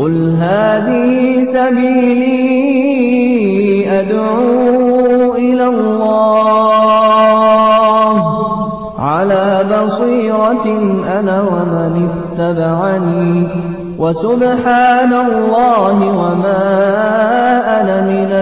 قل هذه سبيلي أدعو إلى الله على بصيرة أنا ومن اتبعني وسبحان الله وما أنا من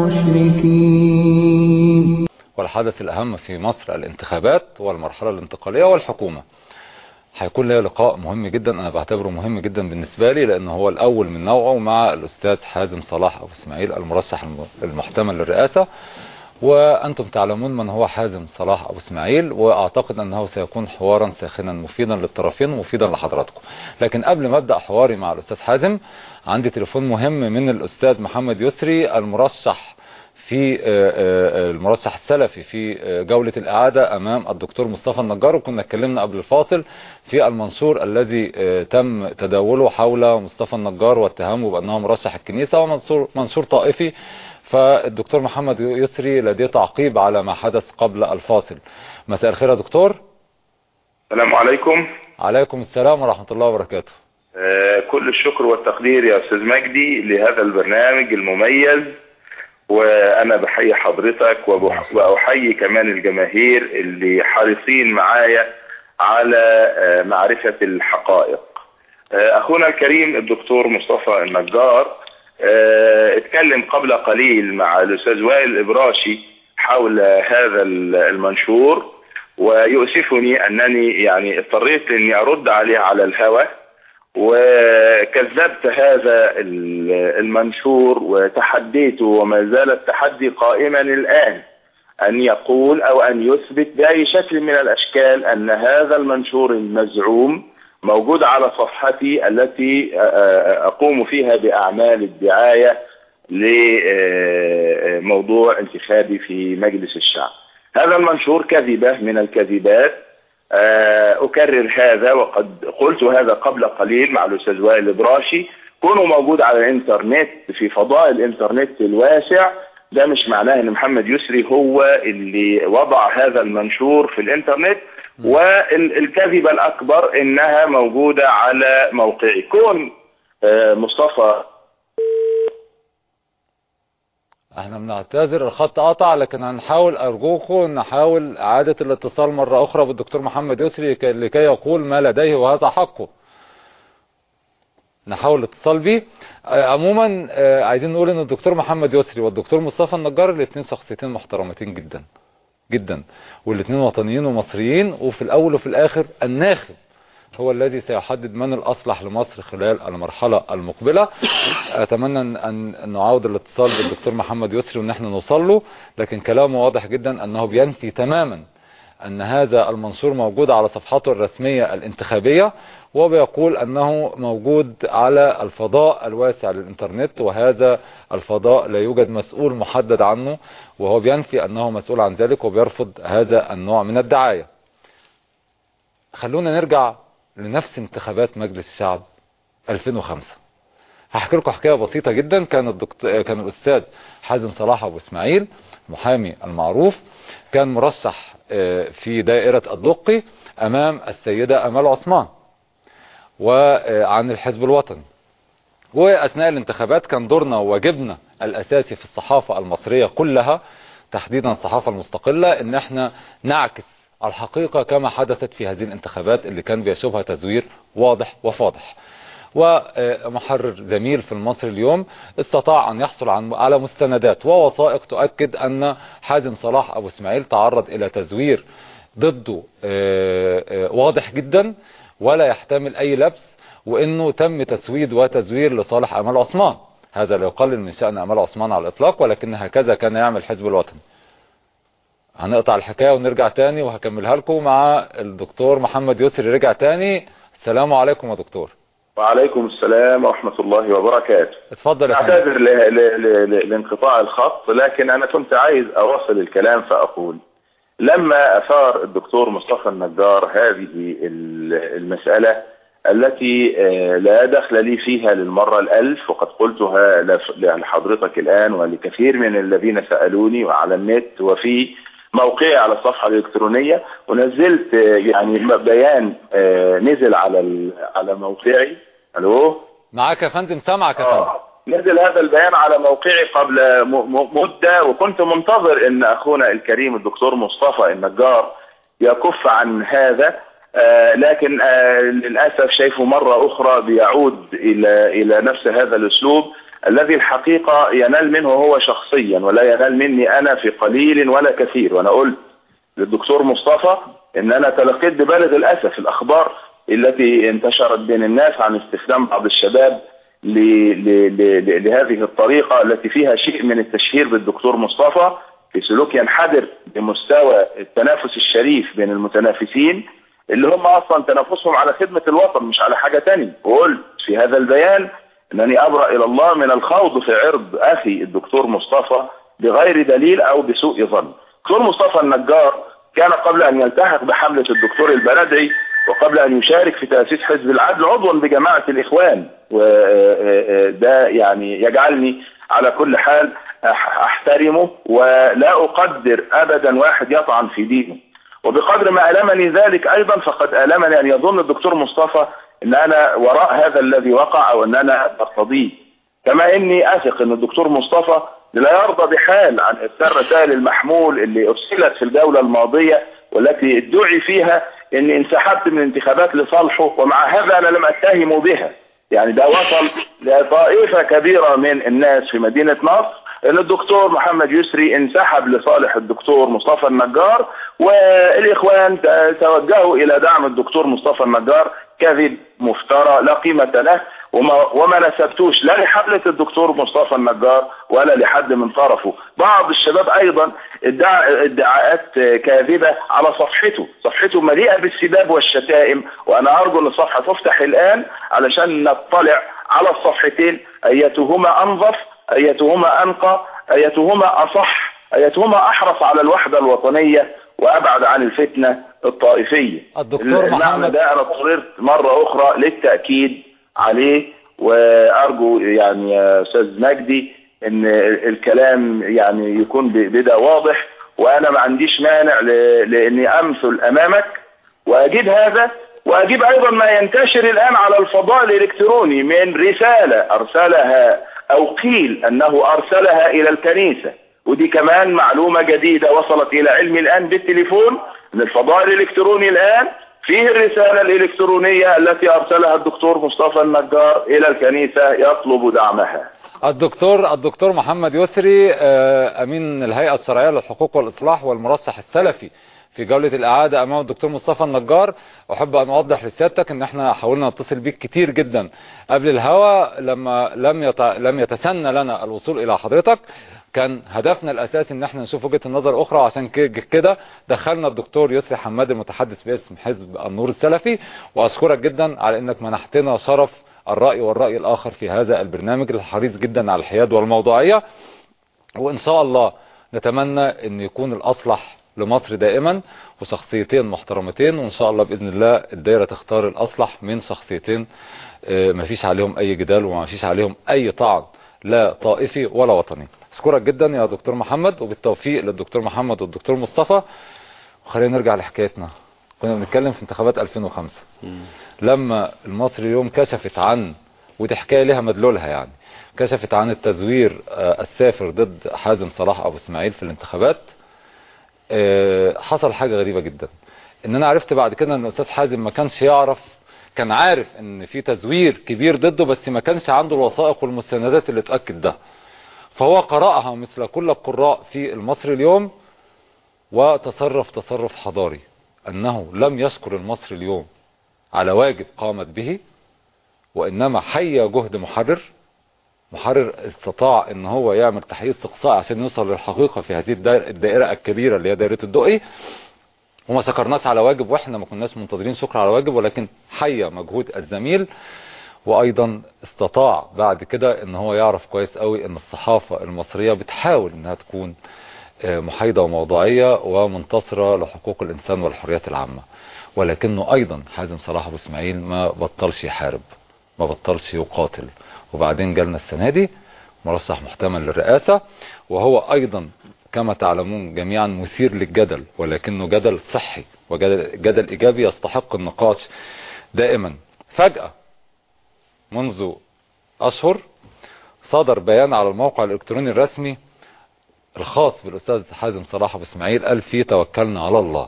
المشركين والحدث الأهم في مصر الانتخابات والمرحلة الانتقالية والحكومة هيكون لي لقاء مهم جدا انا بعتبره مهم جدا بالنسبة لي لان هو الاول من نوعه مع الاستاذ حازم صلاح ابو اسماعيل المرشح المحتمل للرئاسة وانتم تعلمون من هو حازم صلاح ابو اسماعيل واعتقد انه سيكون حوارا ساخنا مفيدا للطرفين ومفيدا لحضراتكم لكن قبل ما ابدا حواري مع الاستاذ حازم عندي تليفون مهم من الاستاذ محمد يسري المرشح في المرشح السلفي في جولة الإعادة أمام الدكتور مصطفى النجار وكنا اتكلمنا قبل الفاصل في المنشور الذي تم تداوله حول مصطفى النجار واتهامه بأنه مرشح الكنيسة ومنشور منشور طائفي فالدكتور محمد يسري لديه تعقيب على ما حدث قبل الفاصل مساء الخير يا دكتور السلام عليكم عليكم السلام ورحمة الله وبركاته آه كل الشكر والتقدير يا أستاذ مجدي لهذا البرنامج المميز وانا بحيي حضرتك واحيي كمان الجماهير اللي حريصين معايا على معرفة الحقائق اخونا الكريم الدكتور مصطفى النجار اتكلم قبل قليل مع الاستاذ وائل الابراشي حول هذا المنشور ويؤسفني انني يعني اضطريت اني ارد عليه على الهوى وكذبت هذا المنشور وتحديته وما زال التحدي قائما الآن أن يقول أو أن يثبت بأي شكل من الأشكال أن هذا المنشور المزعوم موجود على صفحتي التي أقوم فيها بأعمال الدعاية لموضوع انتخابي في مجلس الشعب هذا المنشور كذبة من الكذبات أكرر هذا وقد قلت هذا قبل قليل مع الأستاذ وائل البراشي كونه موجود على الإنترنت في فضاء الإنترنت الواسع ده مش معناه ان محمد يسري هو اللي وضع هذا المنشور في الانترنت والكذبة الاكبر انها موجودة على موقعي كون مصطفى احنا بنعتذر الخط قطع لكن هنحاول ارجوكم نحاول اعادة الاتصال مرة اخرى بالدكتور محمد يسري لكي يقول ما لديه وهذا حقه نحاول الاتصال به عموما عايزين نقول ان الدكتور محمد يسري والدكتور مصطفى النجار الاثنين شخصيتين محترمتين جدا جدا والاثنين وطنيين ومصريين وفي الاول وفي الاخر الناخب هو الذي سيحدد من الأصلح لمصر خلال المرحلة المقبلة أتمنى أن نعاود الاتصال بالدكتور محمد يسري وأن احنا نوصل له لكن كلامه واضح جدا أنه بينفي تماما أن هذا المنشور موجود على صفحته الرسمية الانتخابية وبيقول أنه موجود على الفضاء الواسع للإنترنت وهذا الفضاء لا يوجد مسؤول محدد عنه وهو بينفي أنه مسؤول عن ذلك وبيرفض هذا النوع من الدعاية خلونا نرجع لنفس انتخابات مجلس الشعب 2005 هحكي لكم حكايه بسيطه جدا كان الدكتور كان الاستاذ حازم صلاح ابو اسماعيل محامي المعروف كان مرشح في دائره الدقي امام السيده امال عثمان وعن الحزب الوطني واثناء الانتخابات كان دورنا وواجبنا الاساسي في الصحافه المصريه كلها تحديدا الصحافه المستقله ان احنا نعكس الحقيقة كما حدثت في هذه الانتخابات اللي كان بيشوبها تزوير واضح وفاضح ومحرر زميل في المصري اليوم استطاع أن يحصل على مستندات ووثائق تؤكد أن حازم صلاح أبو اسماعيل تعرض إلى تزوير ضده واضح جدا ولا يحتمل أي لبس وأنه تم تسويد وتزوير لصالح أمال عثمان هذا لا يقلل من شأن أمال عثمان على الإطلاق ولكن هكذا كان يعمل حزب الوطني هنقطع الحكاية ونرجع تاني وهكملها لكم مع الدكتور محمد يسري رجع تاني السلام عليكم يا دكتور وعليكم السلام ورحمة الله وبركاته اتفضل يا اعتذر لانقطاع الخط لكن انا كنت عايز اوصل الكلام فاقول لما اثار الدكتور مصطفى النجار هذه المسألة التي لا دخل لي فيها للمرة الألف وقد قلتها لحضرتك الآن ولكثير من الذين سألوني وعلى النت وفي موقعي على الصفحة الإلكترونية ونزلت يعني بيان نزل على على موقعي الو معاك يا فندم سامعك يا فندم آه. نزل هذا البيان على موقعي قبل م- م- مدة وكنت منتظر ان اخونا الكريم الدكتور مصطفى النجار يكف عن هذا آه لكن آه للأسف شايفه مرة أخرى بيعود إلى إلى نفس هذا الأسلوب الذي الحقيقة ينال منه هو شخصيا ولا ينال مني أنا في قليل ولا كثير وأنا قلت للدكتور مصطفى ان انا تلقيت ببالغ الاسف الاخبار التي انتشرت بين الناس عن استخدام بعض الشباب ل... ل... ل... لهذه الطريقة التي فيها شيء من التشهير بالدكتور مصطفى في سلوك ينحدر بمستوى التنافس الشريف بين المتنافسين اللي هم اصلا تنافسهم على خدمة الوطن مش على حاجة تانية وقلت في هذا البيان انني ابرأ الى الله من الخوض في عرض اخي الدكتور مصطفى بغير دليل او بسوء ظن دكتور مصطفى النجار كان قبل ان يلتحق بحملة الدكتور البلدعي وقبل ان يشارك في تأسيس حزب العدل عضوا بجماعة الاخوان وده يعني يجعلني على كل حال أح- احترمه ولا اقدر ابدا واحد يطعن في دينه وبقدر ما ألمني ذلك أيضا فقد ألمني أن يظن الدكتور مصطفى أن أنا وراء هذا الذي وقع أو أن أنا برتضيه كما إني أثق أن الدكتور مصطفى لا يرضى بحال عن إرسال رسائل المحمول اللي أرسلت في الجولة الماضية والتي ادعي فيها أني انسحبت من الانتخابات لصالحه ومع هذا أنا لم أتهم بها يعني ده وصل لطائفة كبيرة من الناس في مدينة نصر ان الدكتور محمد يسري انسحب لصالح الدكتور مصطفى النجار والاخوان ت- توجهوا الى دعم الدكتور مصطفى النجار كذب مفترى لا قيمة له وما, وما نسبتوش لا لحملة الدكتور مصطفى النجار ولا لحد من طرفه بعض الشباب ايضا ادعى ادعاءات كاذبة على صفحته صفحته مليئة بالسباب والشتائم وانا ارجو ان الصفحة تفتح الان علشان نطلع على الصفحتين ايتهما انظف ايتهما انقى ايتهما اصح ايتهما احرص على الوحدة الوطنية وابعد عن الفتنة الطائفية الدكتور المعنى محمد ده انا اضطررت مرة اخرى للتأكيد عليه وارجو يعني يا استاذ مجدي ان الكلام يعني يكون ب- بدا واضح وانا ما عنديش مانع ل- لاني امثل امامك واجيب هذا واجيب ايضا ما ينتشر الان على الفضاء الالكتروني من رسالة ارسلها او قيل انه ارسلها الى الكنيسة ودي كمان معلومة جديدة وصلت الى علمي الان بالتليفون ان الفضاء الالكتروني الان فيه الرسالة الالكترونية التي ارسلها الدكتور مصطفى النجار الى الكنيسة يطلب دعمها الدكتور الدكتور محمد يسري آه، امين الهيئه الشرعيه للحقوق والاصلاح والمرشح السلفي في جوله الاعاده امام الدكتور مصطفى النجار احب ان اوضح لسيادتك ان احنا حاولنا نتصل بيك كتير جدا قبل الهوا لما لم يت... لم يتسنى لنا الوصول الى حضرتك كان هدفنا الاساسي ان احنا نشوف وجهه النظر اخرى وعشان ك- كده دخلنا الدكتور يسري حماد المتحدث باسم حزب النور السلفي واشكرك جدا على انك منحتنا شرف الرأي والرأي الآخر في هذا البرنامج الحريص جدا على الحياد والموضوعية وإن شاء الله نتمنى أن يكون الأصلح لمصر دائما وشخصيتين محترمتين وإن شاء الله بإذن الله الدائرة تختار الأصلح من شخصيتين آه، ما فيش عليهم أي جدال وما فيش عليهم أي طعن لا طائفي ولا وطني أشكرك جدا يا دكتور محمد وبالتوفيق للدكتور محمد والدكتور مصطفى وخلينا نرجع لحكايتنا كنا بنتكلم في انتخابات 2005 لما المصري اليوم كشفت عن ودي حكايه لها مدلولها يعني كشفت عن التزوير آه، السافر ضد حازم صلاح ابو اسماعيل في الانتخابات آه، حصل حاجه غريبه جدا ان انا عرفت بعد كده ان الاستاذ حازم ما كانش يعرف كان عارف ان في تزوير كبير ضده بس ما كانش عنده الوثائق والمستندات اللي تاكد ده فهو قرأها مثل كل القراء في المصري اليوم وتصرف تصرف حضاري انه لم يشكر المصري اليوم على واجب قامت به وانما حي جهد محرر محرر استطاع ان هو يعمل تحقيق استقصاء عشان يوصل للحقيقة في هذه الدائرة, الدائرة الكبيرة اللي هي دائرة الدقي وما سكرناش على واجب واحنا ما كناش منتظرين شكر على واجب ولكن حي مجهود الزميل وايضا استطاع بعد كده ان هو يعرف كويس قوي ان الصحافة المصرية بتحاول انها تكون آه، محايدة وموضوعية ومنتصرة لحقوق الانسان والحريات العامة ولكنه ايضا حازم صلاح ابو اسماعيل ما بطلش يحارب ما بطلش يقاتل وبعدين جالنا السنة دي مرشح محتمل للرئاسة وهو ايضا كما تعلمون جميعا مثير للجدل ولكنه جدل صحي وجدل جدل ايجابي يستحق النقاش دائما فجأة منذ اشهر صدر بيان على الموقع الالكتروني الرسمي الخاص بالاستاذ حازم صلاح ابو اسماعيل قال فيه توكلنا على الله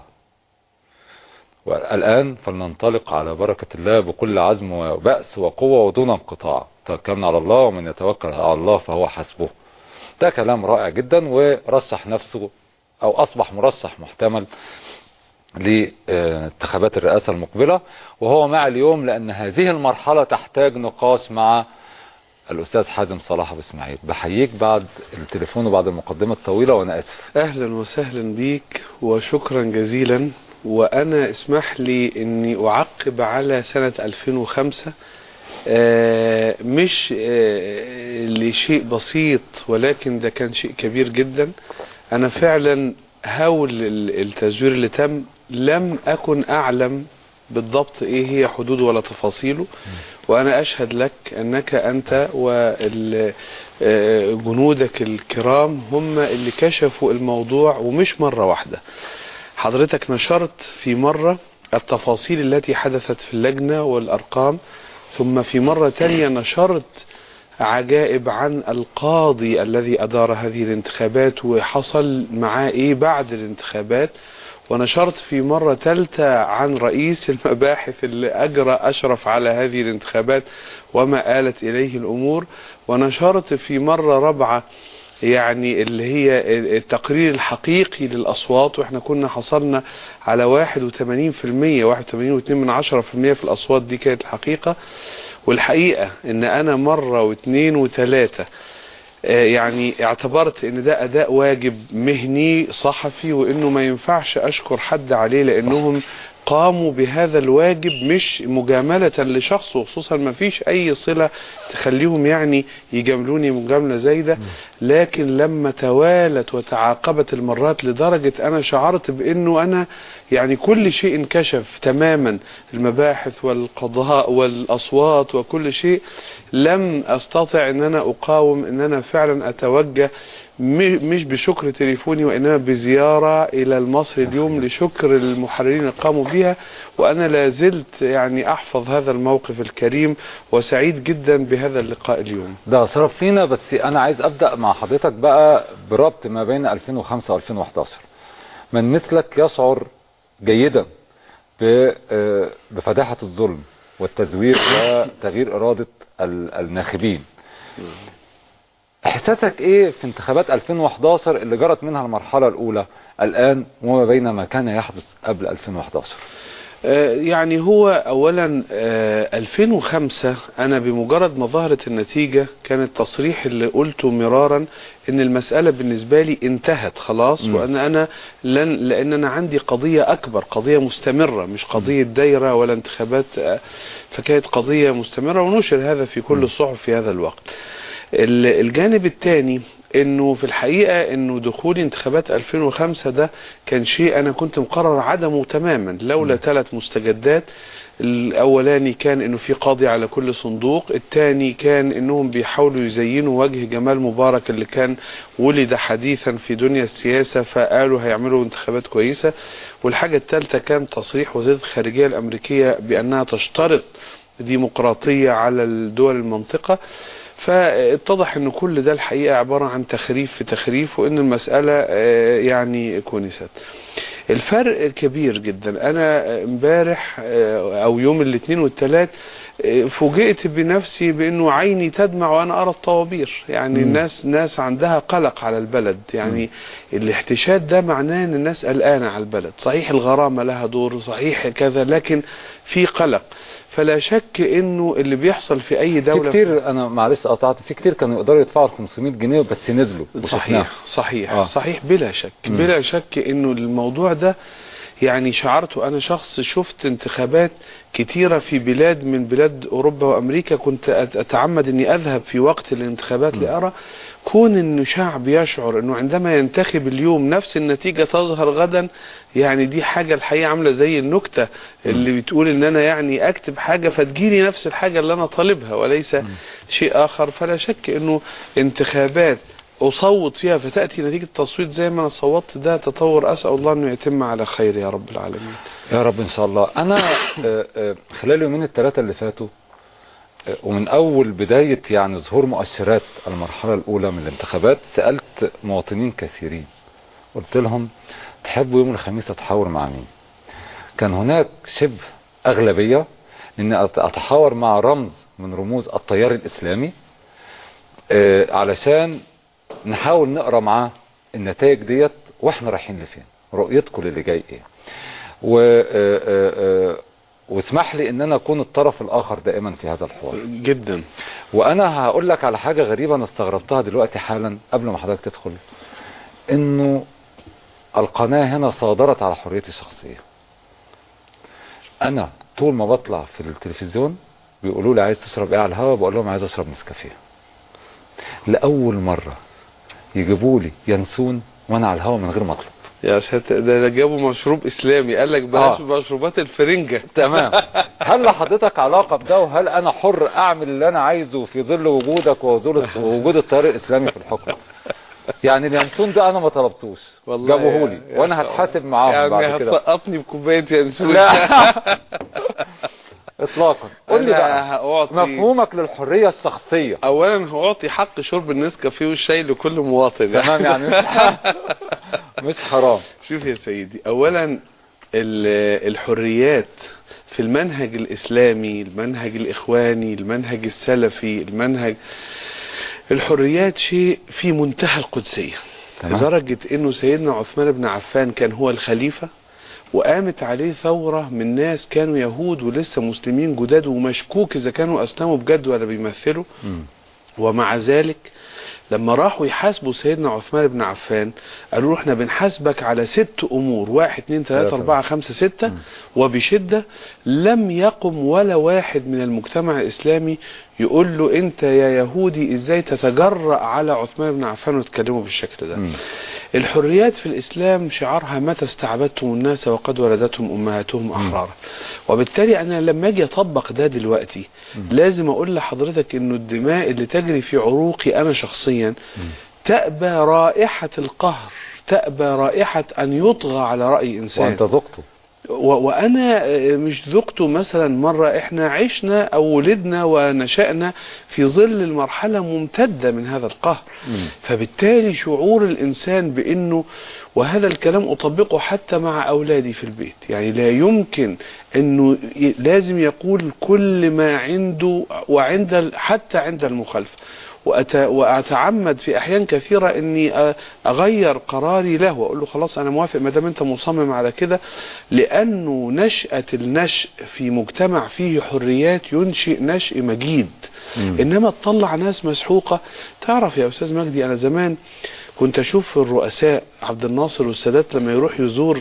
والآن فلننطلق على بركة الله بكل عزم وبأس وقوة ودون انقطاع توكلنا على الله ومن يتوكل على الله فهو حسبه ده كلام رائع جدا ورشح نفسه او اصبح مرشح محتمل لانتخابات الرئاسة المقبلة وهو مع اليوم لان هذه المرحلة تحتاج نقاش مع الاستاذ حازم صلاح ابو اسماعيل بحييك بعد التليفون وبعد المقدمة الطويلة وانا اسف اهلا وسهلا بيك وشكرا جزيلا وانا اسمح لي اني اعقب على سنة 2005 آه، مش آه، لشيء بسيط ولكن ده كان شيء كبير جدا انا فعلا هول ال- التزوير اللي تم لم اكن اعلم بالضبط ايه هي حدوده ولا تفاصيله وانا اشهد لك انك انت وجنودك الكرام هم اللي كشفوا الموضوع ومش مرة واحدة حضرتك نشرت في مرة التفاصيل التي حدثت في اللجنة والارقام ثم في مرة تانية نشرت عجائب عن القاضي الذي أدار هذه الانتخابات وحصل معاه إيه بعد الانتخابات ونشرت في مرة ثالثة عن رئيس المباحث اللي أجرى أشرف على هذه الانتخابات وما آلت إليه الأمور ونشرت في مرة رابعة يعني اللي هي التقرير الحقيقي للأصوات وإحنا كنا حصلنا على 81% 81.2 من عشرة في المية في الأصوات دي كانت الحقيقة والحقيقة إن أنا مرة واثنين وثلاثة آه، يعني اعتبرت ان ده اداء واجب مهني صحفي وانه ما ينفعش اشكر حد عليه لانهم قاموا بهذا الواجب مش مجاملة لشخص وخصوصا ما فيش اي صلة تخليهم يعني يجاملوني مجاملة زي ده لكن لما توالت وتعاقبت المرات لدرجة انا شعرت بانه انا يعني كل شيء انكشف تماما المباحث والقضاء والاصوات وكل شيء لم استطع ان انا اقاوم ان انا فعلا اتوجه م- مش بشكر تليفوني وانما بزيارة الى المصري اليوم لشكر المحررين اللي قاموا بها وانا لا زلت يعني احفظ هذا الموقف الكريم وسعيد جدا بهذا اللقاء اليوم ده شرف فينا بس انا عايز ابدا مع حضرتك بقى بربط ما بين 2005 و2011 من مثلك يشعر جيدا ب- آه، بفداحة الظلم والتزوير وتغيير إرادة ال- الناخبين احساسك ايه في انتخابات 2011 اللي جرت منها المرحلة الاولى الان وما بين ما كان يحدث قبل 2011 آه، يعني هو اولا آه، 2005 انا بمجرد ما ظهرت النتيجة كان التصريح اللي قلته مرارا ان المسألة بالنسبة لي انتهت خلاص مم. وان انا لن لان انا عندي قضية اكبر قضية مستمرة مش قضية دايرة ولا انتخابات آه، فكانت قضية مستمرة ونشر هذا في كل الصحف في هذا الوقت ال- الجانب الثاني انه في الحقيقة انه دخول انتخابات 2005 ده كان شيء انا كنت مقرر عدمه تماما لولا ثلاث مستجدات الاولاني كان انه في قاضي على كل صندوق الثاني كان انهم بيحاولوا يزينوا وجه جمال مبارك اللي كان ولد حديثا في دنيا السياسة فقالوا هيعملوا انتخابات كويسة والحاجة الثالثة كان تصريح وزيرة الخارجية الامريكية بانها تشترط ديمقراطية على الدول المنطقة فاتضح ان كل ده الحقيقة عبارة عن تخريف في تخريف وان المسألة آه، يعني كونست الفرق كبير جدا انا امبارح آه، او يوم الاثنين والثلاث آه، فوجئت بنفسي بانه عيني تدمع وانا ارى الطوابير يعني مم. الناس ناس عندها قلق على البلد يعني الاحتشاد ده معناه ان الناس قلقانه على البلد صحيح الغرامه لها دور صحيح كذا لكن في قلق فلا شك انه اللي بيحصل في اي في دوله كتير انا معلش قطعت في كتير كانوا يقدروا يدفعوا 500 جنيه بس نزلوا وشفناها. صحيح صحيح آه. آه. صحيح بلا شك مم. بلا شك انه الموضوع ده يعني شعرته انا شخص شفت انتخابات كتيرة في بلاد من بلاد اوروبا وامريكا كنت أت- اتعمد اني اذهب في وقت الانتخابات لارى كون انه شعب يشعر انه عندما ينتخب اليوم نفس النتيجة تظهر غدا يعني دي حاجة الحقيقة عاملة زي النكتة اللي بتقول ان انا يعني اكتب حاجة فتجيني نفس الحاجة اللي انا طالبها وليس شيء اخر فلا شك انه انتخابات أصوت فيها فتأتي نتيجة التصويت زي ما أنا صوتت ده تطور أسأل الله أنه يتم على خير يا رب العالمين يا رب ان شاء الله انا آه، آه، خلال يومين الثلاثه اللي فاتوا ومن اول بداية يعني ظهور مؤشرات المرحلة الاولى من الانتخابات سألت مواطنين كثيرين قلت لهم تحبوا يوم الخميس اتحاور مع مين كان هناك شبه اغلبية ان أت- اتحاور مع رمز من رموز التيار الاسلامي آه، علشان نحاول نقرا معاه النتائج ديت واحنا رايحين لفين رؤيتكم للي جاي ايه و آه، آه، آه، واسمح لي ان انا اكون الطرف الاخر دائما في هذا الحوار جدا وانا هقول لك على حاجه غريبه انا استغربتها دلوقتي حالا قبل ما حضرتك تدخل انه القناه هنا صادرت على حريتي الشخصيه انا طول ما بطلع في التلفزيون بيقولوا لي عايز تشرب ايه على الهوا بقول لهم عايز اشرب نسكافيه لاول مره يجيبوا لي ينسون وانا على الهوا من غير ما اطلب يا ساتر ده ده جابوا مشروب اسلامي قال لك بلاش آه. مشروبات الفرنجة تمام هل لحضرتك علاقة بده وهل انا حر اعمل اللي انا عايزه في ظل وجودك وظل وجود التيار الاسلامي في الحكم يعني اليانسون ده انا ما طلبتوش جابوه لي يا- وانا يا هتحاسب معاهم يعني بعد كده هتسقطني بكوبايه ينسون لا اطلاقا قول لي أنا بقى هأعطي مفهومك للحرية الشخصية اولا هأعطي حق شرب النسكافيه والشاي لكل مواطن تمام يعني مش مش حرام شوف يا سيدي اولا ال- الحريات في المنهج الاسلامي المنهج الاخواني المنهج السلفي المنهج الحريات شيء في منتهى القدسية تمام. لدرجة انه سيدنا عثمان بن عفان كان هو الخليفة وقامت عليه ثورة من ناس كانوا يهود ولسه مسلمين جداد ومشكوك اذا كانوا اسلموا بجد ولا بيمثلوا مم. ومع ذلك لما راحوا يحاسبوا سيدنا عثمان بن عفان قالوا له احنا بنحاسبك على ست امور واحد اتنين ثلاثة. تلاتة اربعة خمسة ستة مم. وبشدة لم يقم ولا واحد من المجتمع الاسلامي يقول له انت يا يهودي ازاي تتجرأ على عثمان بن عفان وتكلمه بالشكل ده مم. الحريات في الإسلام شعارها متى استعبدتم الناس وقد ولدتهم أمهاتهم أحرارا وبالتالي أنا لما أجي أطبق ده دلوقتي لازم أقول لحضرتك إنه الدماء اللي تجري في عروقي أنا شخصيا تأبى رائحة القهر تأبى رائحة أن يطغى على رأي إنسان وانت ذقته و- وانا آه، مش ذقته مثلا مرة احنا عشنا او ولدنا ونشأنا في ظل المرحلة ممتدة من هذا القهر مم. فبالتالي شعور الانسان بانه وهذا الكلام اطبقه حتى مع اولادي في البيت يعني لا يمكن انه ي- لازم يقول كل ما عنده وعند ال- حتى عند المخالفة وأت- واتعمد في احيان كثيره اني أ- اغير قراري له واقول له خلاص انا موافق ما دام انت مصمم على كده لانه نشاه النشء في مجتمع فيه حريات ينشئ نشء مجيد مم. انما تطلع ناس مسحوقه تعرف يا استاذ مجدي انا زمان كنت اشوف الرؤساء عبد الناصر والسادات لما يروح يزور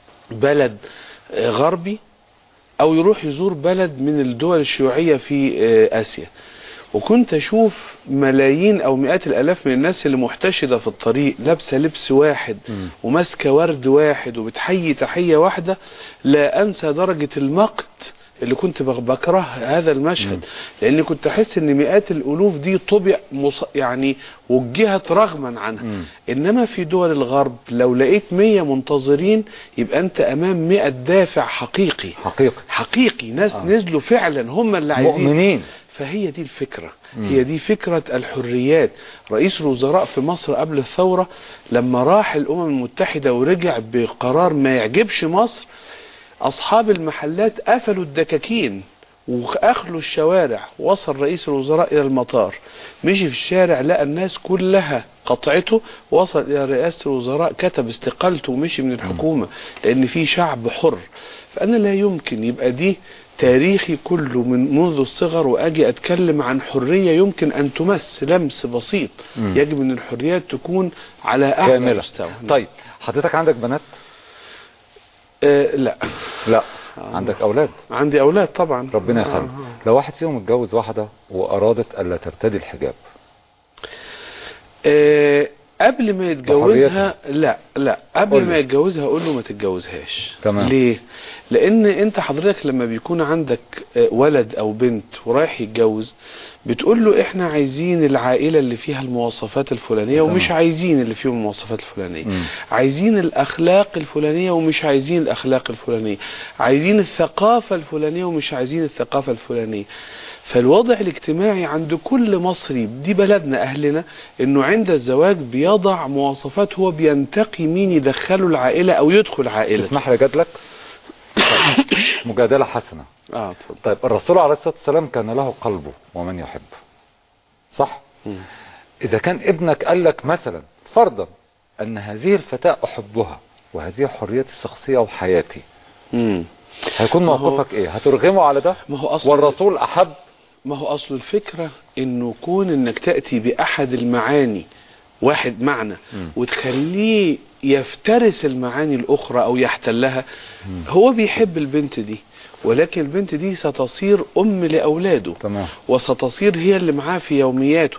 بلد آه، غربي او يروح يزور بلد من الدول الشيوعيه في آه، اسيا وكنت اشوف ملايين او مئات الالاف من الناس اللي محتشده في الطريق لابسه لبس واحد مم. وماسكه ورد واحد وبتحيي تحيه واحده لا انسى درجه المقت اللي كنت بغ- بكره هذا المشهد مم. لاني كنت احس ان مئات الالوف دي طبع مص... يعني وجهت رغما عنها مم. انما في دول الغرب لو لقيت 100 منتظرين يبقى انت امام 100 دافع حقيقي حقيقي حقيقي ناس آه. نزلوا فعلا هم اللي عايزين مؤمنين فهي دي الفكرة مم. هي دي فكرة الحريات رئيس الوزراء في مصر قبل الثورة لما راح الأمم المتحدة ورجع بقرار ما يعجبش مصر أصحاب المحلات قفلوا الدكاكين واخلوا الشوارع وصل رئيس الوزراء الى المطار مشي في الشارع لقى الناس كلها قطعته وصل الى رئاسة الوزراء كتب استقالته ومشي من الحكومة لان في شعب حر فانا لا يمكن يبقى دي تاريخي كله من منذ الصغر واجي اتكلم عن حرية يمكن ان تمس لمس بسيط مم. يجب ان الحريات تكون على اعلى كاملة مستوى طيب حضرتك عندك بنات آه لا لا عندك اولاد عندي اولاد طبعا ربنا آه، يخليك آه. لو واحد فيهم اتجوز واحدة وارادت الا ترتدي الحجاب آه، قبل ما يتجوزها لا لا قبل قول ما لي. يتجوزها اقول له ما تتجوزهاش تمام. ليه لان انت حضرتك لما بيكون عندك آه، ولد او بنت ورايح يتجوز بتقول له احنا عايزين العائلة اللي فيها المواصفات الفلانية ومش تمام. عايزين اللي فيهم المواصفات الفلانية مم. عايزين الأخلاق الفلانية ومش عايزين الأخلاق الفلانية عايزين الثقافة الفلانية ومش عايزين الثقافة الفلانية فالوضع الاجتماعي عند كل مصري دي بلدنا أهلنا إنه عند الزواج بيضع مواصفات هو بينتقي مين يدخله العائلة أو يدخل عائلة تسمح لي جات لك طيب. مجادلة حسنة اه اتفضل طيب الرسول عليه الصلاة والسلام كان له قلبه ومن يحب صح مم. إذا كان ابنك قال لك مثلا فرضا أن هذه الفتاة أحبها وهذه حريتي الشخصية وحياتي مم. هيكون ما هو- موقفك إيه هترغمه على ده ما هو أصل والرسول أحب ما هو أصل الفكرة إنه كون إنك تأتي بأحد المعاني واحد معنى مم. وتخليه يفترس المعاني الأخرى أو يحتلها مم. هو بيحب البنت دي ولكن البنت دي ستصير أم لأولاده تمام وستصير هي اللي معاه في يومياته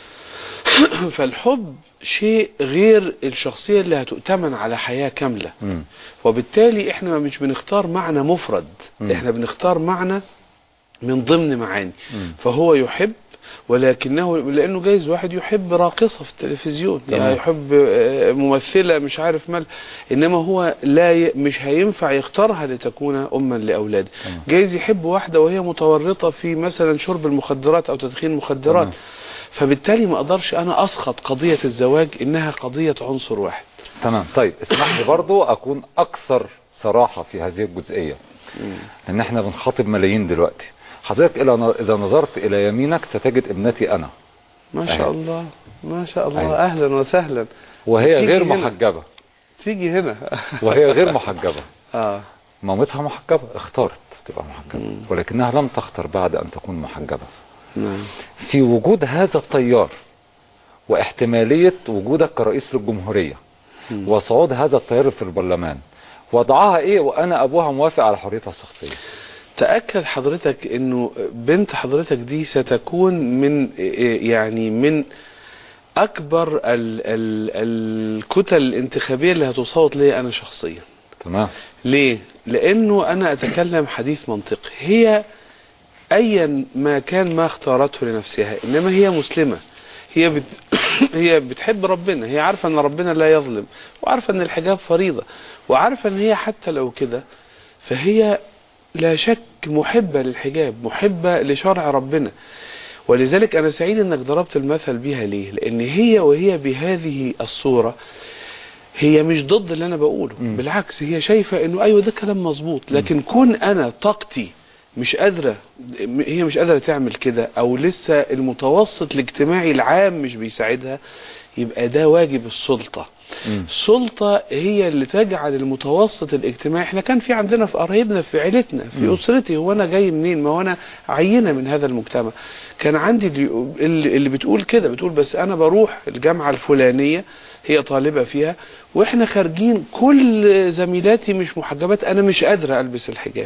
فالحب شيء غير الشخصية اللي هتؤتمن على حياة كاملة مم. وبالتالي احنا مش بنختار معنى مفرد مم. احنا بنختار معنى من ضمن معاني مم. فهو يحب ولكنه لانه جايز واحد يحب راقصة في التلفزيون تمام. يعني يحب آه، ممثلة مش عارف مال انما هو لا ي... مش هينفع يختارها لتكون اما لاولاده تمام. جايز يحب واحدة وهي متورطة في مثلا شرب المخدرات او تدخين المخدرات تمام. فبالتالي ما اقدرش انا اسخط قضية الزواج انها قضية عنصر واحد تمام طيب اسمح لي برضو أكون أكثر صراحة في هذه الجزئية لأن احنا بنخاطب ملايين دلوقتي حضرتك إلى- إذا نظرت إلى يمينك ستجد ابنتي أنا ما أيوة. شاء الله ما شاء الله أيوة. اهلا وسهلا وهي تيجي غير هنا. محجبة تيجي هنا وهي غير محجبة اه مامتها محجبة اختارت تبقى محجبة مم. ولكنها لم تختر بعد أن تكون محجبة نعم في وجود هذا التيار واحتمالية وجودك كرئيس للجمهورية مم. وصعود هذا التيار في البرلمان وضعها ايه وانا ابوها موافق على حريتها الشخصية تأكد حضرتك انه بنت حضرتك دي ستكون من يعني من اكبر ال ال الكتل الانتخابية اللي هتصوت لي انا شخصيا تمام ليه لانه انا اتكلم حديث منطقي هي ايا ما كان ما اختارته لنفسها انما هي مسلمة هي بت... هي بتحب ربنا هي عارفة ان ربنا لا يظلم وعارفة ان الحجاب فريضة وعارفة ان هي حتى لو كده فهي لا شك محبة للحجاب محبة لشرع ربنا ولذلك أنا سعيد أنك ضربت المثل بيها ليه لأن هي وهي بهذه الصورة هي مش ضد اللي أنا بقوله مم. بالعكس هي شايفة أنه أيوة ده كلام مظبوط لكن كون أنا طاقتي مش قادرة هي مش قادرة تعمل كده أو لسه المتوسط الاجتماعي العام مش بيساعدها يبقى ده واجب السلطة مم. السلطة هي اللي تجعل المتوسط الاجتماعي احنا كان في عندنا في قرايبنا في عيلتنا في مم. أسرتي هو أنا جاي منين ما هو أنا عينة من هذا المجتمع كان عندي اللي- اللي اللي بتقول كده بتقول بس أنا بروح الجامعة الفلانية هي طالبة فيها وإحنا خارجين كل زميلاتي مش محجبات أنا مش قادرة ألبس الحجاب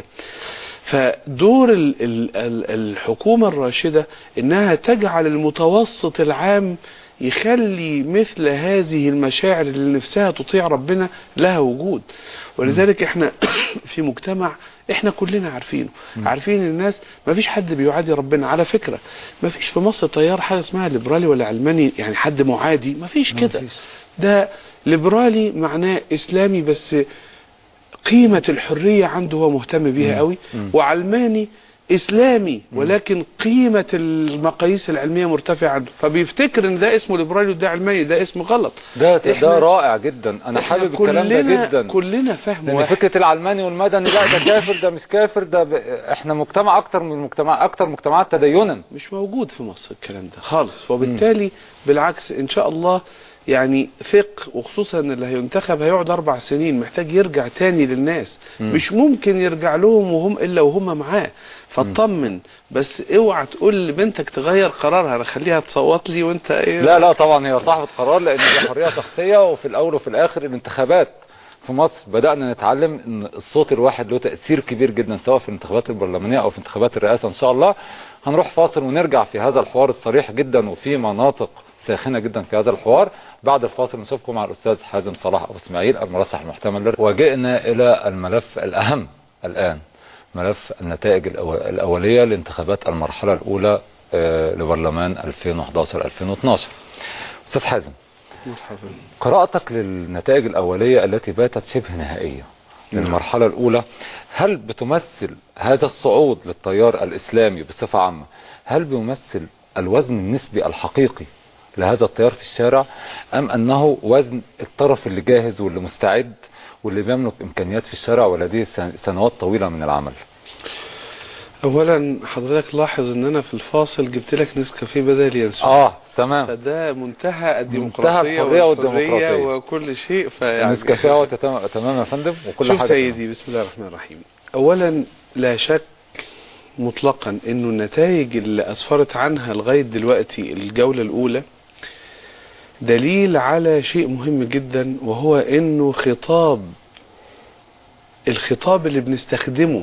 فدور ال- ال- ال- الحكومة الراشدة انها تجعل المتوسط العام يخلي مثل هذه المشاعر اللي نفسها تطيع ربنا لها وجود ولذلك احنا في مجتمع احنا كلنا عارفينه عارفين الناس ما فيش حد بيعادي ربنا على فكرة ما فيش في مصر تيار حاجة اسمها ليبرالي ولا علماني يعني حد معادي ما فيش كده ده ليبرالي معناه اسلامي بس قيمة الحرية عنده هو مهتم بيها مم. قوي مم. وعلماني اسلامي ولكن قيمة المقاييس العلمية مرتفعة عنده فبيفتكر ان ده اسمه ليبرالي وده علماني ده اسم غلط ده ده إحنا- رائع جدا انا إحنا حابب الكلام ده كلنا- جدا كلنا فاهم لان واحد فكره العلماني والمدني لا ده كافر ده مش كافر ده ب... احنا مجتمع اكتر من مجتمع اكتر مجتمعات تدينا مش موجود في مصر الكلام ده خالص وبالتالي بالعكس ان شاء الله يعني ثق وخصوصا ان اللي هينتخب هيقعد اربع سنين محتاج يرجع تاني للناس مم. مش ممكن يرجع لهم وهم الا وهم معاه فاطمن بس اوعى تقول لبنتك تغير قرارها انا خليها تصوت لي وانت ايه لا لا طبعا هي صاحبة قرار لان دي حرية شخصية وفي الاول وفي الاخر الانتخابات في مصر بدأنا نتعلم ان الصوت الواحد له تأثير كبير جدا سواء في الانتخابات البرلمانية او في انتخابات الرئاسة ان شاء الله هنروح فاصل ونرجع في هذا الحوار الصريح جدا وفي مناطق ساخنة جدا في هذا الحوار بعد الفاصل نشوفكم مع الاستاذ حازم صلاح ابو اسماعيل المرشح المحتمل للرئاسة. وجئنا الى الملف الاهم الان ملف النتائج الأو- الأولية لانتخابات المرحلة الأولى آه، لبرلمان 2011 2012 استاذ حازم مرحبا قراءتك للنتائج الأولية التي باتت شبه نهائية نعم. للمرحلة الأولى هل بتمثل هذا الصعود للتيار الإسلامي بصفة عامة هل بيمثل الوزن النسبي الحقيقي لهذا التيار في الشارع أم أنه وزن الطرف اللي جاهز واللي مستعد واللي بيملك إمكانيات في الشارع ولديه سن- سنوات طويلة من العمل اولا حضرتك لاحظ ان انا في الفاصل جبت لك نسكافيه بدل ينسون آه تمام فده منتهى الديمقراطية الحرية والحرية والديمقراطية. وكل شيء فيعني النسكافيه هو تمام تمام يا فندم وكل شوف حاجة سيدي بسم الله الرحمن الرحيم اولا لا شك مطلقا انه النتائج اللي اسفرت عنها لغاية دلوقتي الجولة الاولى دليل على شيء مهم جدا وهو انه خطاب الخطاب اللي بنستخدمه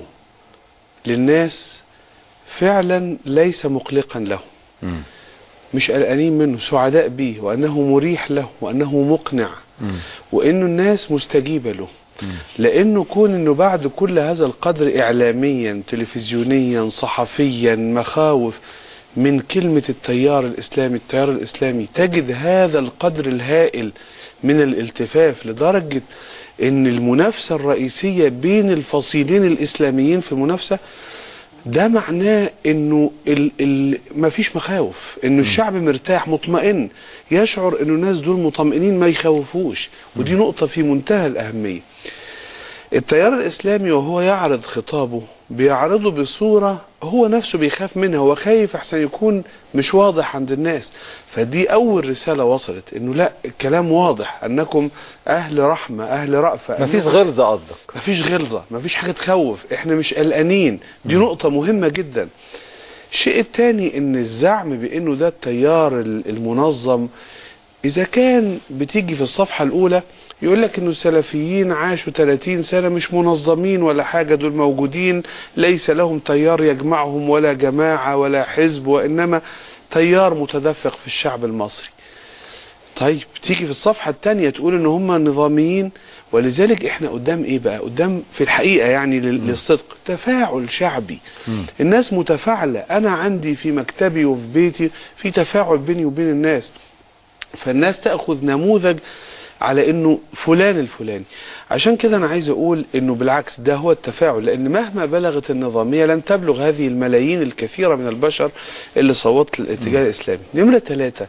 للناس فعلا ليس مقلقا له مم. مش قلقانين منه سعداء به وانه مريح له وانه مقنع مم. وانه الناس مستجيبة له مم. لانه كون انه بعد كل هذا القدر اعلاميا تلفزيونيا صحفيا مخاوف من كلمة التيار الاسلامي التيار الاسلامي تجد هذا القدر الهائل من الالتفاف لدرجة ان المنافسة الرئيسية بين الفصيلين الاسلاميين في المنافسة ده معناه انه ال ال مفيش مخاوف انه الشعب مرتاح مطمئن يشعر انه الناس دول مطمئنين ما يخوفوش ودي نقطة في منتهى الاهمية التيار الاسلامي وهو يعرض خطابه بيعرضه بصورة هو نفسه بيخاف منها هو خايف احسن يكون مش واضح عند الناس فدي اول رسالة وصلت انه لا الكلام واضح انكم اهل رحمة اهل رأفة مفيش أنكم- غلظة قصدك مفيش غلظة مفيش حاجة تخوف احنا مش قلقانين دي نقطة مهمة جدا الشيء التاني ان الزعم بانه ده التيار ال- المنظم اذا كان بتيجي في الصفحة الاولى يقول لك انه السلفيين عاشوا 30 سنة مش منظمين ولا حاجة دول موجودين ليس لهم تيار يجمعهم ولا جماعة ولا حزب وانما تيار متدفق في الشعب المصري طيب تيجي في الصفحة التانية تقول ان هم نظاميين ولذلك احنا قدام ايه بقى قدام في الحقيقة يعني لل- للصدق تفاعل شعبي مم. الناس متفاعلة انا عندي في مكتبي وفي بيتي في تفاعل بيني وبين الناس فالناس تأخذ نموذج على انه فلان الفلاني عشان كده انا عايز اقول انه بالعكس ده هو التفاعل لان مهما بلغت النظامية لن تبلغ هذه الملايين الكثيرة من البشر اللي صوتت للاتجاه الاسلامي نمرة ثلاثة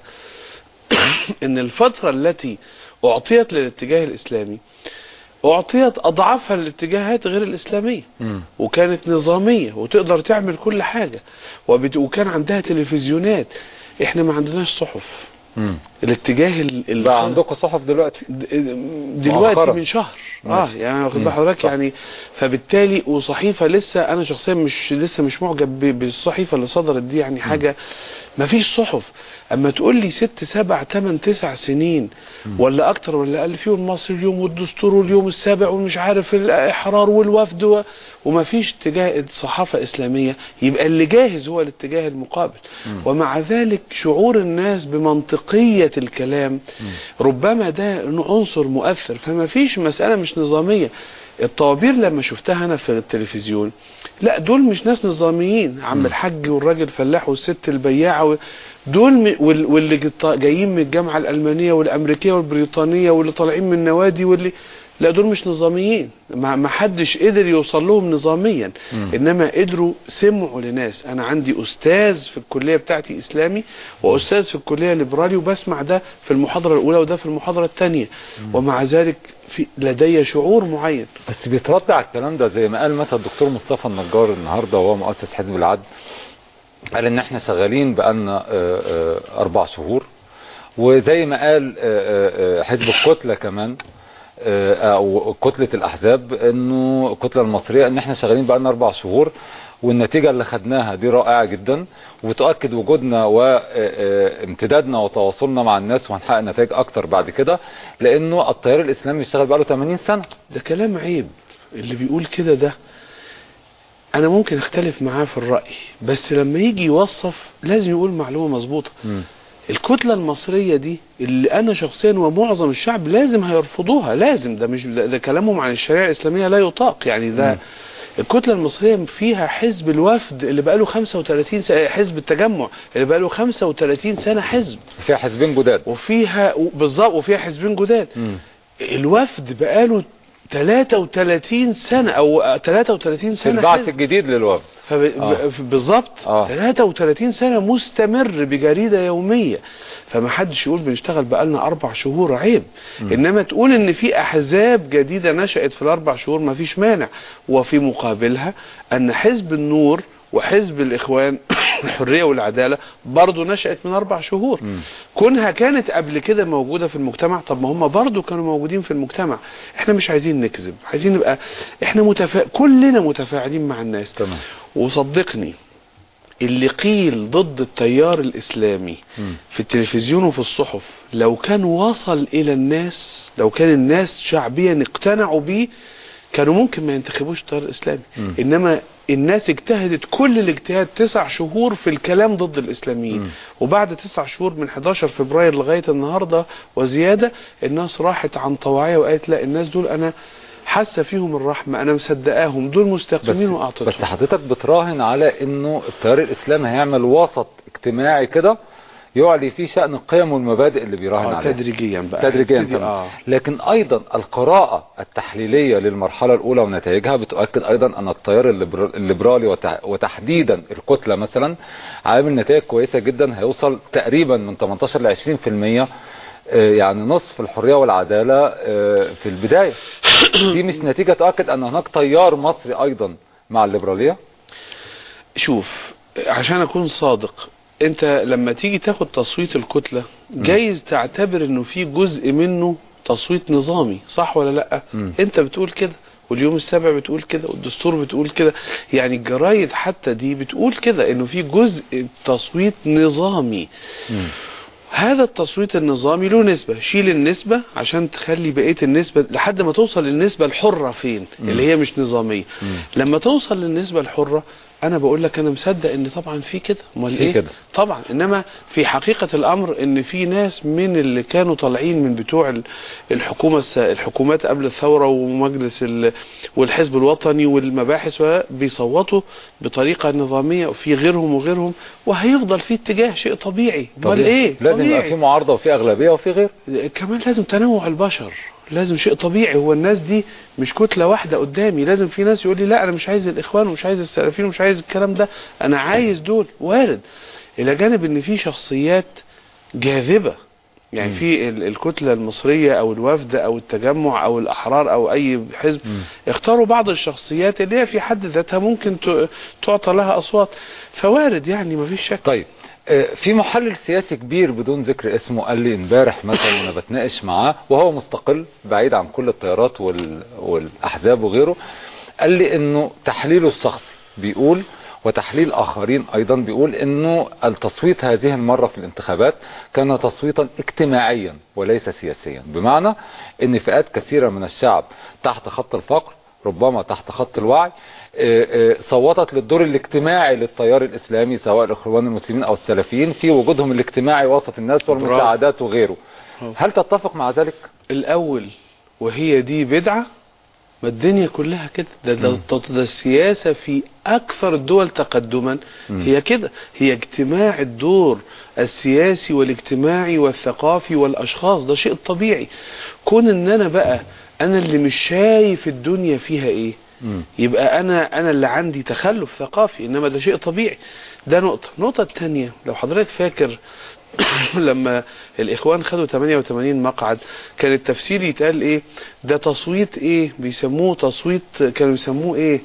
ان الفترة التي اعطيت للاتجاه الاسلامي اعطيت اضعافها للاتجاهات غير الاسلامية مم. وكانت نظامية وتقدر تعمل كل حاجة وبت... وكان عندها تلفزيونات احنا ما عندناش صحف مم. الاتجاه ال... ال... بقى عندكم صحف دلوقتي د- دلوقتي مؤخراً. من شهر اه ماشي. يعني واخد مم. بال حضرتك صح. يعني فبالتالي وصحيفه لسه انا شخصيا مش لسه مش معجب ب- بالصحيفه اللي صدرت دي يعني حاجه ما فيش صحف اما تقول لي ست سبع تمن تسع سنين ولا اكتر ولا اقل فيهم المصري اليوم والدستور واليوم السابع ومش عارف الاحرار والوفد و... وما فيش اتجاه صحافه اسلاميه يبقى اللي جاهز هو الاتجاه المقابل ومع ذلك شعور الناس بمنطقيه الكلام ربما ده عنصر مؤثر فما فيش مساله مش نظاميه الطوابير لما شفتها انا في التلفزيون لا دول مش ناس نظاميين عم الحاج والراجل الفلاح والست البياعه و... دول م... وال... واللي جط- جايين من الجامعه الالمانيه والامريكيه والبريطانيه واللي طالعين من النوادي واللي لا دول مش نظاميين ما ما حدش قدر يوصل لهم نظاميا انما قدروا سمعوا لناس انا عندي استاذ في الكليه بتاعتي اسلامي واستاذ في الكليه ليبرالي وبسمع ده في المحاضره الاولى وده في المحاضره الثانيه ومع ذلك في لدي شعور معين بس بيترد على الكلام ده زي ما قال مثلا الدكتور مصطفى النجار النهارده وهو مؤسس حزب العدل قال ان احنا شغالين بقالنا آه، آه، اربع شهور وزي ما قال آه، آه، آه، حزب الكتلة كمان آه، او كتلة الاحزاب انه الكتلة المصرية ان احنا شغالين بقالنا اربع شهور والنتيجة اللي خدناها دي رائعة جدا وتؤكد وجودنا وامتدادنا وتواصلنا مع الناس وهنحقق نتائج اكتر بعد كده لانه التيار الاسلامي بيشتغل بقاله 80 سنة ده كلام عيب اللي بيقول كده ده انا ممكن اختلف معاه في الرأي بس لما يجي يوصف لازم يقول معلومة مظبوطة مم. الكتلة المصرية دي اللي انا شخصيا ومعظم الشعب لازم هيرفضوها لازم ده مش ده, ده كلامهم عن الشريعة الاسلامية لا يطاق يعني ده الكتلة المصرية فيها حزب الوفد اللي بقاله 35 سنة حزب التجمع اللي بقاله 35 سنة حزب فيها حزبين جداد وفيها بالظبط وفيها حزبين جداد مم. الوفد بقاله 33 سنة او 33 في سنة البعث حزب الجديد للوفد فب... آه. ب- بالظبط آه. 33 سنة مستمر بجريدة يومية فما حدش يقول بنشتغل بقالنا أربع شهور عيب إنما تقول إن في أحزاب جديدة نشأت في الأربع شهور ما فيش مانع وفي مقابلها أن حزب النور وحزب الإخوان الحرية والعدالة برضو نشأت من أربع شهور مم. كونها كانت قبل كده موجودة في المجتمع طب ما هم برضو كانوا موجودين في المجتمع احنا مش عايزين نكذب عايزين نبقى احنا متفا... كلنا متفاعلين مع الناس تمام وصدقني اللي قيل ضد التيار الإسلامي مم. في التلفزيون وفي الصحف لو كان وصل إلى الناس لو كان الناس شعبيا اقتنعوا بيه كانوا ممكن ما ينتخبوش التيار الإسلامي مم. إنما الناس اجتهدت كل الاجتهاد تسع شهور في الكلام ضد الإسلاميين مم. وبعد تسع شهور من 11 فبراير لغاية النهاردة وزيادة الناس راحت عن طواعية وقالت لا الناس دول أنا حاسة فيهم الرحمة أنا مصدقاهم دول مستقيمين بس, وأعطيتهم بس حضرتك بتراهن على انه التيار الاسلامي هيعمل وسط اجتماعي كده يعلي فيه شأن القيم والمبادئ اللي بيراهن آه عليها تدريجيا بقى تدريجيا هيبتدي- تمام. اه لكن ايضا القراءة التحليلية للمرحلة الاولى ونتائجها بتؤكد ايضا ان التيار الليبر- الليبرالي وتح- وتحديدا الكتلة مثلا عامل نتائج كويسة جدا هيوصل تقريبا من 18 ل 20% آه، يعني نصف الحرية والعدالة آه، في البداية دي مش نتيجة تؤكد ان هناك تيار مصري ايضا مع الليبرالية شوف عشان اكون صادق انت لما تيجي تاخد تصويت الكتلة جايز تعتبر انه في جزء منه تصويت نظامي صح ولا لا مم. انت بتقول كده واليوم السابع بتقول كده والدستور بتقول كده يعني الجرايد حتى دي بتقول كده انه في جزء تصويت نظامي مم. هذا التصويت النظامي له نسبة شيل النسبة عشان تخلي بقية النسبة لحد ما توصل للنسبة الحرة فين اللي هي مش نظامية مم. لما توصل للنسبة الحرة انا بقول لك انا مصدق ان طبعا في كده امال في ايه كده. طبعا انما في حقيقة الامر ان في ناس من اللي كانوا طالعين من بتوع ال- الحكومة الس- الحكومات قبل الثورة ومجلس ال- والحزب الوطني والمباحث و- بيصوتوا بطريقة نظامية وفي غيرهم وغيرهم وهيفضل في اتجاه شيء طبيعي امال طبيعي. ايه لازم يبقى طبيعي. في معارضة وفي اغلبية وفي غير كمان لازم تنوع البشر لازم شيء طبيعي هو الناس دي مش كتلة واحدة قدامي لازم في ناس يقول لي لا انا مش عايز الاخوان ومش عايز السلفيين ومش عايز الكلام ده انا عايز دول وارد الى جانب ان في شخصيات جاذبة يعني مم. في ال- الكتلة المصرية او الوفد او التجمع او الاحرار او اي حزب مم. اختاروا بعض الشخصيات اللي هي في حد ذاتها ممكن ت- تعطى لها اصوات فوارد يعني ما فيش شك طيب آه، في محلل سياسي كبير بدون ذكر اسمه قال لي امبارح مثلا وانا بتناقش معاه وهو مستقل بعيد عن كل التيارات وال... والاحزاب وغيره قال لي انه تحليله الشخصي بيقول وتحليل اخرين ايضا بيقول انه التصويت هذه المرة في الانتخابات كان تصويتا اجتماعيا وليس سياسيا بمعنى ان فئات كثيرة من الشعب تحت خط الفقر ربما تحت خط الوعي آه، آه، صوتت للدور الاجتماعي للتيار الاسلامي سواء الاخوان المسلمين او السلفيين في وجودهم الاجتماعي وسط الناس والمساعدات وغيره هل تتفق مع ذلك؟ الاول وهي دي بدعة ما الدنيا كلها كده ده, ده, ده, ده السياسة في اكثر الدول تقدما مم. هي كده هي اجتماع الدور السياسي والاجتماعي والثقافي والاشخاص ده شيء طبيعي كون ان انا بقى انا اللي مش شايف الدنيا فيها ايه مم. يبقى انا انا اللي عندي تخلف ثقافي انما ده شيء طبيعي ده نقطة النقطة الثانية لو حضرتك فاكر لما الاخوان خدوا 88 مقعد كان التفسير يتقال ايه ده تصويت ايه بيسموه تصويت كانوا يسموه ايه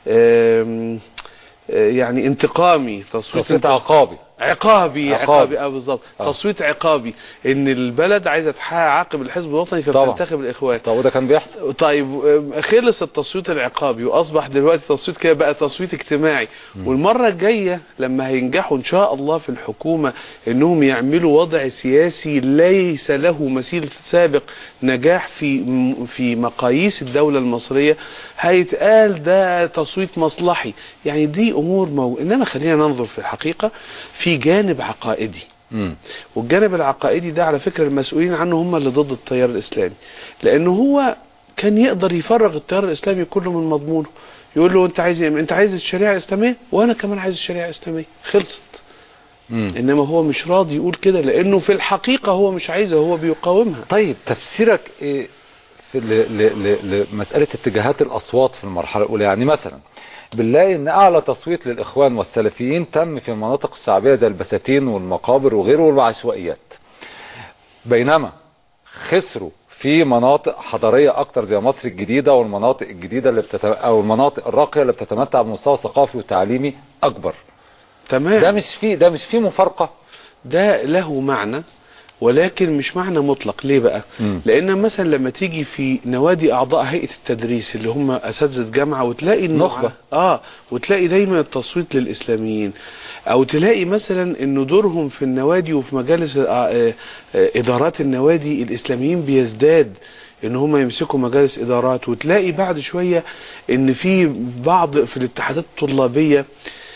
آم، آه، يعني انتقامي تصويت تصويت عقابي عقابي عقابي. عقابي اه بالظبط آه. تصويت عقابي ان البلد عايزه تعاقب الحزب الوطني طبعا. فبتنتخب الاخوان طب وده كان بيحصل طيب آم، خلص التصويت العقابي واصبح دلوقتي تصويت كده بقى تصويت اجتماعي والمره الجايه لما هينجحوا ان شاء الله في الحكومه انهم يعملوا وضع سياسي ليس له مثيل سابق نجاح في م- في مقاييس الدوله المصريه هيتقال ده تصويت مصلحي يعني دي امور مو... انما خلينا ننظر في الحقيقه في جانب عقائدي مم. والجانب العقائدي ده على فكرة المسؤولين عنه هم اللي ضد التيار الإسلامي لأنه هو كان يقدر يفرغ التيار الاسلامي كله من مضمونه يقول له انت عايز ايه انت عايز الشريعه الاسلاميه وانا كمان عايز الشريعه الاسلاميه خلصت مم. انما هو مش راضي يقول كده لانه في الحقيقه هو مش عايزها هو بيقاومها طيب تفسيرك ايه في ل- ل- ل- لمسألة اتجاهات الأصوات في المرحلة الأولى يعني مثلا بنلاقي ان اعلى تصويت للاخوان والسلفيين تم في المناطق الشعبية زي البساتين والمقابر وغيره والعشوائيات بينما خسروا في مناطق حضارية اكتر زي مصر الجديدة والمناطق الجديدة اللي بتت... او المناطق الراقية اللي بتتمتع بمستوى ثقافي وتعليمي اكبر تمام ده مش فيه ده مش فيه مفارقة ده له معنى ولكن مش معنى مطلق ليه بقى مم. لان مثلا لما تيجي في نوادي اعضاء هيئه التدريس اللي هم اساتذه جامعه وتلاقي إنه نخبة. اه وتلاقي دايما التصويت للاسلاميين او تلاقي مثلا انه دورهم في النوادي وفي مجالس آه، آه، آه، ادارات النوادي الاسلاميين بيزداد ان هم يمسكوا مجالس ادارات وتلاقي بعد شويه ان في بعض في الاتحادات الطلابيه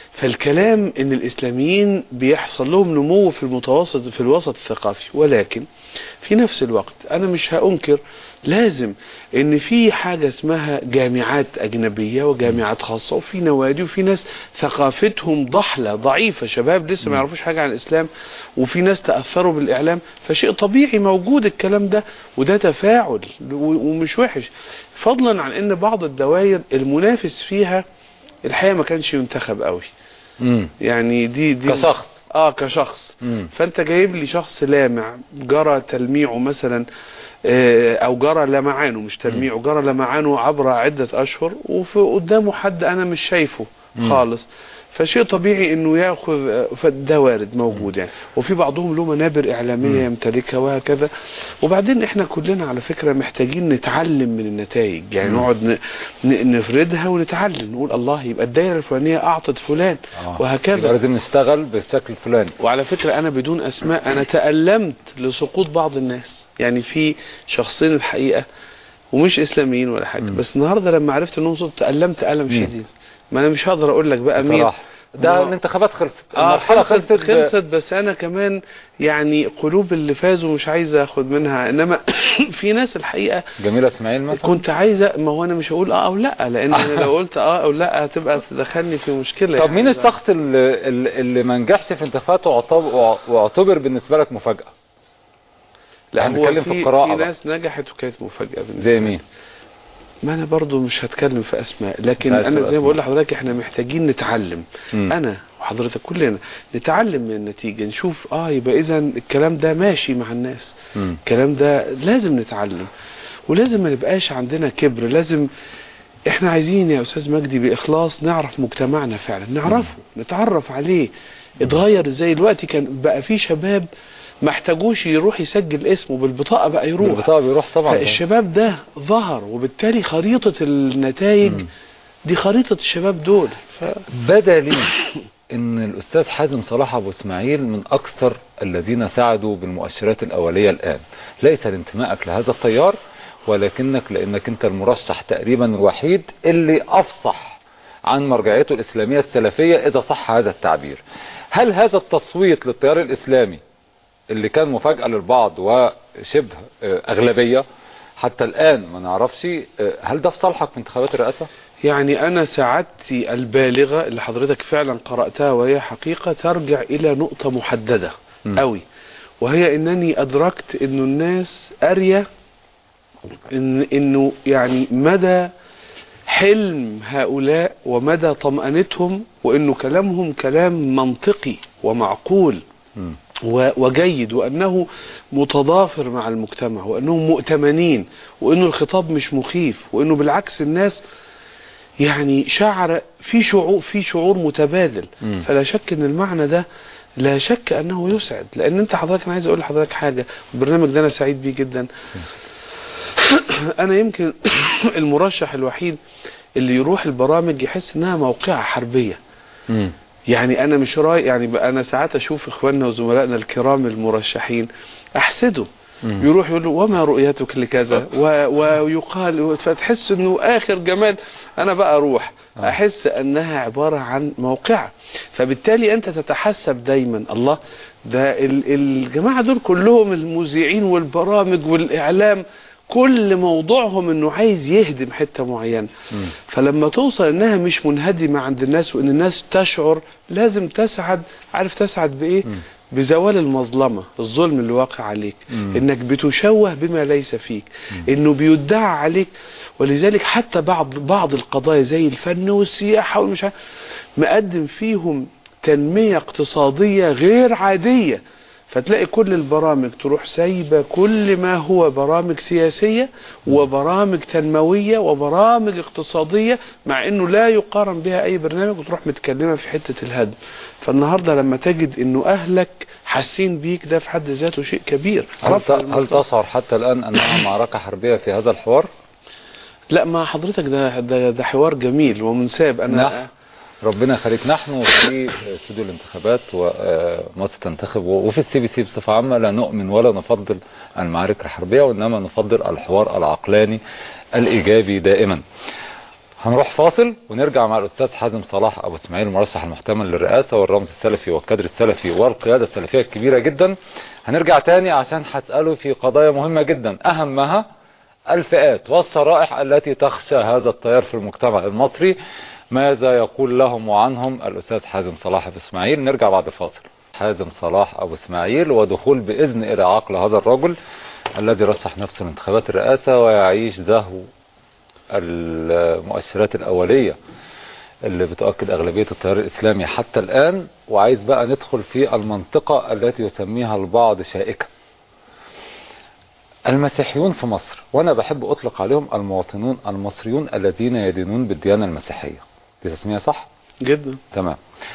فالكلام ان الاسلاميين بيحصل لهم نمو في المتوسط في الوسط الثقافي ولكن في نفس الوقت انا مش هانكر لازم ان في حاجة اسمها جامعات اجنبية وجامعات خاصة وفي نوادي وفي ناس ثقافتهم ضحلة ضعيفة شباب لسه ما يعرفوش حاجة عن الاسلام وفي ناس تأثروا بالاعلام فشيء طبيعي موجود الكلام ده وده تفاعل و- ومش وحش فضلا عن ان بعض الدوائر المنافس فيها الحقيقة ما كانش ينتخب قوي مم. يعني دي دي كشخص اه كشخص مم. فانت جايب لي شخص لامع جرى تلميعه مثلا آه، او جرى لمعانه مش تلميعه جرى لمعانه عبر عدة اشهر وفي قدامه حد انا مش شايفه مم. خالص فشيء طبيعي انه ياخذ آه، فده وارد موجود يعني وفي بعضهم له منابر اعلاميه يمتلكها وهكذا وبعدين احنا كلنا على فكره محتاجين نتعلم من النتائج يعني مم. نقعد ن- ن- نفردها ونتعلم نقول الله يبقى الدايره الفلانيه اعطت فلان آه. يبقى وهكذا لازم نشتغل بالشكل الفلاني وعلى فكرة أنا بدون أسماء أنا تألمت لسقوط بعض الناس يعني في شخصين الحقيقة ومش إسلاميين ولا حاجة مم. بس النهاردة لما عرفت أنهم صوت تألمت ألم مم. شديد ما أنا مش هقدر أقول لك بقى مين بصراحة ده ما- الانتخابات خلصت اه المرحلة خلصت خلصت ب- خلصت بس انا كمان يعني قلوب اللي فازوا مش عايز اخد منها انما في ناس الحقيقه جميلة اسماعيل مثلا كنت عايزه ما هو انا مش هقول اه او لا لان انا لو قلت اه او لا هتبقى تدخلني في مشكله طب يعني. مين الشخص اللي, اللي اللي ما نجحش في انتخابات واعتبر, واعتبر بالنسبة لك مفاجأة لا يعني هو نتكلم في, في القراءة في بقى. ناس نجحت وكانت مفاجاه بالنسبه زي لي. مين ما انا برضو مش هتكلم في اسماء لكن مش عايز انا في زي ما بقول أسماء. لحضرتك احنا محتاجين نتعلم مم. انا وحضرتك كلنا نتعلم من النتيجه نشوف اه يبقى اذا الكلام ده ماشي مع الناس مم. الكلام ده لازم نتعلم ولازم ما نبقاش عندنا كبر لازم احنا عايزين يا استاذ مجدي باخلاص نعرف مجتمعنا فعلا نعرفه نتعرف عليه اتغير ازاي دلوقتي كان بقى في شباب ما احتاجوش يروح يسجل اسمه بالبطاقه بقى يروح البطاقة بيروح طبعا فالشباب ده ظهر وبالتالي خريطة النتائج مم. دي خريطة الشباب دول ف... بدا لي ان الاستاذ حازم صلاح ابو اسماعيل من اكثر الذين ساعدوا بالمؤشرات الاولية الان ليس لانتمائك لهذا التيار ولكنك لانك انت المرشح تقريبا الوحيد اللي افصح عن مرجعيته الاسلامية السلفية اذا صح هذا التعبير هل هذا التصويت للتيار الاسلامي اللي كان مفاجأة للبعض وشبه آه، اغلبية حتى الان ما نعرفش آه، هل ده في صالحك في انتخابات الرئاسة يعني أنا سعادتي البالغة اللي حضرتك فعلا قرأتها وهي حقيقة ترجع إلى نقطة محددة مم. أوي وهي أنني أدركت أنه الناس أرية إن إنه يعني مدى حلم هؤلاء ومدى طمأنتهم وأنه كلامهم كلام منطقي ومعقول مم. و- وجيد وأنه متضافر مع المجتمع وأنهم مؤتمنين وأنه الخطاب مش مخيف وأنه بالعكس الناس يعني شعر في شعور في شعور متبادل مم. فلا شك ان المعنى ده لا شك انه يسعد لان انت حضرتك انا عايز اقول لحضرتك حاجه البرنامج ده انا سعيد بيه جدا انا يمكن المرشح الوحيد اللي يروح البرامج يحس انها موقعة حربيه مم. يعني انا مش راي يعني بقى انا ساعات اشوف اخواننا وزملائنا الكرام المرشحين احسده مم. يروح يقول له وما رؤيتك لكذا و- ويقال فتحس انه اخر جمال انا بقى اروح آه. احس انها عبارة عن موقعة فبالتالي انت تتحسب دايما الله ده ال- الجماعة دول كلهم المذيعين والبرامج والاعلام كل موضوعهم انه عايز يهدم حته معينه مم. فلما توصل انها مش منهدمه عند الناس وان الناس تشعر لازم تسعد عارف تسعد بايه مم. بزوال المظلمه الظلم اللي واقع عليك مم. انك بتشوه بما ليس فيك انه بيدعى عليك ولذلك حتى بعض بعض القضايا زي الفن والسياحه والمش عارف مقدم فيهم تنميه اقتصاديه غير عاديه فتلاقي كل البرامج تروح سايبه كل ما هو برامج سياسيه وبرامج تنمويه وبرامج اقتصاديه مع انه لا يقارن بها اي برنامج وتروح متكلمه في حته الهدم فالنهارده لما تجد انه اهلك حاسين بيك ده في حد ذاته شيء كبير هل, رفع هل المستوى. تشعر حتى الآن أنها معركة حربية في هذا الحوار؟ لا ما حضرتك ده ده, ده حوار جميل ومنساب انا نعم. ربنا يخليك نحن في استوديو الانتخابات ومصر تنتخب وفي السي بي سي بصفة عامة لا نؤمن ولا نفضل المعارك الحربية وإنما نفضل الحوار العقلاني الإيجابي دائما هنروح فاصل ونرجع مع الأستاذ حازم صلاح أبو إسماعيل المرشح المحتمل للرئاسة والرمز السلفي والكادر السلفي والقيادة السلفية الكبيرة جدا هنرجع تاني عشان هسأله في قضايا مهمة جدا أهمها الفئات والشرائح التي تخشى هذا التيار في المجتمع المصري ماذا يقول لهم وعنهم الأستاذ حازم صلاح أبو إسماعيل نرجع بعد الفاصل حازم صلاح أبو إسماعيل ودخول بإذن إلى عقل هذا الرجل الذي رشح نفسه لانتخابات الرئاسة ويعيش زهو المؤشرات الأولية اللي بتؤكد أغلبية التيار الإسلامي حتى الآن وعايز بقى ندخل في المنطقة التي يسميها البعض شائكة المسيحيون في مصر وانا بحب اطلق عليهم المواطنون المصريون الذين يدينون بالديانة المسيحية دي تسمية صح؟ جدا تمام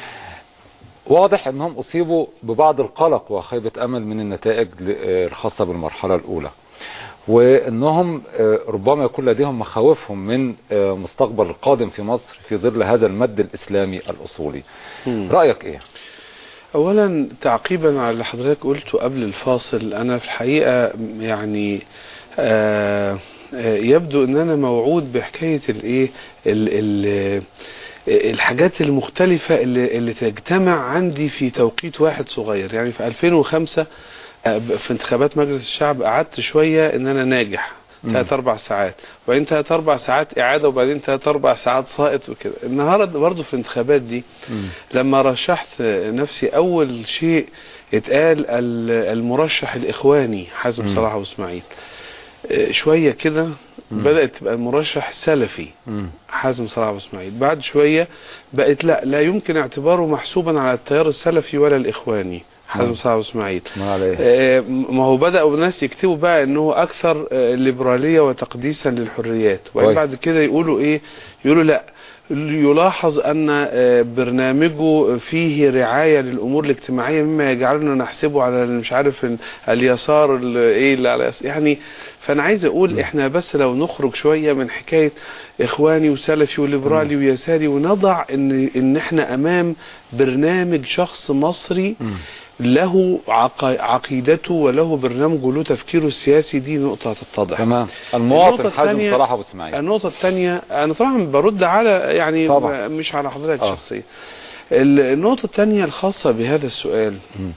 واضح انهم اصيبوا ببعض القلق وخيبة امل من النتائج ل- آه، الخاصة بالمرحلة الاولى وانهم آه، ربما يكون لديهم مخاوفهم من آه، مستقبل القادم في مصر في ظل هذا المد الاسلامي الاصولي مم. رأيك ايه؟ اولا تعقيبا على اللي حضرتك قلته قبل الفاصل انا في الحقيقه يعني آه آه، يبدو ان انا موعود بحكايه الايه ال- ال- الحاجات المختلفه اللي, اللي تجتمع عندي في توقيت واحد صغير يعني في 2005 آه، في انتخابات مجلس الشعب قعدت شويه ان انا ناجح مم. ثلاث اربع ساعات وبعدين ثلاث اربع ساعات اعاده وبعدين ثلاث اربع ساعات ساقط وكده النهارده برضه في الانتخابات دي لما رشحت نفسي اول شيء اتقال ال- المرشح الاخواني حازم مم. صلاح واسماعيل آه، شويه كده مم. بدات تبقى المرشح السلفي مم. حازم صلاح واسماعيل بعد شويه بقت لا لا يمكن اعتباره محسوبا على التيار السلفي ولا الاخواني حازم مم. صلاح واسماعيل ما عليه آه، ما هو بدأوا الناس يكتبوا بقى انه اكثر آه، ليبرالية وتقديسا للحريات وبعدين كويس. بعد كده يقولوا ايه يقولوا لا يلاحظ ان آه، برنامجه فيه رعاية للامور الاجتماعية مما يجعلنا نحسبه على ال- مش عارف ال- اليسار ال- ايه اللي على يس- يعني فانا عايز اقول احنا بس لو نخرج شوية من حكاية اخواني وسلفي وليبرالي ويساري ونضع ان ان احنا امام برنامج شخص مصري مم. له عق- عقيدته وله برنامجه له تفكيره السياسي دي نقطة تتضح تمام المواطن النقطة حازم الثانية- صلاح ابو اسماعيل النقطة الثانية أنا طبعا برد على يعني طبعا. مش على حضرتك آه. شخصيا ال- النقطة الثانية الخاصة بهذا السؤال مم.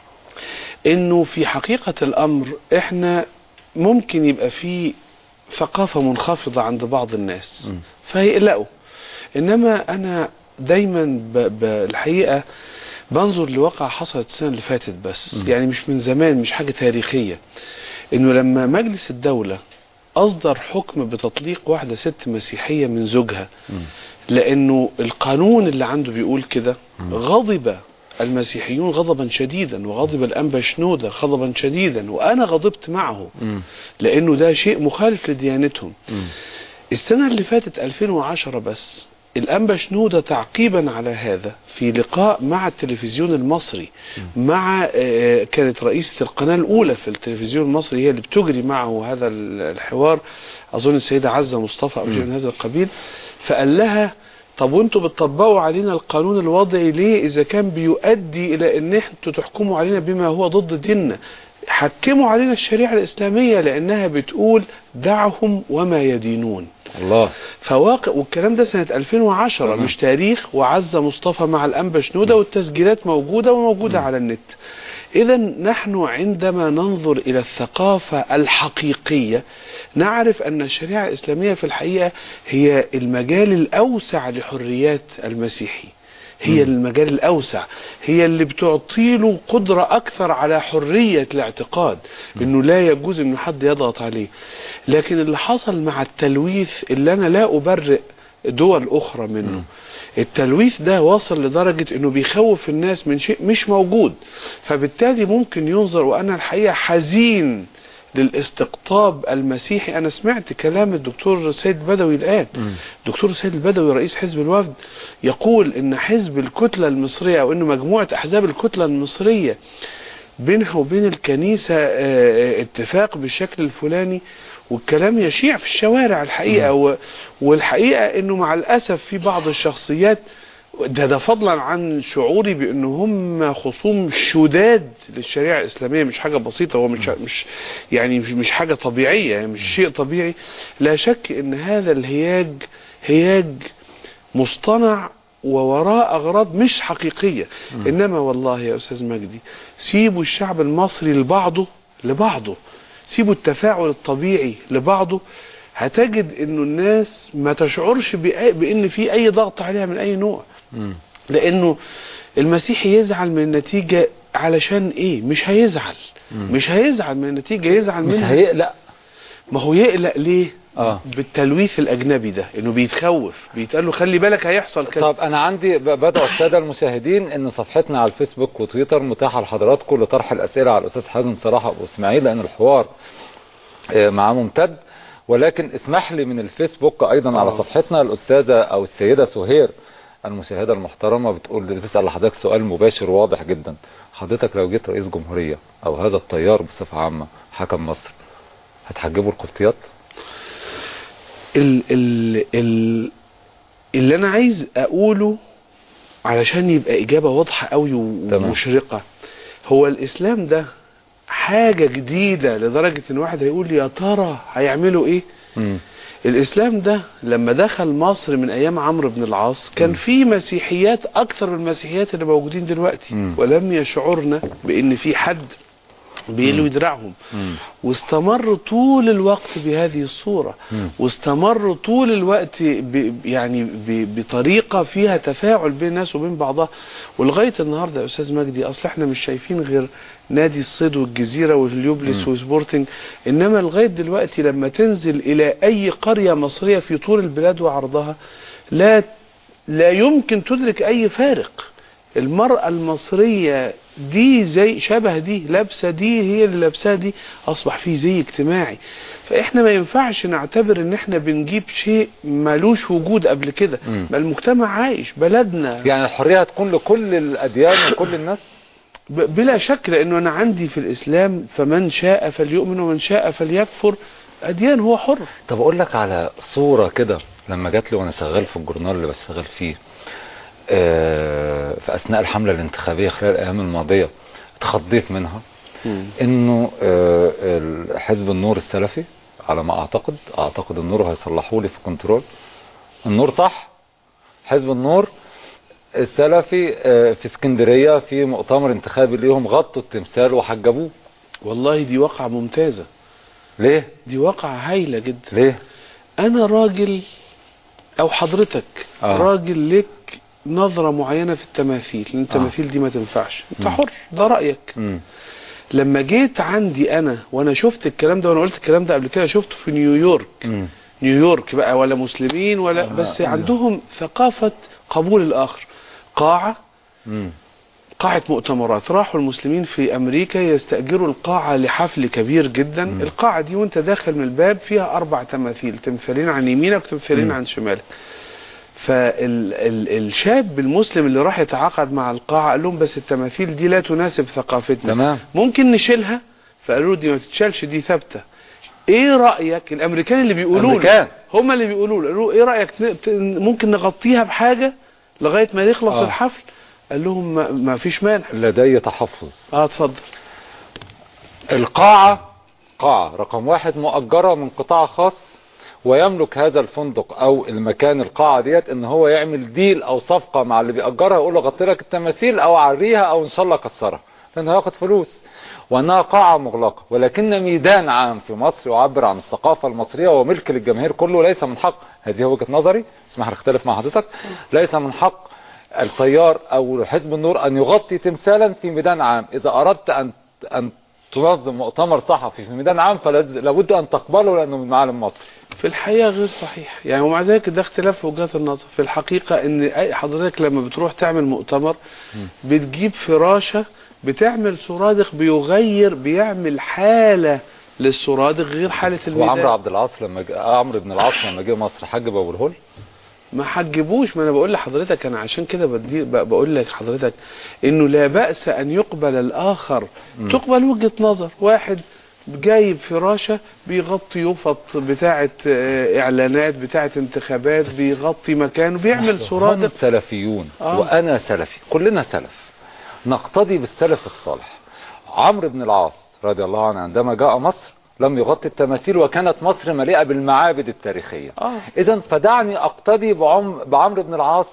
إنه في حقيقة الأمر إحنا ممكن يبقى في ثقافة منخفضة عند بعض الناس مم. فيقلقوا إنما أنا دايما ب... ب... الحقيقة بنظر لواقع حصلت السنة اللي فاتت بس مم. يعني مش من زمان مش حاجة تاريخية إنه لما مجلس الدولة أصدر حكم بتطليق واحدة ست مسيحية من زوجها مم. لأنه القانون اللي عنده بيقول كده مم. غضب المسيحيون غضبا شديدا وغضب الأنبا شنودة غضبا شديدا وأنا غضبت معه مم. لأنه ده شيء مخالف لديانتهم مم. السنة اللي فاتت 2010 بس الأنبا شنودة تعقيبا على هذا في لقاء مع التلفزيون المصري مع آه، كانت رئيسة القناة الأولى في التلفزيون المصري هي اللي بتجري معه هذا ال- الحوار أظن السيدة عزة مصطفى أو شيء مم. من هذا القبيل فقال لها طب وانتوا بتطبقوا علينا القانون الوضعي ليه إذا كان بيؤدي إلى إن انتوا تحكموا علينا بما هو ضد ديننا حكموا علينا الشريعة الإسلامية لأنها بتقول دعهم وما يدينون الله فواقع والكلام ده سنة 2010 تمام. مش تاريخ وعزة مصطفى مع الأنبا شنودة والتسجيلات موجودة وموجودة مم. على النت إذا نحن عندما ننظر إلى الثقافة الحقيقية نعرف أن الشريعة الإسلامية في الحقيقة هي المجال الأوسع لحريات المسيحي هي المجال الأوسع هي اللي بتعطيله قدرة أكثر على حرية الاعتقاد إنه لا يجوز إنه حد يضغط عليه لكن اللي حصل مع التلويث اللي أنا لا أبرئ دول أخرى منه التلويث ده واصل لدرجة إنه بيخوف الناس من شيء مش موجود فبالتالي ممكن ينظر وأنا الحقيقة حزين للاستقطاب المسيحي أنا سمعت كلام الدكتور سيد بدوي الآن دكتور سيد البدوي رئيس حزب الوفد يقول ان حزب الكتلة المصرية او انه مجموعة احزاب الكتلة المصرية بينها وبين الكنيسة آه، اتفاق بالشكل الفلاني والكلام يشيع في الشوارع الحقيقة و- والحقيقة انه مع الاسف في بعض الشخصيات ده ده فضلا عن شعوري بان هم خصوم شداد للشريعه الاسلاميه مش حاجه بسيطه هو مش مش يعني مش, مش حاجه طبيعيه يعني مش شيء طبيعي لا شك ان هذا الهياج هياج مصطنع ووراء اغراض مش حقيقيه انما والله يا استاذ مجدي سيبوا الشعب المصري لبعضه لبعضه سيبوا التفاعل الطبيعي لبعضه هتجد انه الناس ما تشعرش بأي- بان في اي ضغط عليها من اي نوع مم. لانه المسيحي يزعل من النتيجة علشان ايه مش هيزعل مش هيزعل من النتيجة يزعل مش منها هيقلق ما هو يقلق ليه اه بالتلويث الاجنبي ده انه بيتخوف بيتقال له خلي بالك هيحصل كذا طب انا عندي ب- بدعو الساده المشاهدين ان صفحتنا على الفيسبوك وتويتر متاحه لحضراتكم لطرح الاسئله على الاستاذ حازم صلاح ابو اسماعيل لان الحوار آه، معاه ممتد ولكن اسمح لي من الفيسبوك ايضا على آه. صفحتنا الاستاذه او السيده سهير المشاهده المحترمه بتقول بتسال لحضرتك سؤال مباشر واضح جدا حضرتك لو جيت رئيس جمهوريه او هذا التيار بصفه عامه حكم مصر هتحجبوا القبطيات ال ال ال اللي انا عايز اقوله علشان يبقى اجابة واضحة قوي تمام. ومشرقة هو الاسلام ده حاجة جديدة لدرجة ان واحد هيقول يا ترى هيعملوا ايه مم. الاسلام ده لما دخل مصر من ايام عمرو بن العاص كان في مسيحيات اكثر من المسيحيات اللي موجودين دلوقتي مم. ولم يشعرنا بان في حد بيلوي دراعهم مم. واستمر طول الوقت بهذه الصورة مم. واستمر طول الوقت ب يعني ب بطريقة فيها تفاعل بين الناس وبين بعضها ولغاية النهاردة يا أستاذ مجدي أصل احنا مش شايفين غير نادي الصيد والجزيرة واليوبلس مم. وسبورتنج إنما لغاية دلوقتي لما تنزل إلى أي قرية مصرية في طول البلاد وعرضها لا لا يمكن تدرك أي فارق المرأة المصرية دي زي شبه دي لابسة دي هي اللي لابساها دي أصبح فيه زي اجتماعي فإحنا ما ينفعش نعتبر إن إحنا بنجيب شيء مالوش وجود قبل كده مم. بل المجتمع عايش بلدنا يعني الحريه هتكون لكل الاديان وكل الناس ب- بلا شك لأنه أنا عندي في الإسلام فمن شاء فليؤمن ومن شاء فليكفر أديان هو حر طب اقول لك على صورة كده لما جات لي وانا شغال في الجورنال اللي بشتغل فيه آه، في اثناء الحملة الانتخابية خلال الايام الماضية اتخضيت منها انه آه، ال- حزب النور السلفي على ما اعتقد اعتقد النور هيصلحوا لي في كنترول النور صح حزب النور السلفي آه، في اسكندرية في مؤتمر انتخابي ليهم غطوا التمثال وحجبوه والله دي واقعة ممتازة ليه دي واقعة هايلة جدا ليه انا راجل او حضرتك آه. راجل لك نظرة معينة في التماثيل لان التماثيل دي ما تنفعش انت مم. حر ده رأيك مم. لما جيت عندي انا وانا شفت الكلام ده وانا قلت الكلام ده قبل كده شفته في نيويورك مم. نيويورك بقى ولا مسلمين ولا آه، بس آه. عندهم ثقافة قبول الاخر قاعة مم. قاعة مؤتمرات راحوا المسلمين في أمريكا يستأجروا القاعة لحفل كبير جدا مم. القاعة دي وانت داخل من الباب فيها أربع تماثيل تمثالين عن يمينك وتمثالين مم. عن شمالك فالشاب المسلم اللي راح يتعاقد مع القاعة قال لهم بس التماثيل دي لا تناسب ثقافتنا تمام ممكن نشيلها فقالوا له دي ما تتشالش دي ثابتة ايه رأيك الامريكان اللي بيقولوا له أمريكان. هم اللي بيقولوا له قالوا له ايه رأيك ت- ت- ممكن نغطيها بحاجة لغاية ما يخلص آه. الحفل قال لهم ما, ما فيش مانع لدي تحفظ اه اتفضل القاعة قاعة رقم واحد مؤجرة من قطاع خاص ويملك هذا الفندق او المكان القاعة ديت ان هو يعمل ديل او صفقة مع اللي بيأجرها يقول له غطي لك التماثيل او عريها او ان شاء الله كسرها لانه هياخد فلوس وانها قاعة مغلقة ولكن ميدان عام في مصر يعبر عن الثقافة المصرية وملك للجماهير كله ليس من حق هذه وجهة نظري اسمح لي اختلف مع حضرتك ليس من حق التيار او حزب النور ان يغطي تمثالا في ميدان عام اذا اردت ان ان تنظم مؤتمر صحفي في ميدان عام فلابد ان تقبله لانه من معالم مصر في الحقيقة غير صحيح يعني ومع ذلك ده اختلاف في وجهات النظر في الحقيقة ان اي حضرتك لما بتروح تعمل مؤتمر بتجيب فراشة بتعمل سرادق بيغير بيعمل حالة للسرادق غير حالة وعمرو الميدان عبد العاص لما جاء عمرو بن العاص لما جه مصر حج ابو الهول ما حجبوش ما انا بقول لحضرتك انا عشان كده بدي ب- بقول لك حضرتك انه لا بأس ان يقبل الاخر تقبل وجهة نظر واحد جايب فراشة بيغطي يفط بتاعة آه، اعلانات بتاعة انتخابات بيغطي مكان بيعمل هم سرادق سلفيون آه. وانا سلفي كلنا سلف نقتدي بالسلف الصالح عمرو بن العاص رضي الله عنه عندما جاء مصر لم يغطي التماثيل وكانت مصر مليئة بالمعابد التاريخية اه اذا فدعني اقتدي بعم بعمرو بن العاص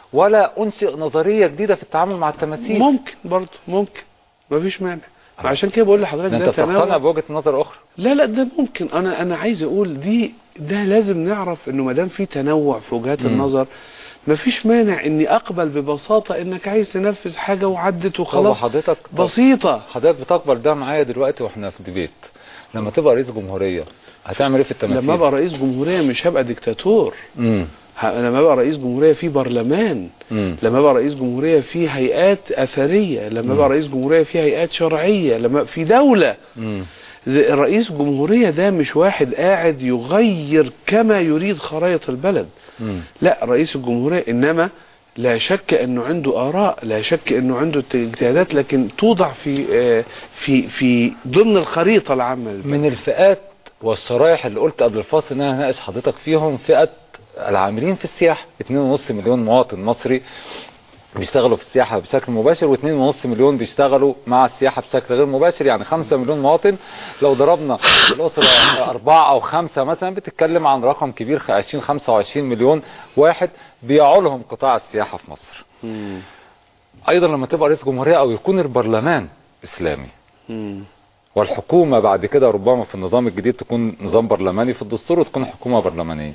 ولا انشئ نظرية جديدة في التعامل مع التماثيل ممكن برضه ممكن مفيش مانع عشان كده بقول لحضرتك ده ده انت تقتنع تنوع بوجهة نظر اخرى لا لا ده ممكن انا انا عايز اقول دي ده لازم نعرف انه ما دام في تنوع في وجهات مم. النظر مفيش مانع اني اقبل ببساطه انك عايز تنفذ حاجه وعدت طب وخلاص حضرتك بسيطه حضرتك بتقبل ده معايا دلوقتي واحنا في ديبيت لما تبقى رئيس جمهورية هتعمل ايه في التماثيل لما ابقى رئيس جمهوريه مش هبقى ديكتاتور امم ه- لما ابقى رئيس جمهوريه في برلمان امم لما ابقى رئيس جمهوريه في هيئات اثريه لما ابقى رئيس جمهوريه في هيئات شرعيه لما في دوله امم رئيس جمهوريه ده مش واحد قاعد يغير كما يريد خرائط البلد امم لا رئيس الجمهورية إنما لا شك أنه عنده آراء لا شك أنه عنده اجتهادات لكن توضع في آه، في في ضمن الخريطة العامة للبلد. من الفئات والشرايح اللي قلت قبل الفاصل ان انا هناقش حضرتك فيهم فئة العاملين في السياحة 2.5 مليون مواطن مصري بيشتغلوا في السياحة بشكل مباشر و2.5 مليون بيشتغلوا مع السياحة بشكل غير مباشر يعني 5 مليون مواطن لو ضربنا الأسرة أربعة أو خمسة مثلا بتتكلم عن رقم كبير 20 25 مليون واحد بيعولهم قطاع السياحة في مصر مم. أيضا لما تبقى رئيس جمهورية أو يكون البرلمان إسلامي مم. والحكومة بعد كده ربما في النظام الجديد تكون نظام برلماني في الدستور وتكون حكومة برلمانية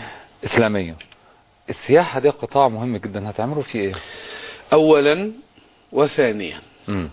إسلامية السياحة دي قطاع مهم جدا هتعملوا فيه ايه؟ أولا وثانيا مم.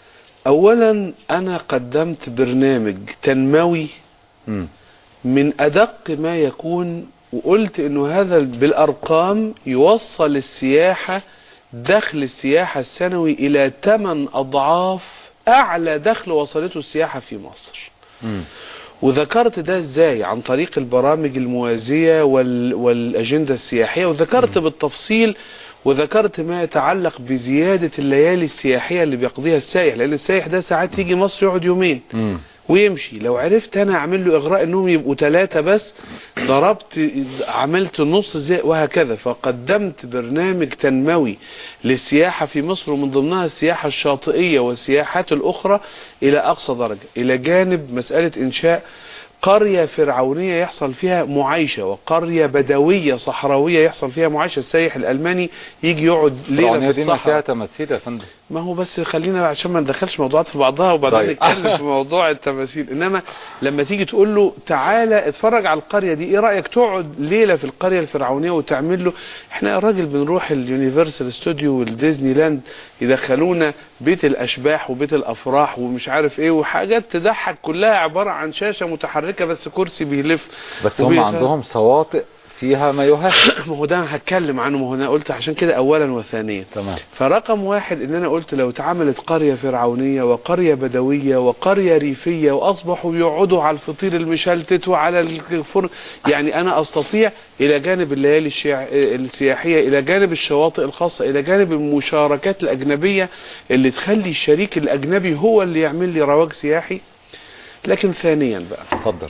أولا أنا قدمت برنامج تنموي مم. من أدق ما يكون وقلت أنه هذا بالأرقام يوصل السياحة دخل السياحة السنوي إلى 8 أضعاف أعلى دخل وصلته السياحة في مصر مم. وذكرت ده ازاي عن طريق البرامج الموازية وال... والأجندة السياحية وذكرت بالتفصيل وذكرت ما يتعلق بزيادة الليالي السياحية اللي بيقضيها السائح لأن السائح ده ساعات يجي مصر يقعد يومين مم. ويمشي لو عرفت انا اعمل له اغراء انهم يبقوا ثلاثة بس ضربت عملت نص زي وهكذا فقدمت برنامج تنموي للسياحة في مصر ومن ضمنها السياحة الشاطئية والسياحات الاخرى الى اقصى درجة الى جانب مسألة انشاء قرية فرعونية يحصل فيها معايشة وقرية بدوية صحراوية يحصل فيها معايشة السايح الألماني يجي يقعد ليلة فرعونية في دي ما فيها الصحراء تماثيل يا فندم ما هو بس خلينا عشان ما ندخلش موضوعات في بعضها وبعدين طيب. نتكلم في موضوع التماثيل انما لما تيجي تقول له تعالى اتفرج على القريه دي ايه رايك تقعد ليله في القريه الفرعونيه وتعمل له احنا الراجل بنروح اليونيفرسال ستوديو والديزني لاند يدخلونا بيت الاشباح وبيت الافراح ومش عارف ايه وحاجات تضحك كلها عباره عن شاشه متحركه بس كرسي بيلف بس هم وبيخ- عندهم شواطئ فيها ما يهاش ما هو ده هتكلم عنه ما هو انا قلت عشان كده اولا وثانيا تمام فرقم واحد ان انا قلت لو اتعملت قرية فرعونية وقرية بدوية وقرية ريفية واصبحوا يقعدوا على الفطير المشلتت وعلى الفرن يعني انا استطيع الى جانب الليالي الشيع... السياحية الى جانب الشواطئ الخاصة الى جانب المشاركات الاجنبية اللي تخلي الشريك الاجنبي هو اللي يعمل لي رواج سياحي لكن ثانيا بقى اتفضل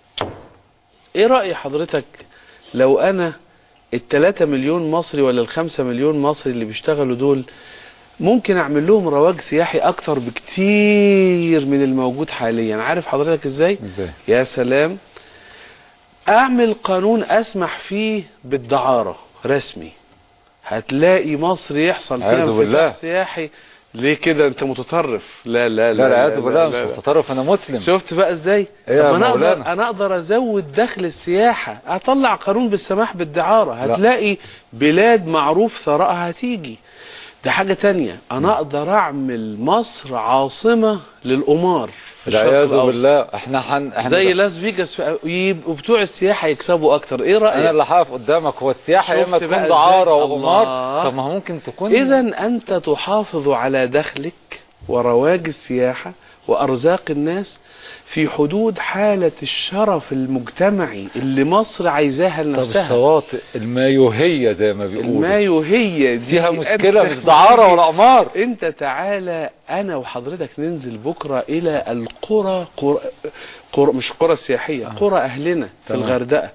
ايه رأي حضرتك لو انا التلاتة مليون مصري ولا الخمسة مليون مصري اللي بيشتغلوا دول ممكن اعمل لهم رواج سياحي اكتر بكتير من الموجود حاليا عارف حضرتك ازاي ازاي يا سلام اعمل قانون اسمح فيه بالدعارة رسمي هتلاقي مصر يحصل فيها أعوذ بالله. انفتاح سياحي ليه كده انت متطرف لا لا لا لا اعوذ بالله لا. مش متطرف انا مسلم شفت بقى ازاي إيه يا طب انا اقدر مولانا؟ انا اقدر ازود دخل السياحه اطلع قانون بالسماح بالدعاره هتلاقي بلاد معروف ثرائها هتيجي ده حاجه تانية انا اقدر اعمل مصر عاصمه للقمار في الشرق والعياذ الأوسط. بالله احنا حن احنا زي لاس فيجاس في- يبقوا بتوع السياحه يكسبوا اكتر ايه رايك انا اللي هقف قدامك هو السياحه يا اما شفت بقى تكون دعاره إزاي؟ وقمار الله. طب ما هو ممكن تكون اذا انت تحافظ على دخلك ورواج السياحة وارزاق الناس في حدود حالة الشرف المجتمعي اللي مصر عايزاها طب لنفسها الشواطئ المايوهيه زي ما بيقولوا المايو هي دي فيها مشكله أنت مش دعاره ولا قمار انت تعالى انا وحضرتك ننزل بكرة الى القرى قرى, قرى مش قرى السياحية آه. قرى اهلنا في تمام. الغردقة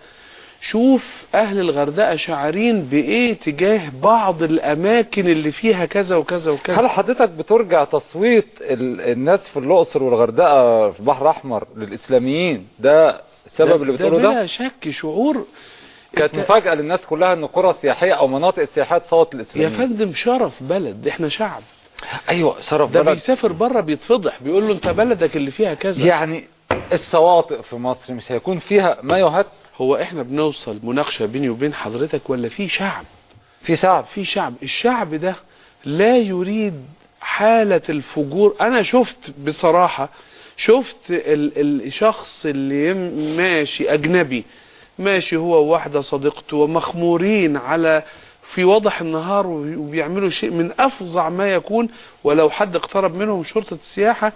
شوف اهل الغردقة شاعرين بايه تجاه بعض الاماكن اللي فيها كذا وكذا وكذا هل حضرتك بترجع تصويت ال- الناس في الاقصر والغردقه في البحر الاحمر للاسلاميين ده السبب اللي بتقوله ده بلا شك شعور كانت إنت- مفاجاه للناس كلها ان قرى سياحيه او مناطق سياحيه تصوت يا للاسلاميين فندم شرف بلد احنا شعب ايوه شرف ده بلد بيسافر بره بيتفضح بيقول له انت بلدك اللي فيها كذا يعني الشواطئ في مصر مش هيكون فيها مايوهات هو احنا بنوصل مناقشة بيني وبين حضرتك ولا في شعب في شعب في شعب الشعب ده لا يريد حالة الفجور انا شفت بصراحة شفت ال- الشخص اللي يم- ماشي اجنبي ماشي هو وواحدة صديقته ومخمورين على في وضح النهار وبي- وبيعملوا شيء من افظع ما يكون ولو حد اقترب منهم شرطة السياحة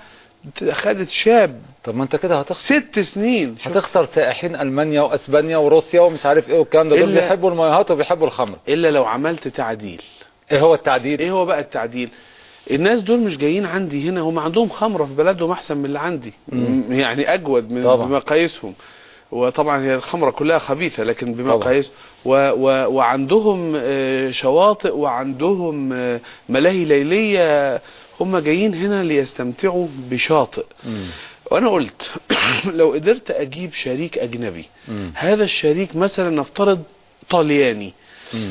خدت شاب طب ما انت كده هتخسر ست سنين شوف. هتخسر سائحين المانيا واسبانيا وروسيا ومش عارف ايه والكلام ده دول إلا- بيحبوا المايوهات وبيحبوا الخمر الا لو عملت تعديل ايه هو التعديل ايه هو بقى التعديل الناس دول مش جايين عندي هنا هم عندهم خمرة في بلدهم احسن من اللي عندي مم. يعني اجود من طبعا. بمقاييسهم وطبعا هي الخمرة كلها خبيثة لكن طبعا. بمقاييس و و وعندهم آه، شواطئ وعندهم آه، ملاهي ليلية هم جايين هنا ليستمتعوا بشاطئ مم. وانا قلت لو قدرت اجيب شريك اجنبي مم. هذا الشريك مثلا نفترض طلياني مم.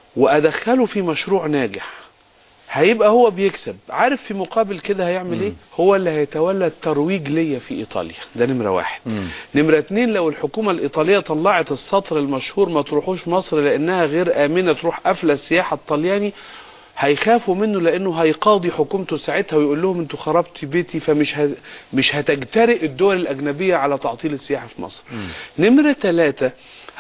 وادخله في مشروع ناجح هيبقى هو بيكسب عارف في مقابل كده هيعمل مم. ايه هو اللي هيتولى الترويج ليا في ايطاليا ده نمرة واحد مم. نمرة اتنين لو الحكومة الايطالية طلعت السطر المشهور ما تروحوش مصر لانها غير امنة تروح قافلة السياحة الطلياني هيخافوا منه لانه هيقاضي حكومته ساعتها ويقول لهم انتوا خربتوا بيتي فمش ه... مش هتجترئ الدول الاجنبية على تعطيل السياحة في مصر مم. نمرة ثلاثة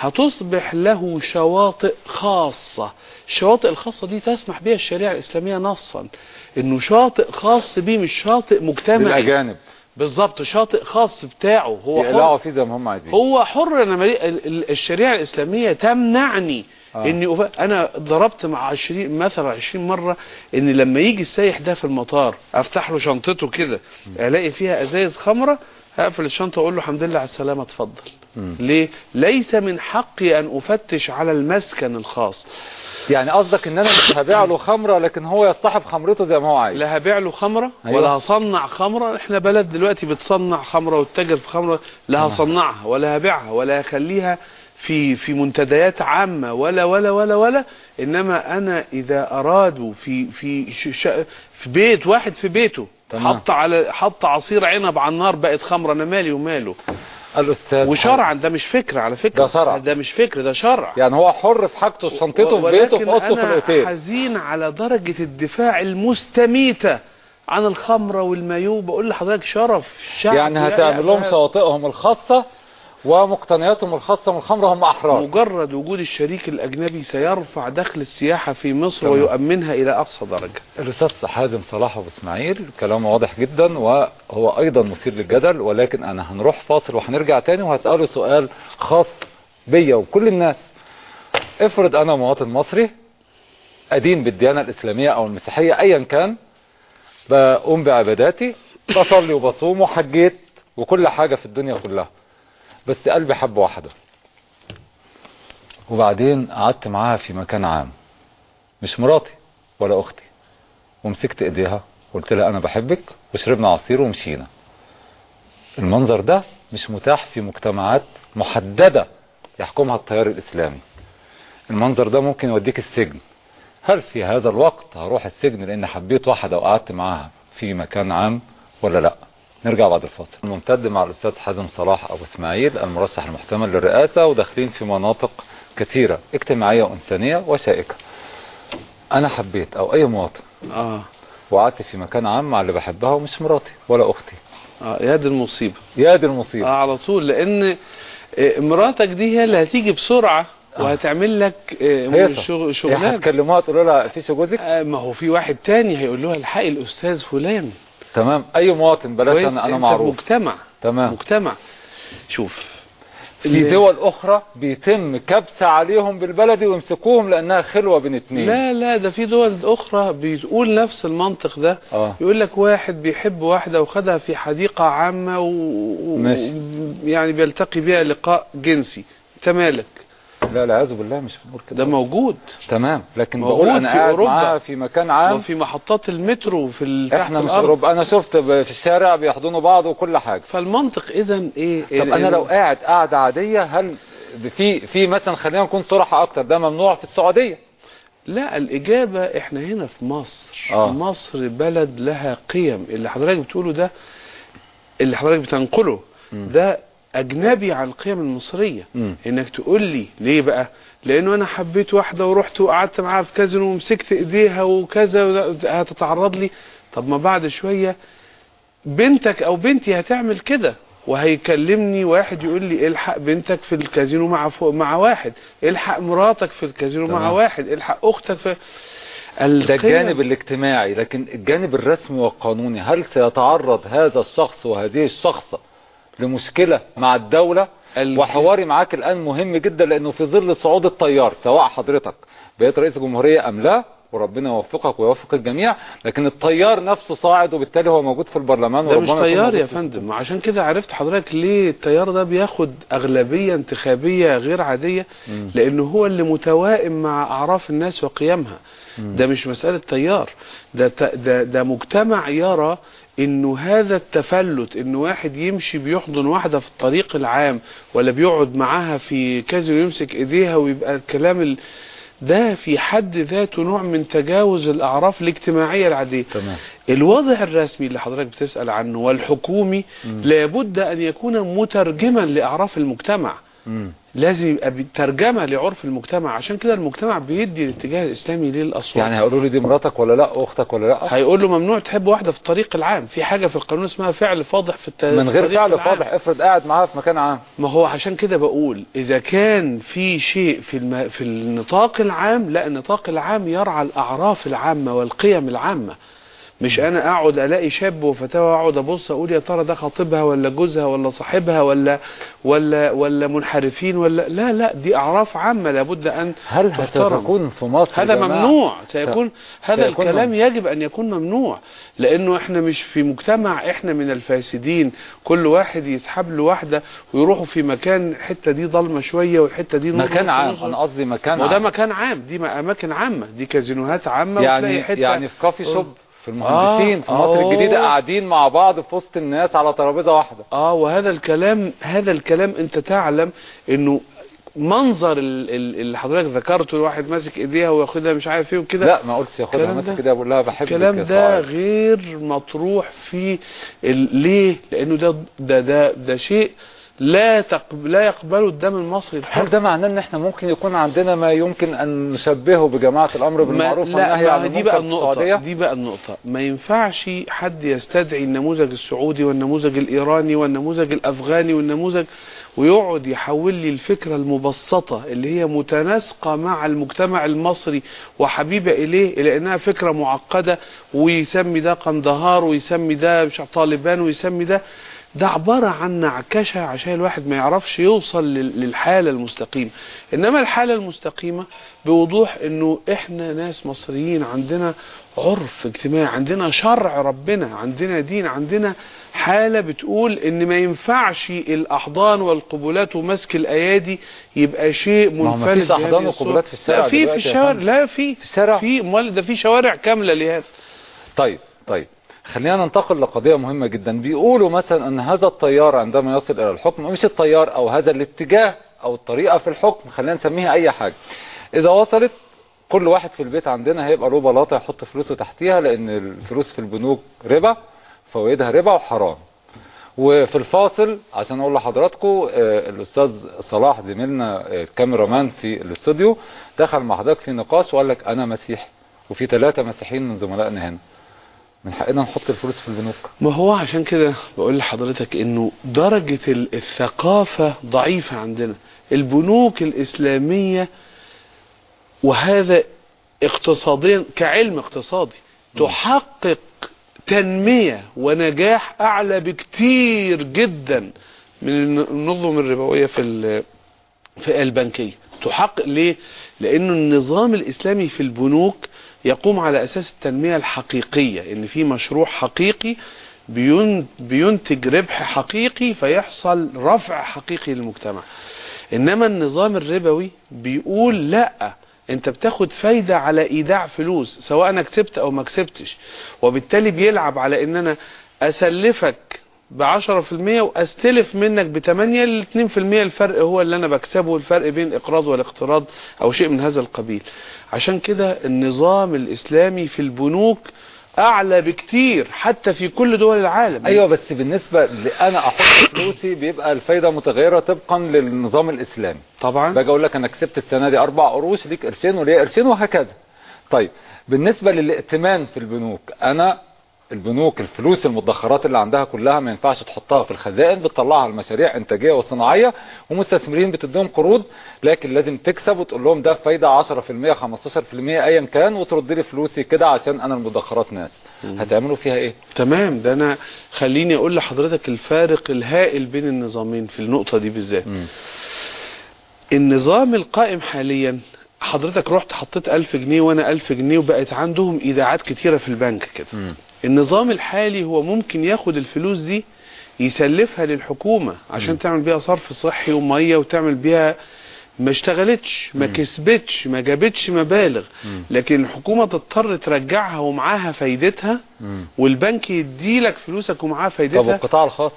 هتصبح له شواطئ خاصة الشواطئ الخاصة دي تسمح بها الشريعة الإسلامية نصا إنه شاطئ خاص بيه مش شاطئ مجتمعي للاجانب بالظبط شاطئ خاص بتاعه هو يقلعوا حر فيه زي ما هم عايزين هو حر انا ملي... ال- ال- الشريعه الاسلاميه تمنعني آه. آه. اني أف... انا ضربت مع 20 مثلا 20 مره ان لما يجي السايح ده في المطار افتح له شنطته كده الاقي فيها ازايز خمره هقفل الشنطه واقول له الحمد لله على السلامه اتفضل مم. ليه ليس من حقي ان افتش على المسكن الخاص يعني قصدك ان انا مش هبيع له خمره لكن هو يصطحب خمرته زي ما هو عايز لا هبيع له خمره أيوة. ولا هصنع خمره احنا بلد دلوقتي بتصنع خمره وتتاجر في خمره لا تمام. هصنعها ولا هبيعها ولا هخليها في في منتديات عامه ولا ولا ولا ولا انما انا اذا ارادوا في في ش ش في بيت واحد في بيته تمام. حط على حط عصير عنب على النار بقت خمره انا مالي وماله الاستاذ وشرعا ده مش فكر على فكره ده شرع. ده مش فكر ده شرع يعني هو حر في حاجته في شنطته في بيته في ولكن اوضته في أنا الاوتيل حزين على درجة الدفاع المستميتة عن الخمرة والمايو بقول لحضرتك شرف شعب يعني هتعمل لهم شواطئهم الخاصه ومقتنياتهم الخاصه من الخمره هم احرار مجرد وجود الشريك الأجنبي سيرفع دخل السياحة في مصر تمام. ويؤمنها إلى أقصى درجة الاستاذ حازم صلاح ابو اسماعيل كلامه واضح جدا وهو ايضا مثير للجدل ولكن انا هنروح فاصل وهنرجع تاني وهساله سؤال خاص بيا وكل الناس افرض انا مواطن مصري ادين بالديانه الاسلاميه او المسيحيه ايا كان بقوم بعباداتي بصلي وبصوم وحجيت وكل حاجه في الدنيا كلها بس قلبي حب واحده وبعدين قعدت معاها في مكان عام مش مراتي ولا اختي ومسكت ايديها قلت لها انا بحبك وشربنا عصير ومشينا المنظر ده مش متاح في مجتمعات محددة يحكمها التيار الاسلامي المنظر ده ممكن يوديك السجن هل في هذا الوقت هروح السجن لان حبيت واحدة وقعدت معاها في مكان عام ولا لا نرجع بعد الفاصل ممتد مع الاستاذ حازم صلاح ابو اسماعيل المرشح المحتمل للرئاسة وداخلين في مناطق كثيرة اجتماعية وانسانية وشائكة انا حبيت او اي مواطن اه وقعدت في مكان عام مع اللي بحبها ومش مراتي ولا اختي اه يا دي المصيبة يا دي المصيبة اه على طول لان آه، مراتك دي هي اللي هتيجي بسرعة وهتعمل لك آه، هيصة. شغ- هي شغلانة هتكلموها تقول لها فيش جوزك آه، ما هو في واحد تاني هيقول له الحقي الاستاذ فلان تمام اي مواطن بلاش كويس؟ انا انا أنت معروف مجتمع تمام مجتمع شوف في ال- دول اخرى بيتم كبسة عليهم بالبلدي ويمسكوهم لانها خلوة بين اتنين لا لا ده في دول اخرى بيقول نفس المنطق ده اه يقول لك واحد بيحب واحدة وخدها في حديقة عامة و... و- ماشي. يعني بيلتقي بيها لقاء جنسي انت مالك لا لا اعوذ بالله مش بقول كده ده موجود تمام لكن موجود بقول انا في قاعد أوروبا. معاها في مكان عام وفي محطات المترو في ال- تحت احنا مش الأرض. اوروبا انا شفت ب- في الشارع بيحضنوا بعض وكل حاجة فالمنطق اذا ايه طب انا لو قاعد قاعدة عادية هل في في مثلا خلينا نكون صراحة اكتر ده ممنوع في السعودية لا الإجابة إحنا هنا في مصر آه. مصر بلد لها قيم اللي حضرتك بتقوله ده اللي حضرتك بتنقله مم. ده أجنبي عن القيم المصرية مم. إنك تقول لي ليه بقى لأنه أنا حبيت واحدة ورحت وقعدت معاها في كازينو ومسكت إيديها وكذا وده- هتتعرض لي طب ما بعد شوية بنتك أو بنتي هتعمل كده وهيكلمني واحد يقول لي الحق بنتك في الكازينو مع فوق مع واحد الحق مراتك في الكازينو مع تمام. واحد الحق اختك في ده القيم- الجانب الاجتماعي لكن الجانب الرسمي والقانوني هل سيتعرض هذا الشخص وهذه الشخصة لمشكلة مع الدولة الج- وحواري معاك الآن مهم جدا لأنه في ظل صعود التيار سواء حضرتك بقيت رئيس جمهورية أم لا وربنا يوفقك ويوفق الجميع لكن التيار نفسه صاعد وبالتالي هو موجود في البرلمان ده مش وربنا يكون طيار موجود يا في- فندم عشان كده عرفت حضرتك ليه التيار ده بياخد أغلبية انتخابية غير عادية مم. لأنه هو اللي متوائم مع أعراف الناس وقيمها مم. ده مش مسألة تيار ده, ت- ده, ده مجتمع يرى انه هذا التفلت انه واحد يمشي بيحضن واحدة في الطريق العام ولا بيقعد معاها في كازينو يمسك ايديها ويبقى الكلام ال... ده في حد ذاته نوع من تجاوز الاعراف الاجتماعية العادية تمام الوضع الرسمي اللي حضرتك بتسأل عنه والحكومي مم. لابد ان يكون مترجما لاعراف المجتمع مم. لازم يبقى ترجمة لعرف المجتمع عشان كده المجتمع بيدي الاتجاه الاسلامي ليه الاصوات يعني هيقولوا لي دي مراتك ولا لا اختك ولا لا هيقول له ممنوع تحب واحدة في الطريق العام في حاجة في القانون اسمها فعل فاضح في الت... من في غير الطريق فعل العام. فاضح افرض قاعد معاها في مكان عام ما هو عشان كده بقول إذا كان في شيء في الم... في النطاق العام لا النطاق العام يرعى الأعراف العامة والقيم العامة مش أنا أقعد ألاقي شاب وفتاة وأقعد أبص أقول يا ترى ده خطيبها ولا جوزها ولا صاحبها ولا ولا ولا منحرفين ولا لا لا دي أعراف عامة لابد أن هل تحترم. ستكون في مصر هذا يا جماعة؟ ممنوع سيكون هذا سيكون الكلام ممنوع. يجب أن يكون ممنوع لأنه إحنا مش في مجتمع إحنا من الفاسدين كل واحد يسحب له واحدة ويروحوا في مكان الحتة دي ضلمة شوية والحتة دي نور مكان نص عام نص. انا قصدي مكان ما ده عام مكان عام دي أماكن عامة دي كازينوهات عامة يعني وتلاقي حتة يعني في كافي آه. شوب في المهندسين في مصر آه. الجديدة قاعدين مع بعض في وسط الناس على ترابيزة واحدة اه وهذا الكلام هذا الكلام انت تعلم انه منظر ال- ال- اللي حضرتك ذكرته الواحد ماسك ايديها وياخدها مش عارف ايه وكده لا ما قلتش ياخدها الكلام مثلا ده- كده بقول لها بحبك الكلام يا ده سعاد. غير مطروح في ال... ليه لانه ده ده ده, ده شيء لا تقب... لا يقبله الدم المصري الحر هل ده معناه ان احنا ممكن يكون عندنا ما يمكن ان نشبهه بجماعة الامر بالمعروف لا والنهي ما عن دي المنكر بقى في النقطة السعودية دي بقى النقطة ما ينفعش حد يستدعي النموذج السعودي والنموذج الإيراني والنموذج الأفغاني والنموذج ويقعد يحول لي الفكرة المبسطة اللي هي متناسقة مع المجتمع المصري وحبيبة إليه إلى أنها فكرة معقدة ويسمي ده قندهار ويسمي ده مش عارف طالبان ويسمي ده ده عبارة عن نعكشة عشان الواحد ما يعرفش يوصل لل- للحالة المستقيمة إنما الحالة المستقيمة بوضوح إنه إحنا ناس مصريين عندنا عرف اجتماعي عندنا شرع ربنا عندنا دين عندنا حالة بتقول إن ما ينفعش الأحضان والقبلات ومسك الأيادي يبقى شيء ما هو منفرد مفيش بهذه أحضان الصورة. وقبلات في الشارع لا في في دلوقتي يا الشوارع فندم. لا في في الشارع في امال ده في شوارع كاملة لهذا طيب طيب خلينا ننتقل لقضية مهمة جدا بيقولوا مثلا ان هذا التيار عندما يصل الى الحكم مش التيار او هذا الاتجاه او الطريقة في الحكم خلينا نسميها اي حاجة اذا وصلت كل واحد في البيت عندنا هيبقى له بلاطه يحط فلوسه تحتيها لان الفلوس في البنوك ربا فوائدها ربا وحرام وفي الفاصل عشان اقول لحضراتكم آه، الاستاذ صلاح زميلنا آه، الكاميرا مان في الاستوديو دخل مع حضرتك في نقاش وقال لك انا مسيحي وفي ثلاثه مسيحيين من زملائنا هنا من حقنا نحط الفلوس في البنوك ما هو عشان كده بقول لحضرتك انه درجة ال- الثقافة ضعيفة عندنا البنوك الاسلامية وهذا اقتصاديا كعلم اقتصادي تحقق تنمية ونجاح اعلى بكتير جدا من الن- النظم الربوية في ال- في البنكية تحقق ليه لانه النظام الاسلامي في البنوك يقوم على اساس التنمية الحقيقية ان في مشروع حقيقي بين- بينتج ربح حقيقي فيحصل رفع حقيقي للمجتمع انما النظام الربوي بيقول لا انت بتاخد فايدة على ايداع فلوس سواء انا كسبت او ما كسبتش وبالتالي بيلعب على ان انا اسلفك بعشرة في المية واستلف منك بتمانية الاتنين في المية الفرق هو اللي انا بكسبه الفرق بين الاقراض والاقتراض او شيء من هذا القبيل عشان كده النظام الاسلامي في البنوك اعلى بكتير حتى في كل دول العالم ايوه بس بالنسبه لانا احط فلوسي بيبقى الفايده متغيره طبقا للنظام الاسلامي طبعا باجي اقول لك انا كسبت السنه دي اربع قروش ليك قرشين وليا قرشين وهكذا طيب بالنسبه للائتمان في البنوك انا البنوك الفلوس المدخرات اللي عندها كلها ما ينفعش تحطها في الخزائن بتطلعها لمشاريع انتاجيه وصناعيه ومستثمرين بتديهم قروض لكن لازم تكسب وتقول لهم ده فايده 10% 15% ايا كان وترد لي فلوسي كده عشان انا المدخرات ناس هتعملوا فيها ايه تمام ده انا خليني اقول لحضرتك الفارق الهائل بين النظامين في النقطة دي بالذات النظام القائم حاليا حضرتك رحت حطيت ألف جنيه وانا ألف جنيه وبقت عندهم ايداعات كتيرة في البنك كده مم. النظام الحالي هو ممكن ياخد الفلوس دي يسلفها للحكومة عشان تعمل بيها صرف صحي ومية وتعمل بيها ما اشتغلتش ما كسبتش ما جابتش مبالغ مم. لكن الحكومة تضطر ترجعها ومعاها فايدتها مم. والبنك يديلك فلوسك ومعاه طب فايدتها والقطاع الخاص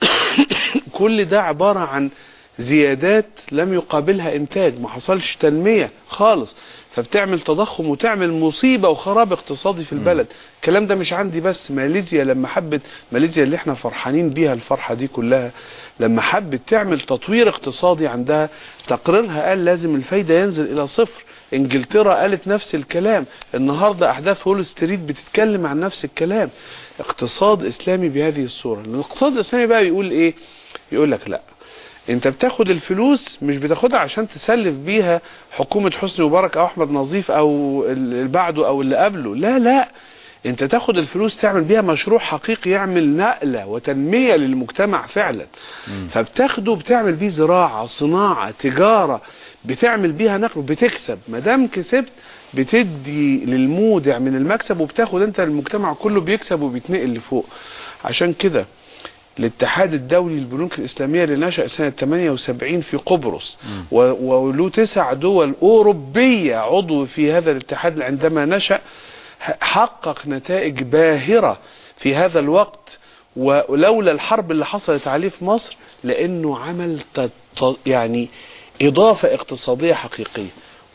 كل ده عبارة عن زيادات لم يقابلها انتاج ما حصلش تنمية خالص فبتعمل تضخم وتعمل مصيبة وخراب اقتصادي في البلد الكلام ده مش عندي بس ماليزيا لما حبت ماليزيا اللي احنا فرحانين بيها الفرحة دي كلها لما حبت تعمل تطوير اقتصادي عندها تقريرها قال لازم الفايدة ينزل الى صفر انجلترا قالت نفس الكلام النهاردة احداث وول ستريت بتتكلم عن نفس الكلام اقتصاد اسلامي بهذه الصورة الاقتصاد الاسلامي بقى بيقول ايه يقول لك لا انت بتاخد الفلوس مش بتاخدها عشان تسلف بيها حكومة حسني مبارك او احمد نظيف او اللي بعده او اللي قبله لا لا انت تاخد الفلوس تعمل بيها مشروع حقيقي يعمل نقلة وتنمية للمجتمع فعلا فبتاخده بتعمل بيه زراعة صناعة تجارة بتعمل بيها نقل بتكسب ما دام كسبت بتدي للمودع من المكسب وبتاخد انت المجتمع كله بيكسب وبيتنقل لفوق عشان كده الاتحاد الدولي للبنوك الإسلامية اللي نشأ سنة 78 في قبرص و- وله تسع دول أوروبية عضو في هذا الاتحاد عندما نشأ ح- حقق نتائج باهرة في هذا الوقت ولولا الحرب اللي حصلت عليه في مصر لأنه عمل ت- ت- يعني إضافة اقتصادية حقيقية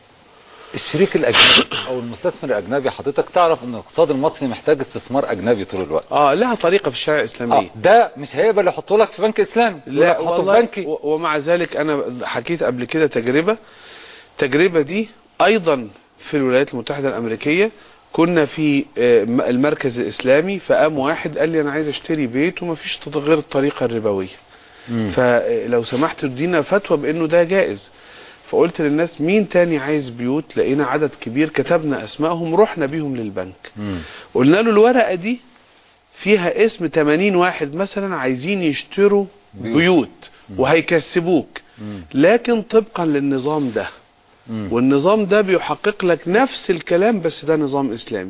الشريك الاجنبي او المستثمر الاجنبي حضرتك تعرف ان الاقتصاد المصري محتاج استثمار اجنبي طول الوقت اه لها طريقة في الشريعة الإسلامية آه ده مش هيقبل يحطه لك في بنك اسلامي يقول لا لك حطه في والله بنكي و- ومع ذلك انا حكيت قبل كده تجربة التجربة دي ايضا في الولايات المتحدة الامريكية كنا في آه، م- المركز الاسلامي فقام واحد قال لي انا عايز اشتري بيت ومفيش غير الطريقة الربوية مم. فلو سمحت تدينا فتوى بانه ده جائز فقلت للناس مين تاني عايز بيوت لقينا عدد كبير كتبنا اسمائهم رحنا بيهم للبنك مم. قلنا له الورقة دي فيها اسم 80 واحد مثلا عايزين يشتروا بيوت. بيوت وهيكسبوك مم. لكن طبقا للنظام ده مم. والنظام ده بيحقق لك نفس الكلام بس ده نظام اسلامي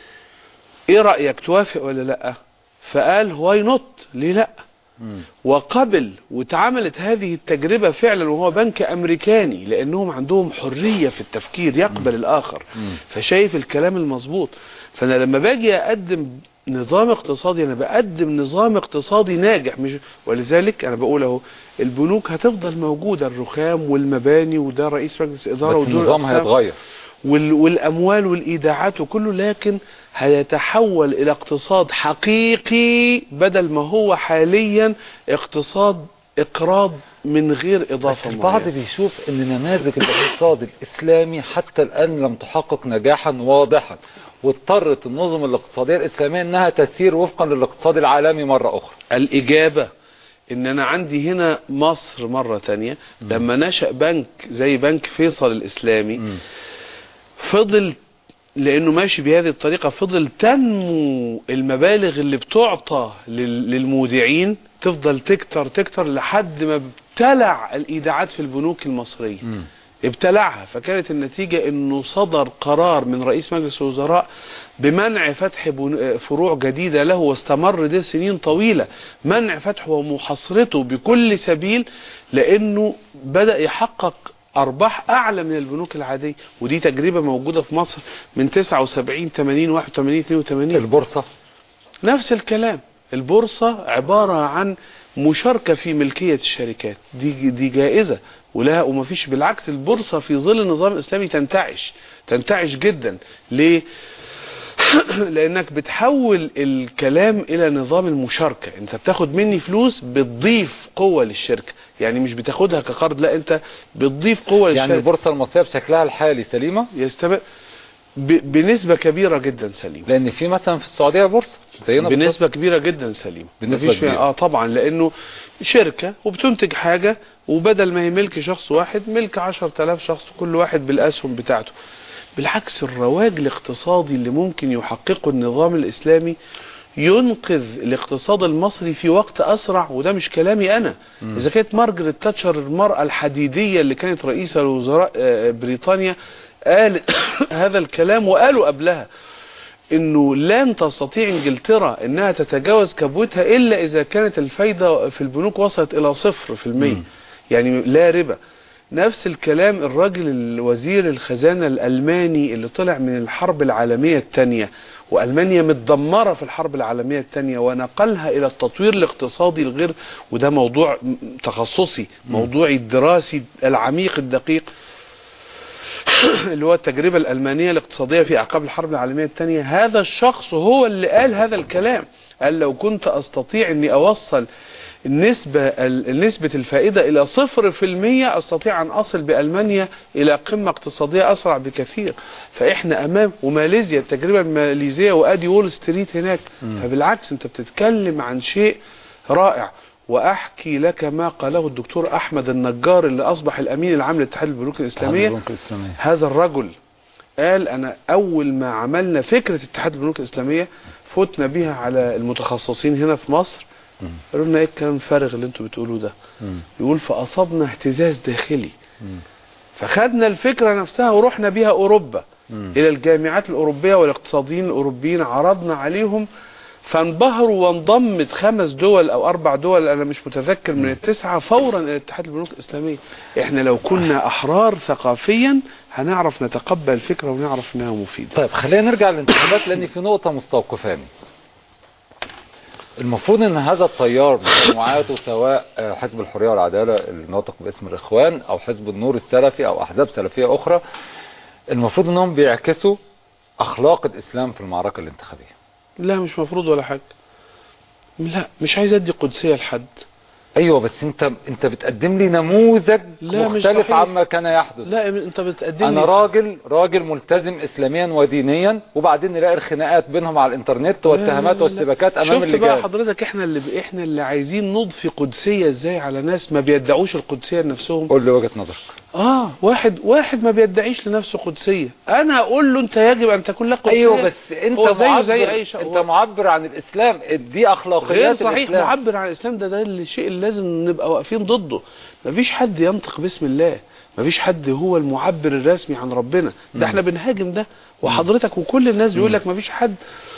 ايه رأيك توافق ولا لا فقال واي نوت ليه لا مم. وقبل واتعملت هذه التجربة فعلا وهو بنك امريكاني لانهم عندهم حرية في التفكير يقبل الاخر مم. فشايف الكلام المظبوط فانا لما باجي اقدم نظام اقتصادي انا بقدم نظام اقتصادي ناجح مش ولذلك انا بقول اهو البنوك هتفضل موجودة الرخام والمباني وده رئيس مجلس ادارة بس ودول النظام الأقسام. هيتغير وال والاموال والايداعات وكله لكن هيتحول الى اقتصاد حقيقي بدل ما هو حاليا اقتصاد اقراض من غير بس اضافه البعض معينة. بيشوف ان نماذج الاقتصاد الاسلامي حتى الان لم تحقق نجاحا واضحا واضطرت النظم الاقتصادية الاسلامية انها تسير وفقا للاقتصاد العالمي مرة اخرى الإجابة إن أنا عندي هنا مصر مرة تانية لما نشأ بنك زي بنك فيصل الإسلامي فضل لأنه ماشي بهذه الطريقة فضل تنمو المبالغ اللي بتعطى لل- للمودعين تفضل تكتر تكتر لحد ما ابتلع الإيداعات في البنوك المصرية مم. ابتلعها فكانت النتيجة انه صدر قرار من رئيس مجلس الوزراء بمنع فتح بن- فروع جديدة له واستمر ده سنين طويلة منع فتحه ومحاصرته بكل سبيل لانه بدأ يحقق ارباح اعلى من البنوك العادية ودي تجربة موجودة في مصر من 79 80 81 82 البورصة نفس الكلام البورصة عبارة عن مشاركة في ملكية الشركات دي دي جائزة ولا وما فيش بالعكس البورصة في ظل النظام الإسلامي تنتعش تنتعش جدا ليه لانك بتحول الكلام الى نظام المشاركة انت بتاخد مني فلوس بتضيف قوة للشركة يعني مش بتاخدها كقرض لا انت بتضيف قوة يعني للشركة البورصة المصرية بشكلها الحالي سليمة يستمر ب- بنسبة كبيرة جدا سليمة لان في مثلا في السعودية بورصة زينا بالظبط. بنسبة كبيرة جدا سليمة بنسبة مفيش فيها- كبيرة. اه طبعا لانه شركة وبتنتج حاجة وبدل ما هي ملك شخص واحد ملك عشر تلاف شخص كل واحد بالاسهم بتاعته بالعكس الرواج الاقتصادي اللي ممكن يحققه النظام الاسلامي ينقذ الاقتصاد المصري في وقت اسرع وده مش كلامي انا اذا كانت مارجريت تاتشر المرأة الحديدية اللي كانت رئيسة لوزراء آه، بريطانيا قال هذا الكلام وقالوا قبلها انه لن تستطيع انجلترا انها تتجاوز كبوتها الا اذا كانت الفايدة في البنوك وصلت الى صفر في المية مم. يعني لا ربا نفس الكلام الراجل الوزير الخزانة الألماني اللي طلع من الحرب العالمية الثانية وألمانيا متدمرة في الحرب العالمية الثانية ونقلها إلى التطوير الاقتصادي الغير وده موضوع م- تخصصي موضوعي الدراسي العميق الدقيق اللي هو التجربة الألمانية الاقتصادية في أعقاب الحرب العالمية الثانية هذا الشخص هو اللي قال هذا الكلام قال لو كنت أستطيع أني أوصل النسبة ال- نسبة الفائدة إلى صفر في المية أستطيع أن أصل بألمانيا إلى قمة اقتصادية أسرع بكثير فإحنا أمام وماليزيا التجربة الماليزية وأدي وول ستريت هناك فبالعكس أنت بتتكلم عن شيء رائع وأحكي لك ما قاله الدكتور أحمد النجار اللي أصبح الأمين العام لاتحاد البنوك الإسلامية البنوك الإسلامية هذا الرجل قال انا اول ما عملنا فكرة اتحاد البنوك الاسلامية فتنا بيها على المتخصصين هنا في مصر مم. قالوا لنا ايه الكلام الفارغ اللي انتوا بتقولوه ده مم. يقول فاصابنا اهتزاز داخلي مم. فخدنا الفكرة نفسها ورحنا بيها اوروبا مم. الى الجامعات الاوروبية والاقتصاديين الاوروبيين عرضنا عليهم فانبهروا وانضمت خمس دول او اربع دول انا مش متذكر من التسعة فورا الى اتحاد البنوك الاسلامية احنا لو كنا احرار ثقافيا هنعرف نتقبل الفكرة ونعرف انها مفيدة طيب خلينا نرجع للانتخابات لان في نقطة مستوقفاني المفروض ان هذا التيار بمجموعاته سواء آه، حزب الحرية والعدالة الناطق باسم الاخوان او حزب النور السلفي او احزاب سلفية اخرى المفروض انهم بيعكسوا اخلاق الاسلام في المعركة الانتخابية لا مش مفروض ولا حاجة لا مش عايز ادي قدسية لحد ايوه بس انت انت بتقدم لي نموذج لا، مش مختلف صحيح. عما كان يحدث لا انت بتقدم انا لي- راجل راجل ملتزم اسلاميا ودينيا وبعدين نلاقي الخناقات بينهم على الانترنت والاتهامات لا، لا، لا. والسباكات امام شفت بقى اللجان حضرتك احنا اللي احنا اللي عايزين نضفي قدسية ازاي على ناس ما بيدعوش القدسية لنفسهم قول لي وجهة نظرك اه واحد واحد ما بيدعيش لنفسه قدسية انا اقول له انت يجب ان تكون لك قدسية ايوه بس انت هو زيه معبر زي اي شيء انت هو- معبر عن الاسلام دي اخلاقيات غير صحيح الاسلام معبر عن الاسلام ده ده الشيء اللي لازم نبقى واقفين ضده مفيش حد ينطق باسم الله مفيش حد هو المعبر الرسمي عن ربنا ده احنا بنهاجم ده وحضرتك وكل الناس بيقول لك مفيش حد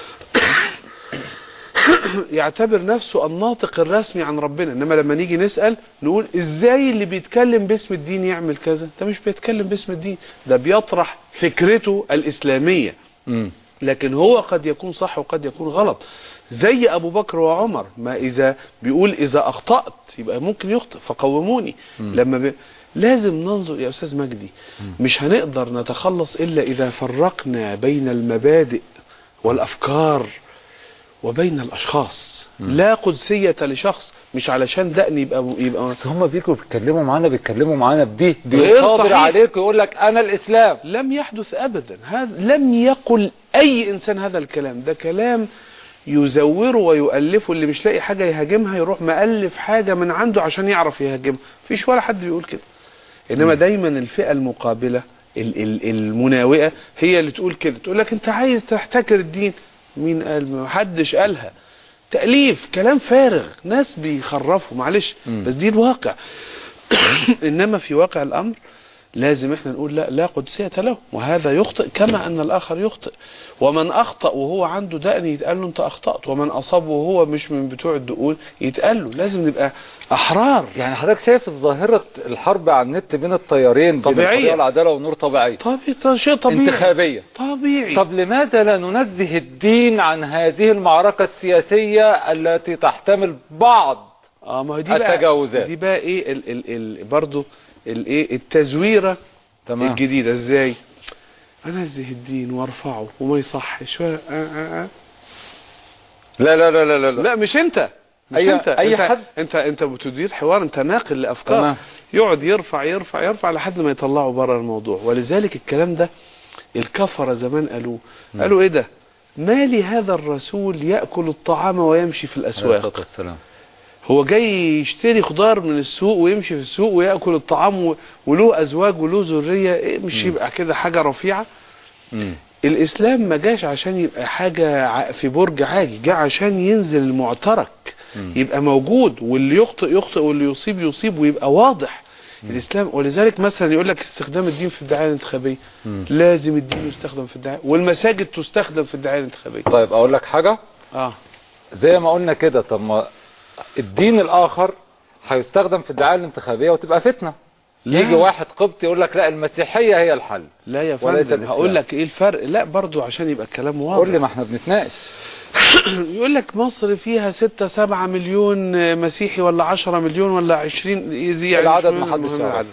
يعتبر نفسه الناطق الرسمي عن ربنا انما لما نيجي نسأل نقول ازاي اللي بيتكلم باسم الدين يعمل كذا ده مش بيتكلم باسم الدين ده بيطرح فكرته الاسلامية مم. لكن هو قد يكون صح وقد يكون غلط زي ابو بكر وعمر ما اذا بيقول اذا اخطأت يبقى ممكن يخطئ فقوموني مم. لما ب... لازم ننظر يا استاذ مجدي مش هنقدر نتخلص الا اذا فرقنا بين المبادئ والافكار وبين الاشخاص مم. لا قدسية لشخص مش علشان دقن يبقى يبقى بس هم بيجوا بيتكلموا معانا بيتكلموا معانا بدي غير بيصادر صحيح. عليك ويقول لك انا الاسلام لم يحدث ابدا هذا لم يقل اي انسان هذا الكلام ده كلام يزوره ويؤلفه اللي مش لاقي حاجة يهاجمها يروح مؤلف حاجة من عنده عشان يعرف يهاجمها مفيش ولا حد بيقول كده انما دايما الفئة المقابلة ال- ال- المناوئة هي اللي تقول كده تقول لك انت عايز تحتكر الدين مين قال ما حدش قالها تأليف كلام فارغ ناس بيخرفوا معلش مم. بس دي الواقع انما في واقع الامر لازم احنا نقول لا لا قدسية له وهذا يخطئ كما ان الاخر يخطئ ومن اخطأ وهو عنده دقن يتقال له انت اخطأت ومن اصاب وهو مش من بتوع الدقون يتقال له لازم نبقى احرار يعني حضرتك شايف ظاهرة الحرب على النت بين التيارين بين طبيعية. الحرية والعدالة والنور طبيعية طبيعي شيء طبيعي انتخابية طبيعي طب لماذا لا ننزه الدين عن هذه المعركة السياسية التي تحتمل بعض اه ما هي دي بقى التجاوزات. دي بقى ايه ال ال ال برضه الايه التزويره تمام الجديده ازاي انزه الدين وارفعه وما يصحش و... آه آه آه. لا لا لا لا لا, لا مش انت مش أي- انت أي انت حد. انت انت بتدير حوار انت ناقل لافكار تمام. يقعد يرفع يرفع يرفع لحد ما يطلعه بره الموضوع ولذلك الكلام ده الكفره زمان قالوه قالوا ايه ده ما لهذا الرسول ياكل الطعام ويمشي في عليه الاسواق الصلاة والسلام هو جاي يشتري خضار من السوق ويمشي في السوق وياكل الطعام و- وله ازواج وله ذريه إيه مش يبقى كده حاجه رفيعه مم. الاسلام ما جاش عشان يبقى حاجه ع- في برج عاجي جه عشان ينزل المعترك مم. يبقى موجود واللي يخطئ يخطئ واللي يصيب يصيب ويبقى واضح الاسلام ولذلك مثلا يقول لك استخدام الدين في الدعايه الانتخابيه مم. لازم الدين يستخدم في الدعايه والمساجد تستخدم في الدعايه الانتخابيه طيب اقول لك حاجة اه زي ما قلنا كده طب ما الدين الاخر هيستخدم في الدعاية الانتخابية وتبقى فتنة لا. يجي واحد قبطي يقول لك لا المسيحية هي الحل لا يا وليس فندم الإسلام. هقول لك ايه الفرق لا برضو عشان يبقى الكلام واضح قول لي ما احنا بنتناقش يقول لك مصر فيها ستة سبعة مليون مسيحي ولا عشرة مليون ولا عشرين يزي يعني العدد مش مهم محدش المهم يعرف. العدد.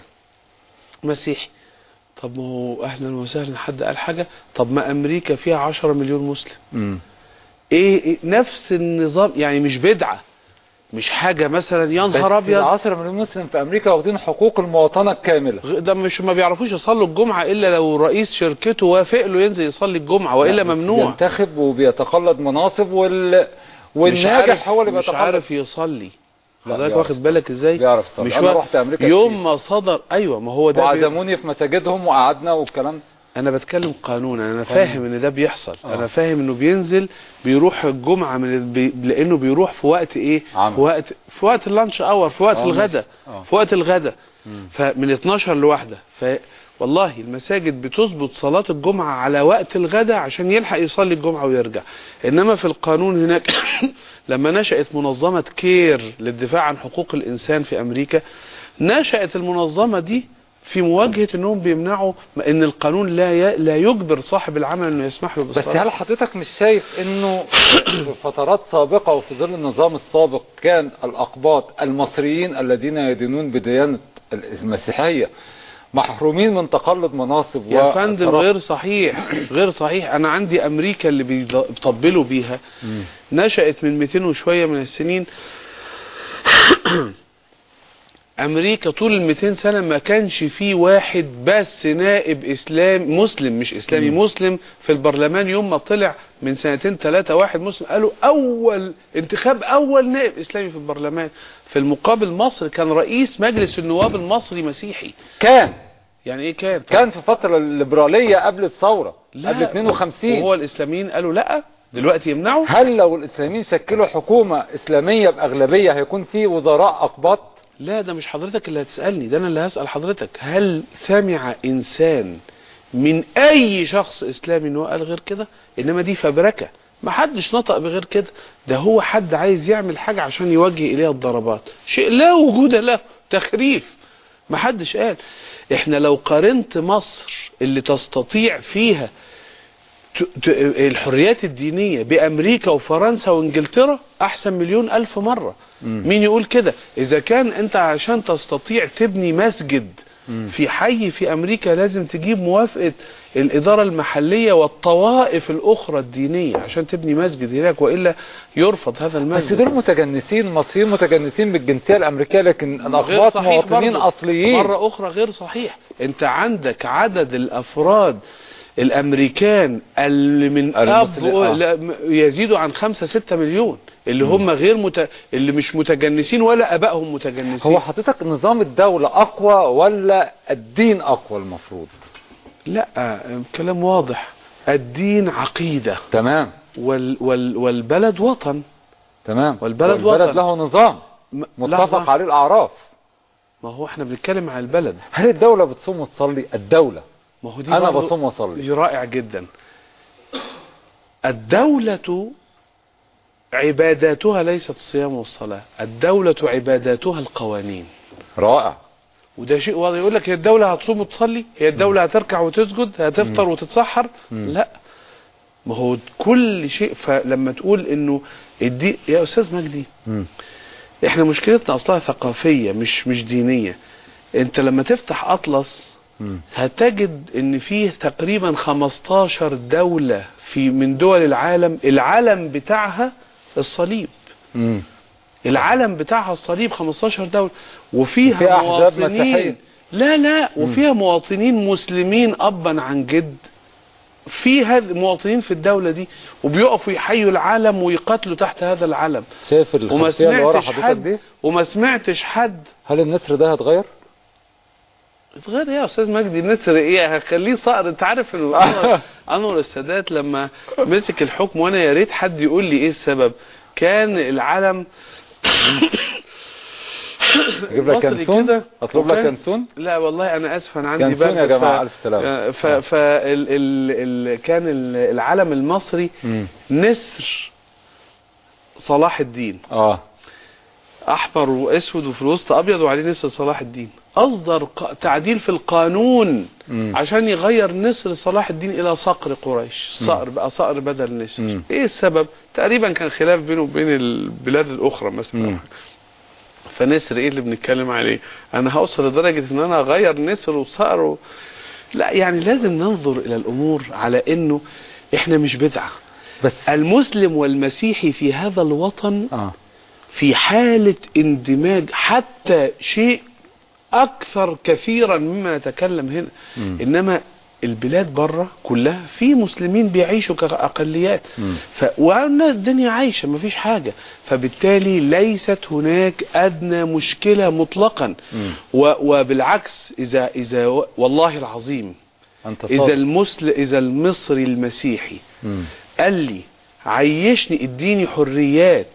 مسيحي طب ما هو اهلا وسهلا حد قال حاجة طب ما امريكا فيها عشرة مليون مسلم مم. ايه, إيه نفس النظام يعني مش بدعة مش حاجة مثلا يا نهار بس ابيض 10 مليون مسلم في امريكا واخدين حقوق المواطنة الكاملة غ- ده مش ما بيعرفوش يصلوا الجمعة الا لو رئيس شركته وافق له ينزل يصلي الجمعة والا ممنوع ينتخب وبيتقلد مناصب وال مش والناجح عارف هو اللي مش بيتقلد عارف يصلي لا، حضرتك بيعرف واخد بالك ازاي بيعرف يصلي. مش أنا وا- رحت أمريكا يوم كتير. ما صدر ايوه ما هو ده بي... وعزموني في مساجدهم وقعدنا والكلام ده. انا بتكلم قانون انا قانون. فاهم ان ده بيحصل آه. انا فاهم انه بينزل بيروح الجمعه من ال- بي... لانه بيروح في وقت ايه عمل. في وقت في وقت اللانش اور في وقت آه، الغداء ماشي. آه. في وقت الغداء مم. فمن 12 لواحده ف والله المساجد بتظبط صلاة الجمعة على وقت الغداء عشان يلحق يصلي الجمعة ويرجع إنما في القانون هناك لما نشأت منظمة كير للدفاع عن حقوق الإنسان في أمريكا نشأت المنظمة دي في مواجهة انهم بيمنعوا ان القانون لا ي... لا يجبر صاحب العمل انه يسمح له بس بالصلاة هل حضرتك مش شايف انه في فترات سابقة وفي ظل النظام السابق كان الاقباط المصريين الذين يدينون بديانة المسيحية محرومين من تقلد مناصب يا و- فندم غير صحيح غير صحيح انا عندي امريكا اللي بيض- بيطبلوا بيها مم. نشأت من 200 وشوية من السنين امريكا طول ال 200 سنة ما كانش فيه واحد بس نائب اسلام مسلم مش اسلامي مم. مسلم في البرلمان يوم ما طلع من سنتين ثلاثة واحد مسلم قالوا اول انتخاب اول نائب اسلامي في البرلمان في المقابل مصر كان رئيس مجلس النواب المصري مسيحي كان يعني ايه كان كان في فترة الليبرالية قبل الثورة لا، قبل 52 وهو الاسلاميين قالوا لا دلوقتي يمنعوا هل لو الاسلاميين شكلوا حكومة اسلامية باغلبية هيكون في وزراء اقباط لا ده مش حضرتك اللي هتسألني ده انا اللي هسأل حضرتك هل سمع انسان من اي شخص اسلامي انه قال غير كده انما دي فبركة ما حدش نطق بغير كده ده هو حد عايز يعمل حاجة عشان يوجه اليها الضربات شيء لا وجود له تخريف ما حدش قال احنا لو قارنت مصر اللي تستطيع فيها ت- ت- الحريات الدينية بأمريكا وفرنسا وإنجلترا أحسن مليون ألف مرة مم. مين يقول كده إذا كان أنت عشان تستطيع تبني مسجد مم. في حي في أمريكا لازم تجيب موافقة الإدارة المحلية والطوائف الأخرى الدينية عشان تبني مسجد هناك وإلا يرفض هذا بس المسجد دول متجنسين مصريين متجنسين بالجنسية الأمريكية لكن غير الأخباط صحيح مواطنين برضو. أصليين مرة أخرى غير صحيح أنت عندك عدد الأفراد الأمريكان اللي من أب المسلم- آه. لا، م- يزيدوا عن خمسة ستة مليون اللي هم غير مت... اللي مش متجنسين ولا أبائهم متجنسين هو حضرتك نظام الدولة أقوى ولا الدين أقوى المفروض لا آه، كلام واضح الدين عقيدة تمام وال... وال... والبلد وطن تمام والبلد والبلد وطن. له نظام م- متفق لحظة. عليه الأعراف ما هو احنا بنتكلم عن البلد هل الدولة بتصوم وتصلي الدولة ما هو دي أنا برضو- بصوم وأصلي دي رائع جدا الدولة عباداتها ليست الصيام والصلاة الدولة عباداتها القوانين رائع وده شيء واضح يقول لك هي الدولة هتصوم وتصلي هي الدولة هتركع وتسجد هتفطر وتتسحر مم. لا ما هو كل شيء فلما تقول انه الدين يا استاذ مجدي مم. احنا مشكلتنا اصلها ثقافية مش مش دينية انت لما تفتح اطلس مم. هتجد ان فيه تقريبا 15 دولة في من دول العالم العلم بتاعها الصليب مم. العلم بتاعها الصليب 15 دولة وفيها وفيها أحزاب مسيحية. مواطنين لا لا وفيها مواطنين مسلمين أبا عن جد في هذ مواطنين في الدولة دي وبيقفوا يحيوا العالم ويقاتلوا تحت هذا العلم شايف وما الخلفية اللي ورا سمعتش حضرتك حد دي وما سمعتش حد هل النسر ده هيتغير؟ اتغير ايه يا استاذ مجدي نسر ايه هخليه صقر انت عارف ان انور انور السادات لما مسك الحكم وانا يا ريت حد يقول لي ايه السبب كان العلم اجيب لك مصري كنسون كده اطلب لك وكان- كنسون لا والله انا اسف انا عندي كنسون برد يا جماعة ف... ألف سلامة. آه، ف... ف... ال... ال... ال... كان ال- العلم المصري مم. نسر صلاح الدين اه احمر واسود وفي الوسط ابيض وعليه نسر صلاح الدين اصدر ق... تعديل في القانون مم. عشان يغير نسر صلاح الدين الى صقر قريش صقر بقى صقر بدل نسر مم. ايه السبب تقريبا كان خلاف بينه وبين البلاد الاخرى مثلا مم. فنسر ايه اللي بنتكلم عليه انا هوصل لدرجة ان انا اغير نسر وصقر و... لا يعني لازم ننظر الى الامور على انه احنا مش بدعة بس المسلم والمسيحي في هذا الوطن اه في حالة اندماج حتى شيء أكثر كثيرا مما نتكلم هنا مم. إنما البلاد بره كلها في مسلمين بيعيشوا كأقليات مم. ف... والناس الدنيا عايشة مفيش حاجة فبالتالي ليست هناك أدنى مشكلة مطلقا مم. و... وبالعكس إذا إذا والله العظيم انت إذا صادق. المسلم إذا المصري المسيحي مم. قال لي عيشني اديني حريات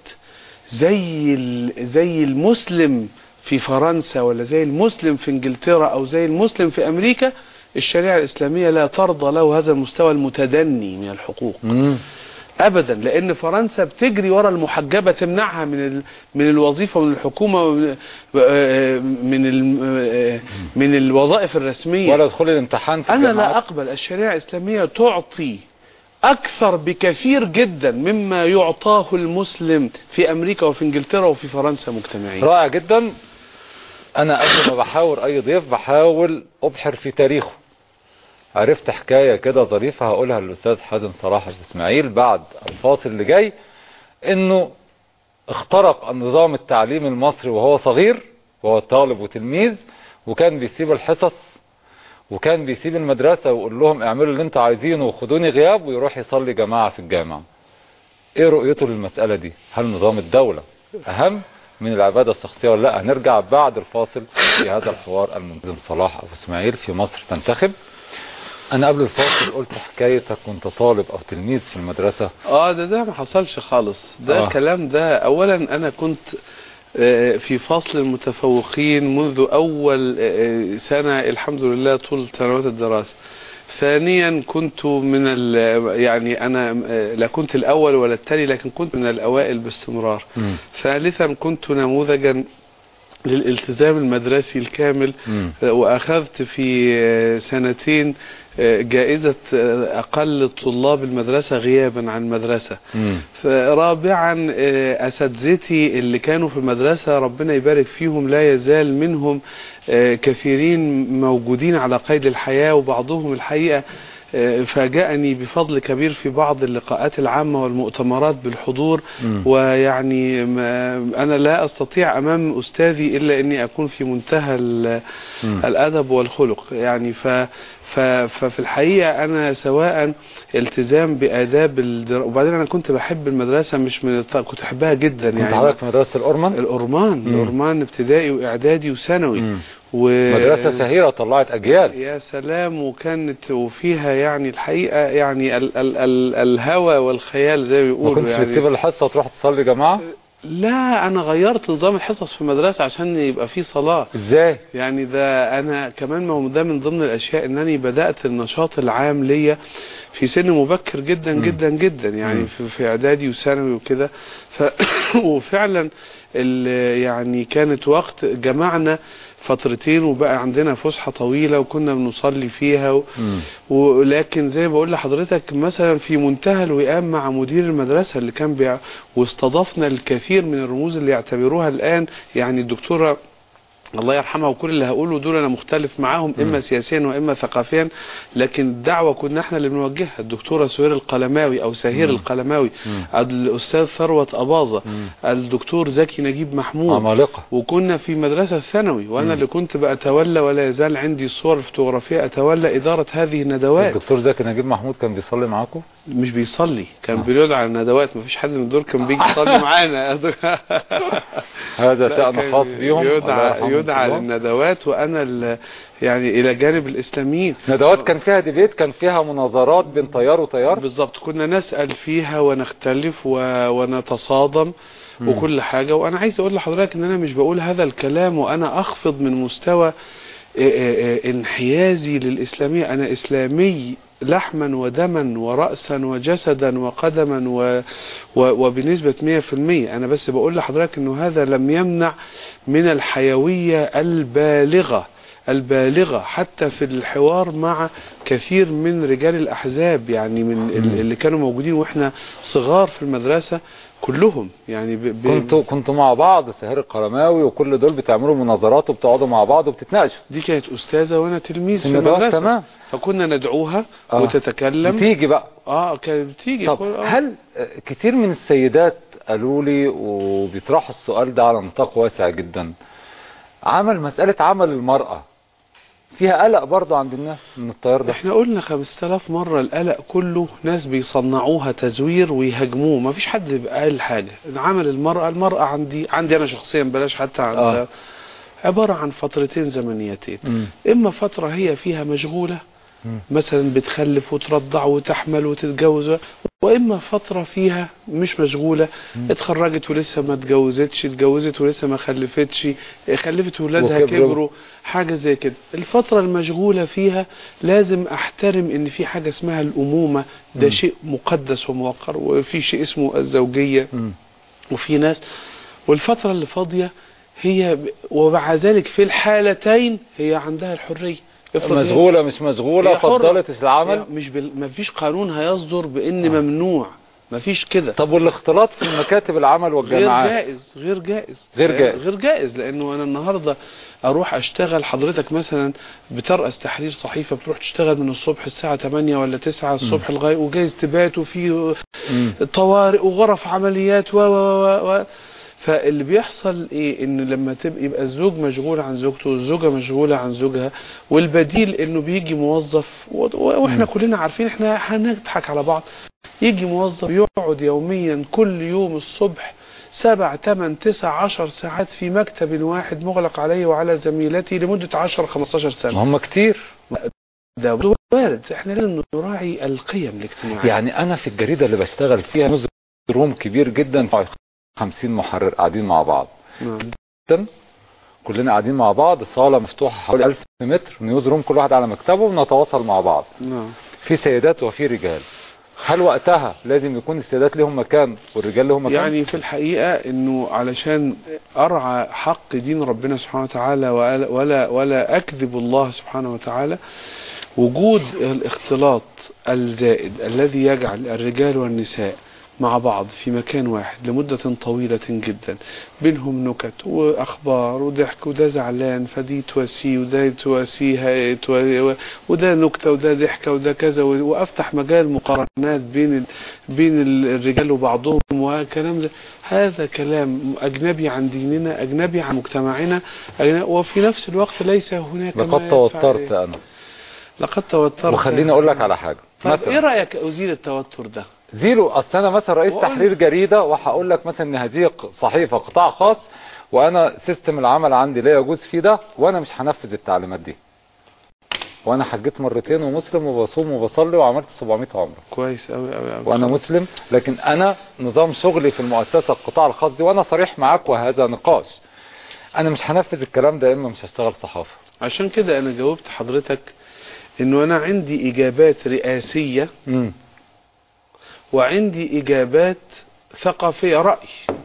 زي ال- زي المسلم في فرنسا ولا زي المسلم في انجلترا او زي المسلم في امريكا الشريعة الاسلامية لا ترضى له هذا المستوى المتدني من الحقوق مم. ابدا لان فرنسا بتجري ورا المحجبة تمنعها من ال... من الوظيفة ومن الحكومة ومن- آه، من ال... آه، من الوظائف الرسمية ولا ادخل الامتحان في أنا لا الجامعات. أقبل الشريعة الإسلامية تعطي أكثر بكثير جدا مما يعطاه المسلم في أمريكا وفي إنجلترا وفي فرنسا مجتمعين رائع جدا انا قبل ما بحاور اي ضيف بحاول ابحر في تاريخه عرفت حكاية كده ظريفة هقولها للأستاذ حازم صلاح الإسماعيل بعد الفاصل اللي جاي إنه اخترق النظام التعليمي المصري وهو صغير وهو طالب وتلميذ وكان بيسيب الحصص وكان بيسيب المدرسة ويقول لهم اعملوا اللي انتوا عايزينه وخدوني غياب ويروح يصلي جماعة في الجامعة ايه رؤيته للمسألة دي هل نظام الدولة اهم من العبادة الشخصية ولا لا هنرجع بعد الفاصل في هذا الحوار المنظم صلاح ابو اسماعيل في مصر تنتخب انا قبل الفاصل قلت حكايتك كنت طالب او تلميذ في المدرسة اه ده ده ما حصلش خالص ده آه. آه. كلام ده اولا انا كنت آه، في فصل المتفوقين منذ اول آه، سنة الحمد لله طول سنوات الدراسة ثانيا كنت من ال يعني انا آه، لا كنت الاول ولا التالي لكن كنت من الاوائل باستمرار مم. ثالثا كنت نموذجا للالتزام المدرسي الكامل مم. وأخذت في آه، سنتين آه، جائزة آه، أقل طلاب المدرسة غيابا عن المدرسة مم. رابعا آه، أساتذتي اللي كانوا في المدرسة ربنا يبارك فيهم لا يزال منهم آه، كثيرين موجودين على قيد الحياة وبعضهم الحقيقة آه، فاجأني بفضل كبير في بعض اللقاءات العامة والمؤتمرات بالحضور مم. ويعني ما- أنا لا أستطيع أمام أستاذي إلا أني أكون في منتهى ال- مم. الأدب والخلق يعني ف ف ففي الحقيقة أنا سواء التزام بآداب الدرا... وبعدين أنا كنت بحب المدرسة مش من الط... كنت أحبها جدا كنت يعني حضرتك في مدرسة الأورمان الأورمان مم. الأورمان ابتدائي وإعدادي وثانوي مم. و... مدرسة سهيرة طلعت أجيال يا سلام وكانت وفيها يعني الحقيقة يعني ال... ال... ال... الهوى والخيال زي ما ما بيقولوا كنتش يعني بتسيب الحصة وتروح تصلي جماعة لا أنا غيرت نظام الحصص في المدرسة عشان يبقى فيه صلاة ازاي يعني ده انا كمان ما هو ده من ضمن الاشياء انني بدات النشاط العام ليا في سن مبكر جدا مم. جدا جدا يعني مم. في, في اعدادي وثانوي وكده ف وفعلا ال- يعني كانت وقت جمعنا فترتين وبقى عندنا فسحه طويله وكنا بنصلي فيها و... مم. ولكن زي ما بقول لحضرتك مثلا في منتهى الوئام مع مدير المدرسة اللي كان بيع واستضفنا الكثير من الرموز اللي يعتبروها الآن يعني الدكتورة الله يرحمها وكل اللي هقوله دول انا مختلف معاهم اما سياسيا واما ثقافيا لكن الدعوه كنا احنا اللي بنوجهها الدكتوره سهير القلماوي او سهير مم. القلماوي مم. الاستاذ ثروت اباظه مم. الدكتور زكي نجيب محمود عمالقة وكنا في مدرسة ثانوي مم. وأنا اللي كنت بأتولى ولا يزال عندي صور فوتوغرافية أتولى إدارة هذه الندوات الدكتور زكي نجيب محمود كان بيصلي معاكم مش بيصلي كان آه. بيدعى على الندوات مفيش حد من دول كان بيجي يصلي معانا هذا لا، شأن كان خاص بيهم الله يدعى يرحمهم يدعى كلهم. للندوات وأنا ال- يعني إلى جانب الإسلاميين ندوات كان فيها ديبيت كان فيها مناظرات بين طيار وطيار بالظبط كنا نسأل فيها ونختلف و... ونتصادم مم. وكل حاجة وأنا عايز أقول لحضرتك إن أنا مش بقول هذا الكلام وأنا أخفض من مستوى إيه إيه إيه انحيازي للإسلامية أنا إسلامي لحما ودما ورأسا وجسدا وقدما و و وبنسبة 100% أنا بس بقول لحضرتك أنه هذا لم يمنع من الحيوية البالغة البالغة حتى في الحوار مع كثير من رجال الأحزاب يعني من مم. ال- اللي كانوا موجودين وإحنا صغار في المدرسة كلهم يعني ب... ب... كنتوا كنتوا مع بعض سهير القرماوي وكل دول بتعملوا مناظرات وبتقعدوا مع بعض وبتتناقشوا دي كانت أستاذة وأنا تلميذ في الندوات المدرسة تمام فكنا ندعوها آه. وتتكلم بتيجي بقى اه كانت بتيجي طب كل- آه. هل آه، كتير من السيدات قالوا لي وبيطرحوا السؤال ده على نطاق واسع جدا عمل مسألة عمل المرأة فيها قلق برضه عند الناس من التيار ده احنا قلنا 5000 مرة القلق كله ناس بيصنعوها تزوير ويهاجموه ما فيش حد بيبقى قال حاجة عمل المرأة المرأة عندي عندي انا شخصيا بلاش حتى عند آه. عبارة عن فترتين زمنيتين مم. اما فترة هي فيها مشغولة مم. مثلا بتخلف وترضع وتحمل وتتجوز واما فترة فيها مش مشغولة مم. اتخرجت ولسه ما اتجوزتش اتجوزت ولسه ما خلفتش خلفت ولادها وكبروا. كبروا حاجة زي كده الفترة المشغولة فيها لازم احترم ان في حاجة اسمها الامومة ده مم. شيء مقدس وموقر وفي شيء اسمه الزوجية مم. وفي ناس والفترة اللي فاضية هي ب- ومع ذلك في الحالتين هي عندها الحرية افرض هي- مشغولة مش مشغولة هي حرة. فضلت العمل هي مش بال... ما فيش قانون هيصدر بان آه. ممنوع ما فيش كده طب والاختلاط في مكاتب العمل غير والجامعات جائز غير جائز غير جائز. غير جائز لانه انا النهارده اروح اشتغل حضرتك مثلا بترأس تحرير صحيفه بتروح تشتغل من الصبح الساعه 8 ولا 9 الصبح لغايه وجايز تبات وفي مم. طوارئ وغرف عمليات و و و و فاللي بيحصل ايه ان لما تبقى يبقى الزوج مشغول عن زوجته والزوجه مشغوله عن زوجها والبديل انه بيجي موظف و- و- واحنا مم. كلنا عارفين احنا هنضحك على بعض يجي موظف يقعد يوميا كل يوم الصبح سبع تمن تسع عشر ساعات في مكتب واحد مغلق عليه وعلى زميلتي لمدة عشر خمستاشر ما سنة هم كتير ده وارد احنا لازم نراعي القيم الاجتماعية يعني انا في الجريدة اللي بشتغل فيها نزل روم كبير جدا 50 محرر قاعدين مع بعض نعم. جدا كلنا قاعدين مع بعض صالة مفتوحة حوالي 1000 متر نيوز روم كل واحد على مكتبه ونتواصل مع بعض نعم في سيدات وفي رجال هل وقتها لازم يكون السيدات لهم مكان والرجال لهم مكان يعني في الحقيقة انه علشان ارعى حق دين ربنا سبحانه وتعالى ولا ولا, ولا اكذب الله سبحانه وتعالى وجود الاختلاط الزائد الذي يجعل الرجال والنساء مع بعض في مكان واحد لمدة طويلة جدا بينهم نكت وأخبار وضحك وده زعلان فدي تواسيه وده تواسيها تو- وده نكتة وده ضحكة وده كذا و- وأفتح مجال مقارنات بين ال- بين ال- الرجال وبعضهم وكلام ده هذا كلام أجنبي عن ديننا أجنبي عن مجتمعنا أجنبي وفي نفس الوقت ليس هناك ما لقد يدفع توترت إليه. انا لقد توترت وخليني اقول لك على حاجه طيب ايه مثلا رأيك أزيل التوتر ده زيرو اصل انا مثلا رئيس وقلت- تحرير جريده وهقول لك مثلا ان هذه ق- صحيفه قطاع خاص وانا سيستم العمل عندي لا يجوز فيه ده وانا مش هنفذ التعليمات دي وانا حجيت مرتين ومسلم وبصوم وبصلي وعملت 700 عمره كويس أوي أوي أوي وانا مسلم لكن انا نظام شغلي في المؤسسه القطاع الخاص دي وانا صريح معاك وهذا نقاش انا مش هنفذ الكلام ده يا اما مش هشتغل صحافه عشان كده انا جاوبت حضرتك انه انا عندي اجابات رئاسية امم وعندي اجابات ثقافية رأي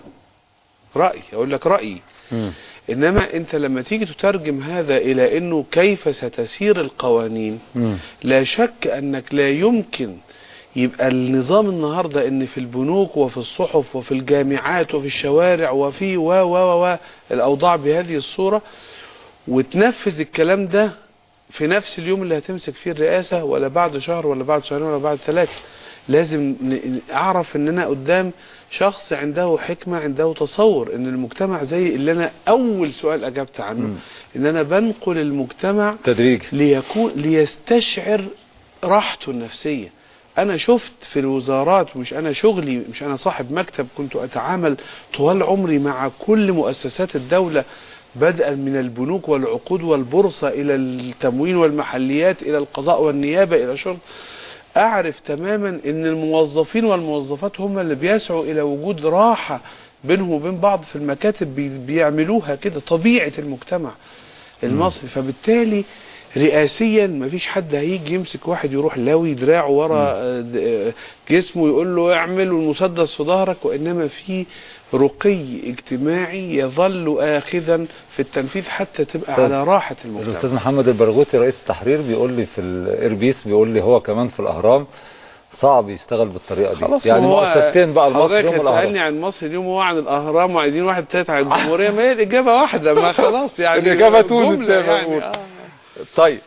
رأي اقول لك رأيي امم انما انت لما تيجي تترجم هذا الى انه كيف ستسير القوانين امم لا شك انك لا يمكن يبقى النظام النهاردة ان في البنوك وفي الصحف وفي الجامعات وفي الشوارع وفي و و و و الاوضاع بهذه الصورة وتنفذ الكلام ده في نفس اليوم اللي هتمسك فيه الرئاسة ولا بعد شهر ولا بعد شهرين ولا بعد ثلاثة لازم ن- اعرف ان انا قدام شخص عنده حكمة عنده تصور ان المجتمع زي اللي انا اول سؤال اجبت عنه مم. ان انا بنقل المجتمع تدريجي ليكون ليستشعر راحته النفسية انا شفت في الوزارات مش انا شغلي مش انا صاحب مكتب كنت اتعامل طوال عمري مع كل مؤسسات الدولة بدءا من البنوك والعقود والبورصة الى التموين والمحليات الى القضاء والنيابة الى شرط اعرف تماما ان الموظفين والموظفات هم اللي بيسعوا الى وجود راحة بينهم وبين بعض في المكاتب بي- بيعملوها كده طبيعة المجتمع المصري فبالتالي رئاسيا مفيش حد هيجي يمسك واحد يروح لاوي دراعه ورا آه، د- آه، جسمه يقول له اعمل والمسدس في ظهرك وانما في رقي اجتماعي يظل اخذا في التنفيذ حتى تبقى طيب. على راحة الاستاذ المجتمع محمد البرغوثي رئيس التحرير بيقول لي في الايربيس بيقول لي هو كمان في الاهرام صعب يشتغل بالطريقه دي خلاص يعني هو مؤسستين بقى المصري حضرتك والاهرام هتسألني عن مصر اليوم وهو عن الاهرام وعايزين واحد تالت عن الجمهورية ما هي الاجابة واحدة ما خلاص يعني الإجابة تونس جملة زي ما يعني بقول. آه. طيب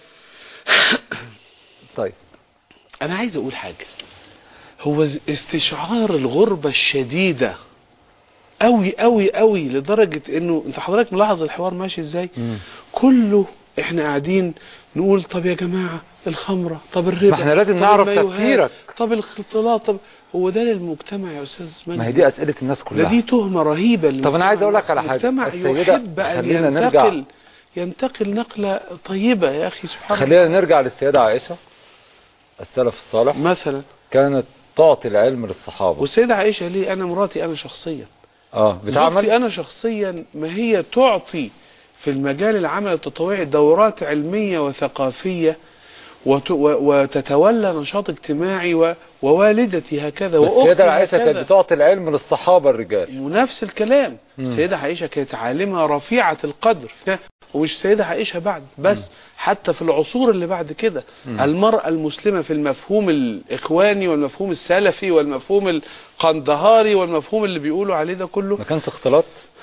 طيب انا عايز اقول حاجة هو ز- استشعار الغربة الشديدة قوي قوي قوي لدرجة انه انت حضرتك ملاحظ الحوار ماشي ازاي كله احنا قاعدين نقول طب يا جماعة الخمرة طب الربا ما احنا لازم طب نعرف المايوهات، تفكيرك. طب الاختلاط طب هو ده للمجتمع يا استاذ مجدي ما هي دي اسئله الناس ده كلها دي تهمة رهيبة طب أنا عايز أقول لك على حاجة. المجتمع السيدة- يحب أن خلينا نرجع. ينتقل ينتقل نقلة طيبة يا أخي سبحان الله خلينا نرجع للسيده عائشه السلف الصالح مثلا كانت تعطي العلم للصحابه والسيدة عائشة ليه أنا مراتي أنا شخصيا اه زوجتي بتعمل أنا شخصيا ما هي تعطي في المجال العمل التطوعي دورات علمية وثقافية وت- و- وتتولى نشاط اجتماعي و- ووالدتي هكذا وأختي السيده عائشه هكذا. كانت بتعطي العلم للصحابه الرجال ونفس الكلام مم. السيدة عائشة كانت عالمة رفيعة القدر ومش السيدة عائشة بعد بس حتى في العصور اللي بعد كده مم. المرأة المسلمة في المفهوم الإخواني والمفهوم السلفي والمفهوم القندهاري والمفهوم اللي بيقولوا عليه ده كله ما كانش اختلاط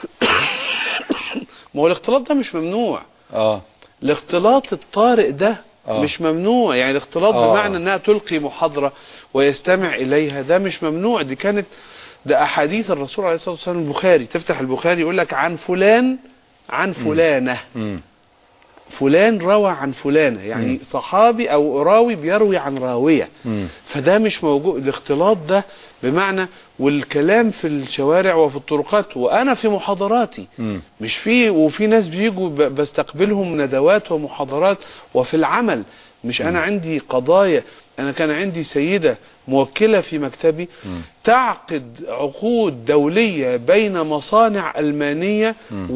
ما هو الاختلاط ده مش ممنوع اه الاختلاط الطارئ ده آه. مش ممنوع يعني الاختلاط آه. بمعنى انها تلقي محاضرة ويستمع اليها ده مش ممنوع دي كانت ده احاديث الرسول عليه الصلاة والسلام البخاري تفتح البخاري يقول لك عن فلان عن فلانة امم فلان روى عن فلانة يعني مم. صحابي او راوي بيروي عن راوية امم فده مش موجود الاختلاط ده بمعنى والكلام في الشوارع وفي الطرقات وانا في محاضراتي مم. مش في وفي ناس بيجوا ب- بستقبلهم ندوات ومحاضرات وفي العمل مش انا عندي قضايا انا كان عندي سيدة موكلة في مكتبي مم. تعقد عقود دولية بين مصانع ألمانية مم.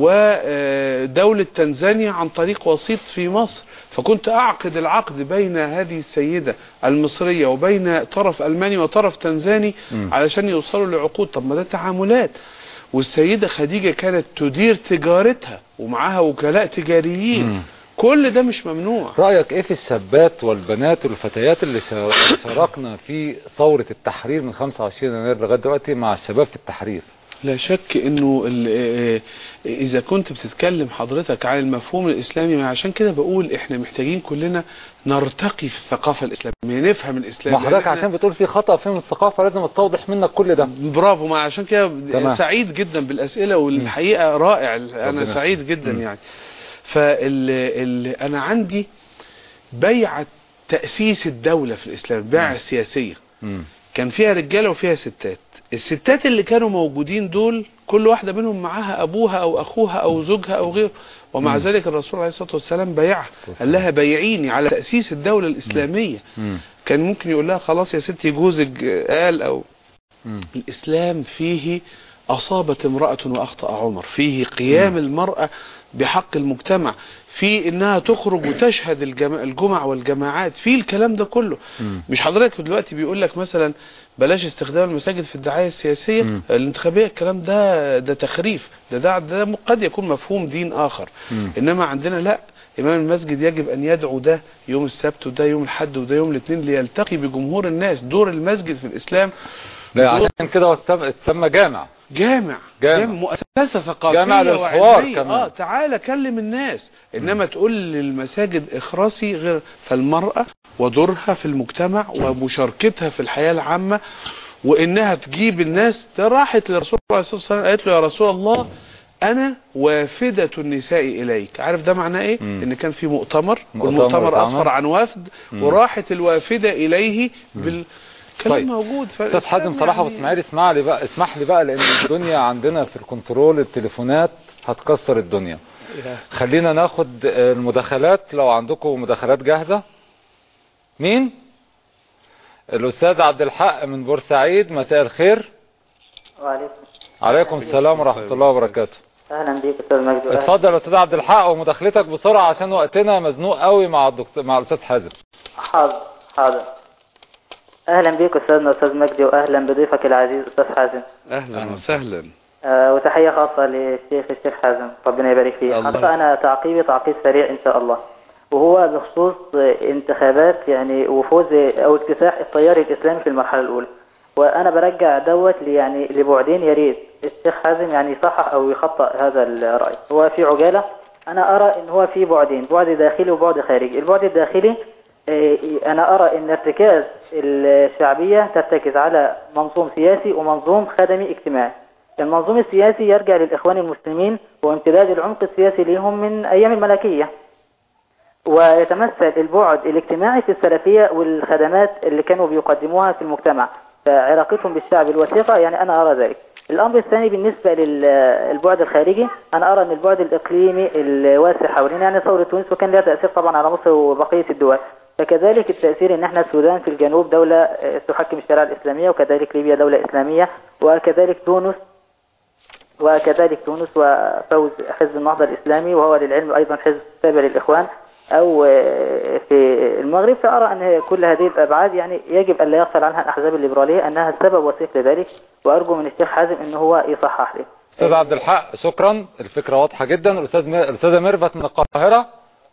ودولة تنزانيا عن طريق وسيط في مصر فكنت أعقد العقد بين هذه السيدة المصرية وبين طرف ألماني وطرف تنزاني مم. علشان يوصلوا لعقود طب ما ده تعاملات والسيدة خديجة كانت تدير تجارتها ومعاها وكلاء تجاريين مم. كل ده مش ممنوع رأيك ايه في الشابات والبنات والفتيات اللي شا- اللي شاركنا في ثورة التحرير من 25 يناير لغاية دلوقتي مع الشباب في التحرير لا شك انه ال- آه، آه، اذا كنت بتتكلم حضرتك عن المفهوم الاسلامي ما عشان كده بقول احنا محتاجين كلنا نرتقي في الثقافة الاسلامية نفهم الاسلام ما لأن حضرتك إحنا- عشان بتقول في خطأ في الثقافة لازم استوضح منك كل ده برافو ما عشان كده تمام. سعيد جدا بالاسئله والحقيقه رائع انا ربنا سعيد جدا مم. يعني فال ال انا عندي بيعه تاسيس الدوله في الاسلام بيعه سياسيه مم. كان فيها رجاله وفيها ستات الستات اللي كانوا موجودين دول كل واحده منهم معاها ابوها او اخوها او زوجها او غيره ومع مم. ذلك الرسول عليه الصلاه والسلام بايعها قال لها بايعيني على تاسيس الدوله الاسلاميه مم. كان ممكن يقول لها خلاص يا ستي جوزك قال او مم. الإسلام فيه أصابت امرأة وأخطأ عمر فيه قيام المرأة بحق المجتمع في إنها تخرج وتشهد الجم... الجمع والجماعات في الكلام ده كله مم. مش حضرتك دلوقتي بيقول لك مثلا بلاش استخدام المساجد في الدعاية السياسية مم. الانتخابية الكلام ده ده تخريف ده ده, ده قد يكون مفهوم دين آخر مم. إنما عندنا لا إمام المسجد يجب أن يدعو ده يوم السبت وده يوم الحد وده يوم الاثنين ليلتقي بجمهور الناس دور المسجد في الإسلام لا عشان كده هو استم- اتسمى جامع جامع جامع. مؤسسة ثقافية جامع للحوار وعلمية. كمان. اه تعالى كلم الناس انما تقول للمساجد اخرسي غير فالمرأة ودورها في المجتمع ومشاركتها في الحياة العامة وانها تجيب الناس ده راحت للرسول عليه الصلاة والسلام قالت له يا رسول الله انا وافدة النساء اليك عارف ده معناه ايه مم. ان كان في مؤتمر مؤتمر والمؤتمر اتعمل. اسفر عن وفد مم. وراحت الوافدة اليه بال كلام طيب. موجود استاذ حازم صلاح ابو اسماعيل اسمع لي بقى اسمح لي بقى لان الدنيا عندنا في الكنترول التليفونات هتكسر الدنيا خلينا ناخد آه، المداخلات لو عندكم مداخلات جاهزة مين الاستاذ عبد الحق من بورسعيد مساء الخير وعليكم عليكم السلام ورحمة الله وبركاته اهلا بيك استاذ مجدي وأهلاً. اتفضل يا استاذ عبد الحق ومداخلتك بسرعة عشان وقتنا مزنوق قوي مع الدكتور مع الاستاذ حازم حاضر حاضر اهلا بيك استاذنا استاذ مجدي واهلا بضيفك العزيز استاذ حازم اهلا وسهلا آه وتحيه خاصه للشيخ الشيخ حازم ربنا يبارك فيه الله. حتى انا تعقيبي تعقيب سريع ان شاء الله وهو بخصوص آه، انتخابات يعني وفوز آه، او اكتساح التيار الاسلامي في المرحله الاولى وانا برجع دوت لي- يعني لبعدين يا ريت الشيخ حازم يعني يصحح او يخطئ هذا الراي هو في عجاله انا ارى ان هو في بعدين بعد داخلي وبعد خارجي البعد الداخلي آه، انا ارى ان ارتكاز الشعبيه ترتكز على منظوم سياسي ومنظوم خدمي اجتماعي المنظوم السياسي يرجع للاخوان المسلمين وامتداد العمق السياسي لهم من ايام الملكيه ويتمثل البعد الاجتماعي في السلفية والخدمات اللي كانوا بيقدموها في المجتمع فعلاقتهم بالشعب الوثيقة يعني أنا أرى ذلك الأمر الثاني بالنسبة للبعد الخارجي أنا أرى أن البعد الإقليمي الواسع حوالينا يعني ثورة تونس وكان لها تأثير طبعا على مصر وبقية الدول فكذلك التأثير أن احنا السودان في الجنوب دولة آه، تحكم الشريعة الإسلامية وكذلك ليبيا دولة إسلامية وكذلك تونس وكذلك تونس وفوز حزب النهضة الإسلامي وهو للعلم أيضا حزب تابع للإخوان أو آه، في المغرب فأرى أن كل هذه الأبعاد يعني يجب أن لا يغفل عنها الأحزاب الليبرالية أنها السبب وسيط لذلك وأرجو من الشيخ حازم أنه هو يصحح لي استاذ عبد الحق شكرا الفكرة واضحة جدا الاستاذ م... الاستاذة ميرفت من القاهرة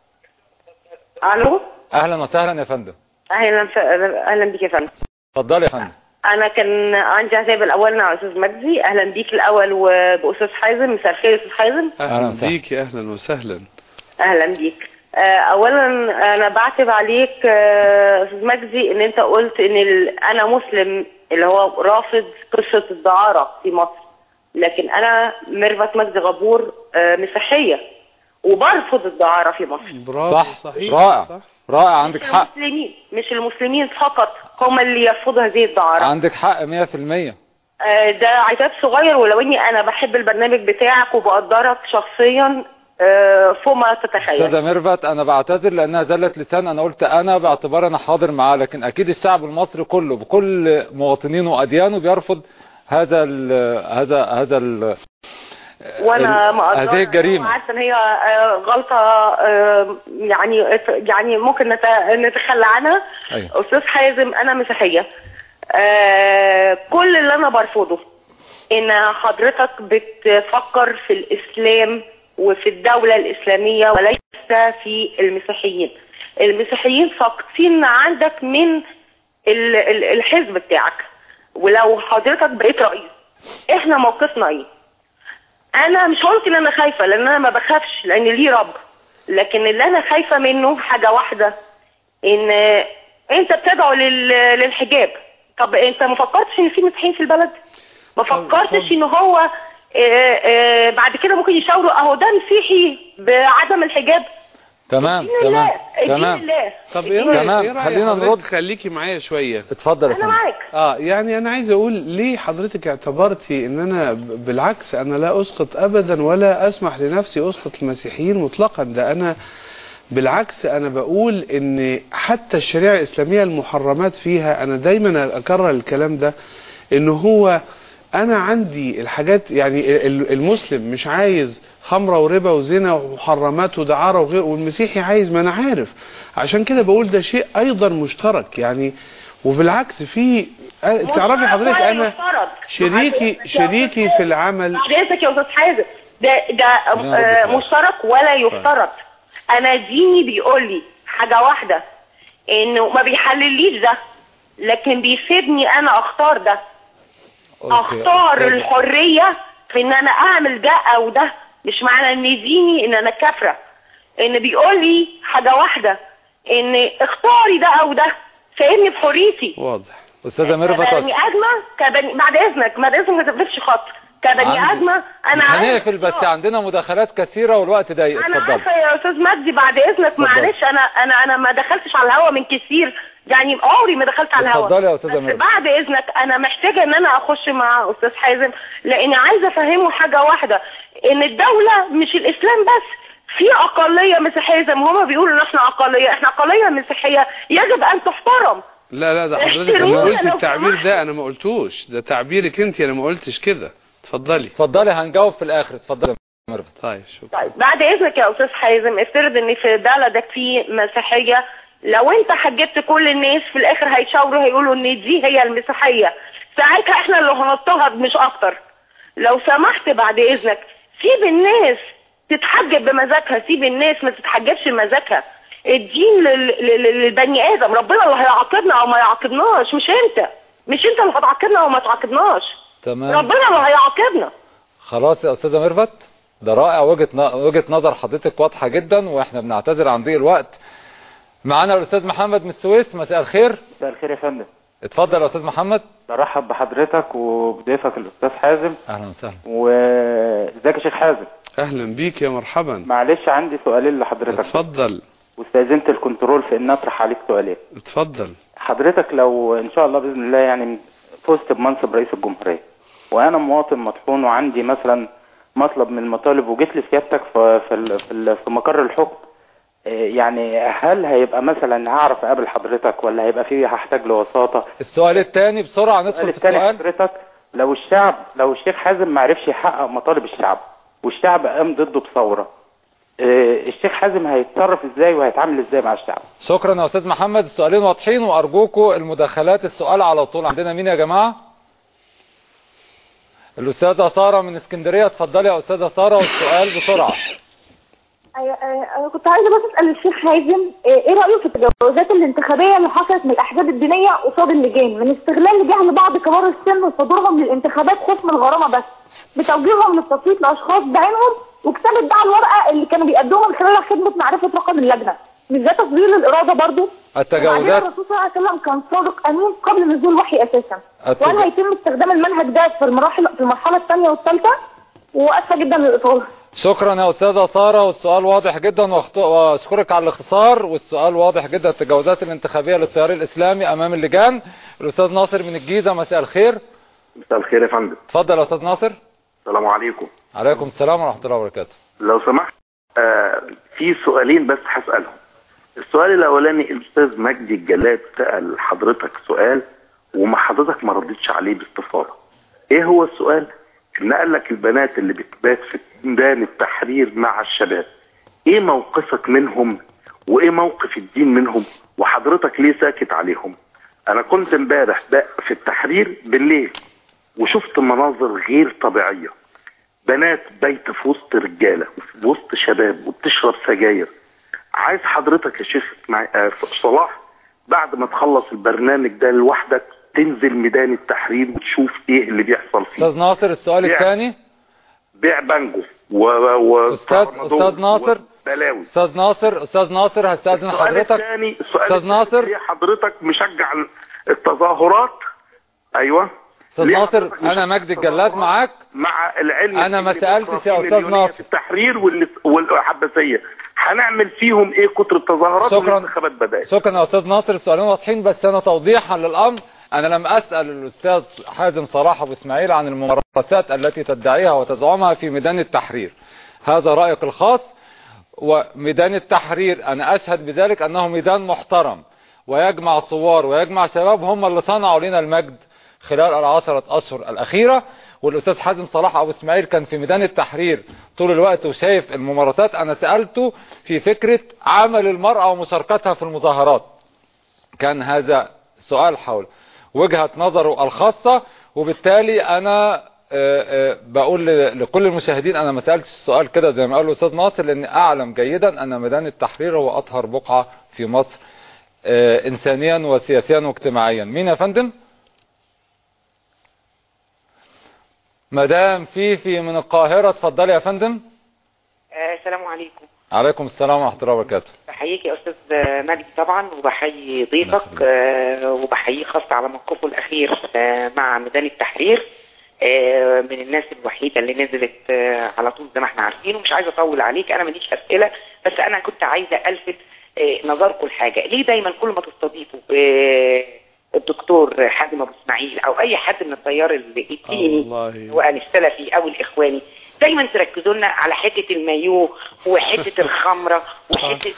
الو اهلا وسهلا يا فندم اهلا ف... اهلا بيك يا فندم اتفضلي يا فندم انا كان عندي عتاب الاول مع استاذ مجدي اهلا بيك الاول وباستاذ حازم مساء الخير يا استاذ حازم أهلاً اهلا وسهلاً. بيك اهلا وسهلا اهلا بيك آه، اولا انا بعتب عليك آه، استاذ مجدي ان انت قلت ان ال... انا مسلم اللي هو رافض قصه الدعاره في مصر لكن انا ميرفت مجدي غبور آه، مسيحيه وبرفض الدعاره في مصر برافو صح صحيح رائع صح. رائع عندك مش حق المسلمين مش المسلمين فقط هم اللي يرفضوا هذه الدعاره عندك حق 100% آه، ده عتاب صغير ولو اني انا بحب البرنامج بتاعك وبقدرك شخصيا آه، فوق ما تتخيل استاذه ميرفت انا بعتذر لانها زله لسان انا قلت انا باعتبار انا حاضر معاه لكن اكيد الشعب المصري كله بكل مواطنينه واديانه بيرفض هذا ال هذا هذا ال وانا ال- مقدرة هذه الجريمه وعارفه ان هي آه، غلطه آه، يعني يعني ممكن نت- نتخلى عنها أيوة. استاذ حازم انا مسيحيه آه، كل اللي انا برفضه ان حضرتك بتفكر في الاسلام وفي الدوله الاسلاميه وليس في المسيحيين المسيحيين ساقطين عندك من ال- ال- الحزب بتاعك ولو حضرتك بقيت رئيس احنا موقفنا ايه انا مش هقولك ان انا خايفه لان انا ما بخافش لان ليه رب لكن اللي انا خايفه منه حاجه واحده ان انت بتدعو لل- للحجاب طب انت ما فكرتش ان في مسيحيين في البلد ما فكرتش ان هو آه، آه، بعد كده ممكن يشاوروا اهو ده مسيحي بعدم الحجاب تمام دين تمام الله دين تمام الله طب ايه دين رايك تمام، ايه رايك خلينا حضرتك نرد. خليكي معايا شويه اتفضل يا انا فندم معاك اه يعني انا عايز اقول ليه حضرتك اعتبرتي ان انا ب- بالعكس انا لا اسقط ابدا ولا اسمح لنفسي اسقط المسيحيين مطلقا ده انا بالعكس انا بقول ان حتى الشريعه الاسلاميه المحرمات فيها انا دايما اكرر الكلام ده ان هو انا عندي الحاجات يعني ال- المسلم مش عايز خمره وربا وزنا ومحرمات ودعاره وغير والمسيحي عايز ما انا عارف عشان كده بقول ده شيء ايضا مشترك يعني وبالعكس في أه، تعرفي حضرتك ولا انا يفترض. شريكي شريكي في العمل بعد اذنك يا استاذ حازم ده ده آه، مشترك ولا يفترض انا ديني بيقول لي حاجه واحده انه ما بيحلليش ده لكن بيسيبني انا اختار ده أوكي، اختار أستاذ. الحريه في ان انا اعمل ده او ده مش معنى ان ديني ان انا كافره ان بيقول لي حاجه واحده ان اختاري ده او ده سايبني في حريتي واضح استاذه ميرفت كبني ادمه كبني بعد اذنك بعد اذنك ما تقفلش خط كبني عندي- ادمه انا مش عايز هنقفل بس عندنا مداخلات كثيره والوقت ضيق انا اتفضل عارفه يا استاذ مجدي بعد اذنك معلش انا انا انا ما دخلتش على الهوا من كتير يعني عمري ما دخلت على الهوا اتفضلي يا أستاذة بس ميرفت. بعد اذنك انا محتاجه ان انا اخش مع استاذ حازم لان عايزه افهمه حاجه واحده ان الدوله مش الاسلام بس في اقليه مسيحيه زي ما هما بيقولوا ان احنا اقليه احنا اقليه مسيحيه يجب ان تحترم لا لا ده حضرتك احترمونا انا قلت لو التعبير سمحت. ده انا ما قلتوش ده تعبيرك انت انا ما قلتش كده اتفضلي اتفضلي هنجاوب في الاخر اتفضلي يا ميرفت طيب شكرا طيب بعد اذنك يا استاذ حازم افترض ان في بلدك في مسيحيه لو انت حجبت كل الناس في الاخر هيشاوروا هيقولوا ان دي هي المسيحيه ساعتها احنا اللي هنضطهد مش اكتر لو سمحت بعد اذنك سيب الناس تتحجب بمزاجها سيب الناس ما تتحجبش بمزاجها الدين لل- لل- للبني ادم ربنا اللي هيعاقبنا او ما يعاقبناش مش انت مش انت اللي هتعاقبنا او ما تعاقبناش تمام ربنا اللي هيعاقبنا خلاص يا استاذه ميرفت ده رائع وجهه ن- وجهه نظر حضرتك واضحه جدا واحنا بنعتذر عن ضيق الوقت معانا الاستاذ محمد من السويس مساء الخير مساء الخير يا فندم اتفضل يا استاذ محمد برحب بحضرتك وبضيفك الاستاذ حازم اهلا وسهلا وازيك يا شيخ حازم اهلا بيك يا مرحبا معلش عندي سؤالين لحضرتك اتفضل واستاذنت الكنترول في ان اطرح عليك سؤالين اتفضل حضرتك لو ان شاء الله باذن الله يعني فزت بمنصب رئيس الجمهوريه وانا مواطن مطحون وعندي مثلا مطلب من المطالب وجيت لسيادتك في في ال- في, ال- في مقر الحكم آه، يعني هل هيبقى مثلا هعرف اقابل حضرتك ولا هيبقى فيه هحتاج لوساطه السؤال الثاني بسرعه السؤال ندخل في الثاني السؤال حضرتك لو الشعب لو الشيخ حازم ما عرفش يحقق مطالب الشعب والشعب قام ضده بثوره آه، الشيخ حازم هيتصرف ازاي وهيتعامل ازاي مع الشعب شكرا يا استاذ محمد السؤالين واضحين وارجوكم المداخلات السؤال على طول عندنا مين يا جماعه الاستاذه ساره من اسكندريه اتفضلي يا استاذه ساره والسؤال بسرعه أيوة، أيوة، انا كنت عايزه بس اسال الشيخ حازم آه، ايه رايه في التجاوزات الانتخابيه اللي حصلت من الاحزاب الدينيه قصاد اللجان من استغلال لجهل بعض كبار السن وصدورهم للانتخابات خوف من الغرامه بس بتوجيههم للتصويت لاشخاص بعينهم وكتابه بقى الورقه اللي كانوا بيقدموها من خلالها خدمه معرفه رقم اللجنه مش ده تفضيل الاراده برضو وبعدين التجاوزات الرسول صلى الله عليه وسلم كان صادق امين قبل نزول الوحي اساسا التج- وهل هيتم استخدام المنهج ده في المراحل في المرحله الثانيه والثالثه واسفه جدا للاطاله شكرا يا استاذه ساره والسؤال واضح جدا واخت- واشكرك على الاختصار والسؤال واضح جدا التجاوزات الانتخابيه للتيار الاسلامي امام اللجان الاستاذ ناصر من الجيزه مساء الخير مساء الخير يا فندم اتفضل يا استاذ ناصر السلام عليكم عليكم السلام ورحمه الله وبركاته لو سمحت آه في سؤالين بس هسألهم السؤال الأولاني الأستاذ مجدي الجلاد سأل حضرتك سؤال وما حضرتك ما ردتش عليه باستفاضة إيه هو السؤال؟ إن قال لك البنات اللي بتبات في ميدان التحرير مع الشباب إيه موقفك منهم وإيه موقف الدين منهم وحضرتك ليه ساكت عليهم؟ أنا كنت امبارح بقى في التحرير بالليل وشفت مناظر غير طبيعية بنات بيت في وسط رجاله وفي وسط شباب وبتشرب سجاير عايز حضرتك يا شيخ مع- آه، صلاح بعد ما تخلص البرنامج ده لوحدك تنزل ميدان التحرير وتشوف ايه اللي بيحصل فيه استاذ ناصر السؤال بيع- الثاني بيع بانجو و و استاذ وترامادول استاذ ناصر وبلاوي استاذ ناصر استاذ ناصر هستاذن السؤال حضرتك الثاني السؤال استاذ ناصر ليه حضرتك مشجع التظاهرات ايوه استاذ ليه ناصر حضرتك انا مشجع مجدي الجلاد معاك مع العلم أنا ما اللي سألتش بكرة يا في أستاذ مليونية ناصر. في التحرير واللي- والعباسيه هنعمل فيهم ايه كتر التظاهرات شكراً. والانتخابات بدات شكرا يا استاذ ناصر السؤالين واضحين بس انا توضيحا للامر انا لم اسال الاستاذ حازم صلاح ابو اسماعيل عن الممارسات التي تدعيها وتزعمها في ميدان التحرير هذا رايك الخاص وميدان التحرير انا اشهد بذلك انه ميدان محترم ويجمع صور ويجمع شباب هم اللي صنعوا لنا المجد خلال العشرة اشهر الاخيرة والاستاذ حازم صلاح ابو اسماعيل كان في ميدان التحرير طول الوقت وشايف الممارسات انا سألته في فكرة عمل المرأة ومشاركتها في المظاهرات كان هذا سؤال حول وجهة نظره الخاصة وبالتالي انا آه، آه، بقول ل- لكل المشاهدين انا ما سالتش السؤال كده زي ما قال الاستاذ ناصر لاني اعلم جيدا ان ميدان التحرير هو اطهر بقعة في مصر آه، انسانيا وسياسيا واجتماعيا مين يا فندم مدام فيفي من القاهرة اتفضلي يا فندم آه، السلام عليكم عليكم السلام ورحمة الله وبركاته بحييك يا استاذ مجدي طبعا وبحيي ضيفك آه، وبحييه خاصة على موقفه الاخير آه، مع ميدان التحرير آه، من الناس الوحيدة اللي نزلت آه، على طول زي ما احنا عارفين ومش عايزة اطول عليك انا ماليش اسئلة بس انا كنت عايزة الفت آه، نظركم لحاجة ليه دايما كل ما تستضيفوا آه، الدكتور حازم ابو اسماعيل او اي حد من التيار الديني والله سواء السلفي او الاخواني دايما تركزوا لنا على حته المايو وحته الخمره وحته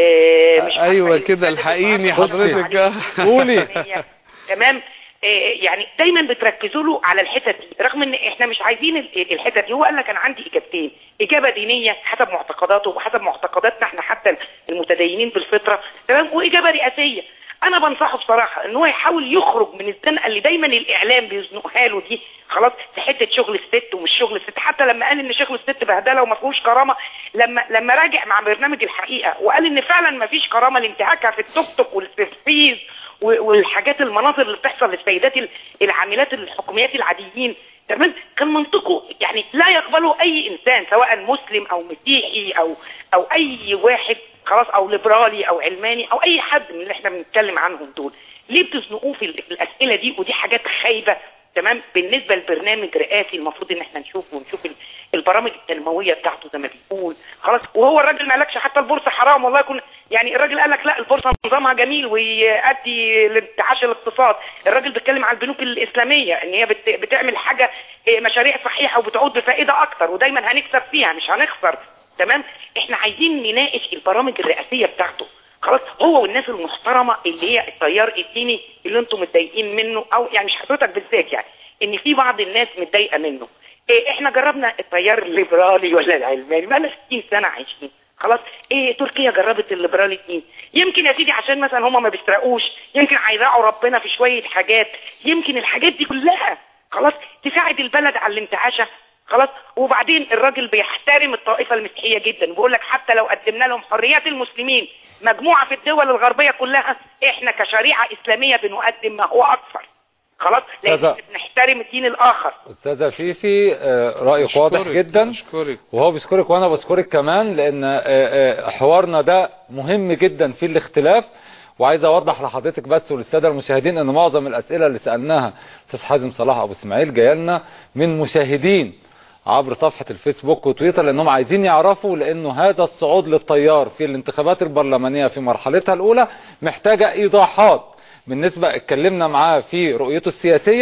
ال- مش عارفة ايوه إيه، كده حتة الحقيني المعركة حضرتك والعملية قولي. الإسلامية. تمام آه، يعني دايما بتركزوا له على الحتت دي رغم ان احنا مش عايزين ال- الحتت دي هو قال لك انا عندي اجابتين اجابه دينيه حسب معتقداته وحسب معتقداتنا احنا حتى المتدينين بالفطره تمام واجابه رئاسيه انا بنصحه بصراحه ان هو يحاول يخرج من الزنقه اللي دايما الاعلام بيزنقها له دي خلاص في حته شغل الست ومش شغل الست حتى لما قال ان شغل الست بهدله وما فيهوش كرامه لما لما راجع مع برنامج الحقيقه وقال ان فعلا ما فيش كرامه لانتهاكها في التوك توك والتسفيز و- والحاجات المناظر اللي بتحصل للسيدات ال- العاملات الحكوميات العاديين تمام كان منطقه يعني لا يقبله اي انسان سواء مسلم او مسيحي او او اي واحد خلاص او ليبرالي او علماني او اي حد من اللي احنا بنتكلم عنهم دول ليه بتزنقوه في ال- في الاسئله دي ودي حاجات خايبه تمام بالنسبه لبرنامج رئاسي المفروض ان احنا نشوفه ونشوف ال- البرامج التنمويه بتاعته زي ما بيقول خلاص وهو الراجل ما قالكش حتى البورصه حرام والله يكون يعني الراجل قال لك لا البورصه نظامها جميل ويؤدي لانتعاش الاقتصاد الراجل بيتكلم على البنوك الاسلاميه ان هي بت- بتعمل حاجه إيه، مشاريع صحيحه وبتعود بفائده اكتر ودايما هنكسب فيها مش هنخسر تمام احنا عايزين نناقش البرامج الرئاسيه بتاعته خلاص هو والناس المحترمه اللي هي التيار الديني اللي انتم متضايقين منه او يعني مش حضرتك بالذات يعني ان في بعض الناس متضايقه منه إيه احنا جربنا التيار الليبرالي ولا العلماني بقى 60 سنه عايشين خلاص ايه تركيا جربت الليبرالي دي يمكن يا سيدي عشان مثلا هم ما بيسرقوش يمكن هيراعوا ربنا في شويه حاجات يمكن الحاجات دي كلها خلاص تساعد البلد على الانتعاشه خلاص وبعدين الراجل بيحترم الطائفه المسيحيه جدا بيقول لك حتى لو قدمنا لهم حريات المسلمين مجموعه في الدول الغربيه كلها احنا كشريعه اسلاميه بنقدم ما هو اكثر خلاص لان هذا- إحنا بنحترم الدين الاخر استاذة فيفي آه، رأيك واضح أشكرك، جدا أشكرك وهو بيشكرك وانا بشكرك كمان لان آه، آه، حوارنا ده مهم جدا في الاختلاف وعايز اوضح لحضرتك بس وللساده المشاهدين ان معظم الاسئله اللي سالناها استاذ حازم صلاح ابو اسماعيل جايه لنا من مشاهدين عبر صفحه الفيسبوك وتويتر لانهم عايزين يعرفوا لانه هذا الصعود للتيار في الانتخابات البرلمانيه في مرحلتها الاولى محتاجه ايضاحات بالنسبه اتكلمنا معاه في رؤيته السياسيه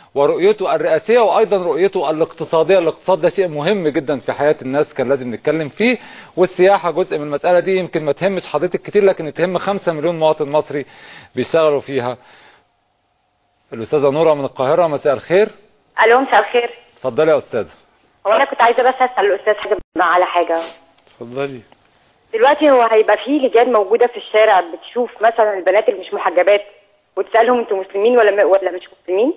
ورؤيته الرئاسية وأيضا رؤيته الاقتصادية الاقتصاد ده شيء مهم جدا في حياة الناس كان لازم نتكلم فيه والسياحة جزء من المسألة دي يمكن ما تهمش حضرتك كتير لكن تهم 5 مليون مواطن مصري بيشتغلوا فيها الأستاذة نورة من القاهرة مساء الخير الو مساء الخير اتفضلي يا أستاذة هو انا كنت عايزه بس اسال الاستاذ حاجه على حاجه اتفضلي دلوقتي هو هيبقى فيه لجان موجوده في الشارع بتشوف مثلا البنات اللي مش محجبات وتسالهم انتوا مسلمين ولا م... ولا مش مسلمين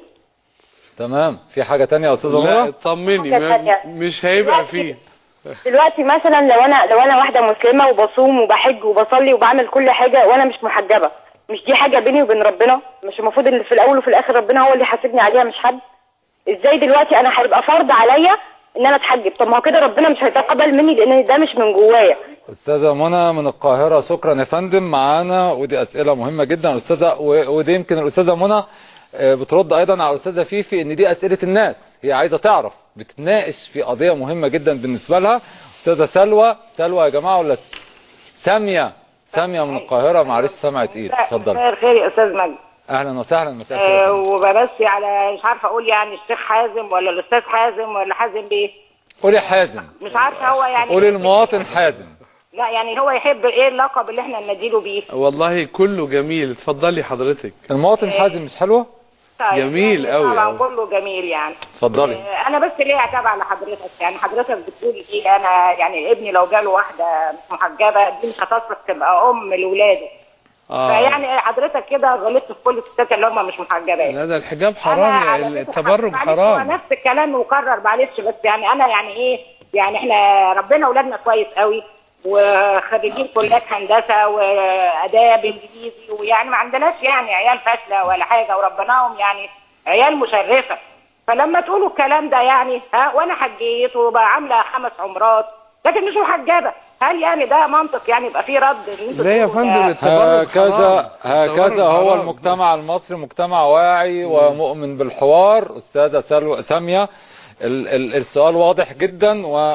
تمام في حاجة تانية يا أستاذة لا نورة طمني حاجة ما- تانية. مش هيبقى فيه دلوقتي مثلا لو انا لو انا واحده مسلمه وبصوم وبحج وبصلي وبعمل كل حاجه وانا مش محجبه مش دي حاجه بيني وبين ربنا مش المفروض ان في الاول وفي الاخر ربنا هو اللي يحاسبني عليها مش حد ازاي دلوقتي انا هيبقى فرض عليا ان انا اتحجب طب ما هو كده ربنا مش هيتقبل مني لان ده مش من جوايا أستاذة منى من القاهرة شكرا يا فندم معانا ودي أسئلة مهمة جدا أستاذة و- ودي يمكن الأستاذة منى آه، بترد أيضا على الأستاذة فيفي إن دي أسئلة الناس هي عايزة تعرف بتناقش في قضية مهمة جدا بالنسبة لها أستاذة سلوى سلوى يا جماعة ولا سامية سامية من القاهرة معلش سمعت إيد اتفضل مساء الخير يا استاذ مجدي أهلا وسهلا مساء الخير يا آه فندم. وبمسي على مش عارفه اقول يعني الشيخ حازم ولا الاستاذ حازم ولا حازم بيه قولي حازم مش عارفه هو يعني قولي المواطن حازم لا يعني هو يحب ايه اللقب اللي احنا نديله بيه والله كله جميل اتفضلي حضرتك المواطن حازم مش حلوة طيب، جميل يعني أوي طبعا أوي. كله جميل يعني اتفضلي آه، انا بس ليه اتابع لحضرتك يعني حضرتك بتقول ايه انا يعني ابني لو جاله واحده مش محجبه دي مش هتصلح تبقى ام لاولاده اه فيعني حضرتك كده غلطت في كل الستات اللي هم مش محجبات لا ده الحجاب أنا حرام على يعني فكرة التبرج معلش هو حرام نفس الكلام مكرر معلش بس يعني انا يعني ايه يعني احنا ربنا اولادنا كويس قوي وخريجين كليات هندسه واداب انجليزي ويعني ما عندناش يعني عيال فاشله ولا حاجه وربناهم يعني عيال مشرفه فلما تقولوا الكلام ده يعني ها وانا حجيت وبقى عامله خمس عمرات لكن مش محجبه هل يعني ده منطق يعني يبقى فيه رد ان انتوا لا يا تقولوا فندم ده- التبرج هكذا حرام. هكذا التبرج هو حرام. المجتمع المصري مجتمع واعي ومؤمن بالحوار استاذه سلوى ساميه ال ال السؤال واضح جدا و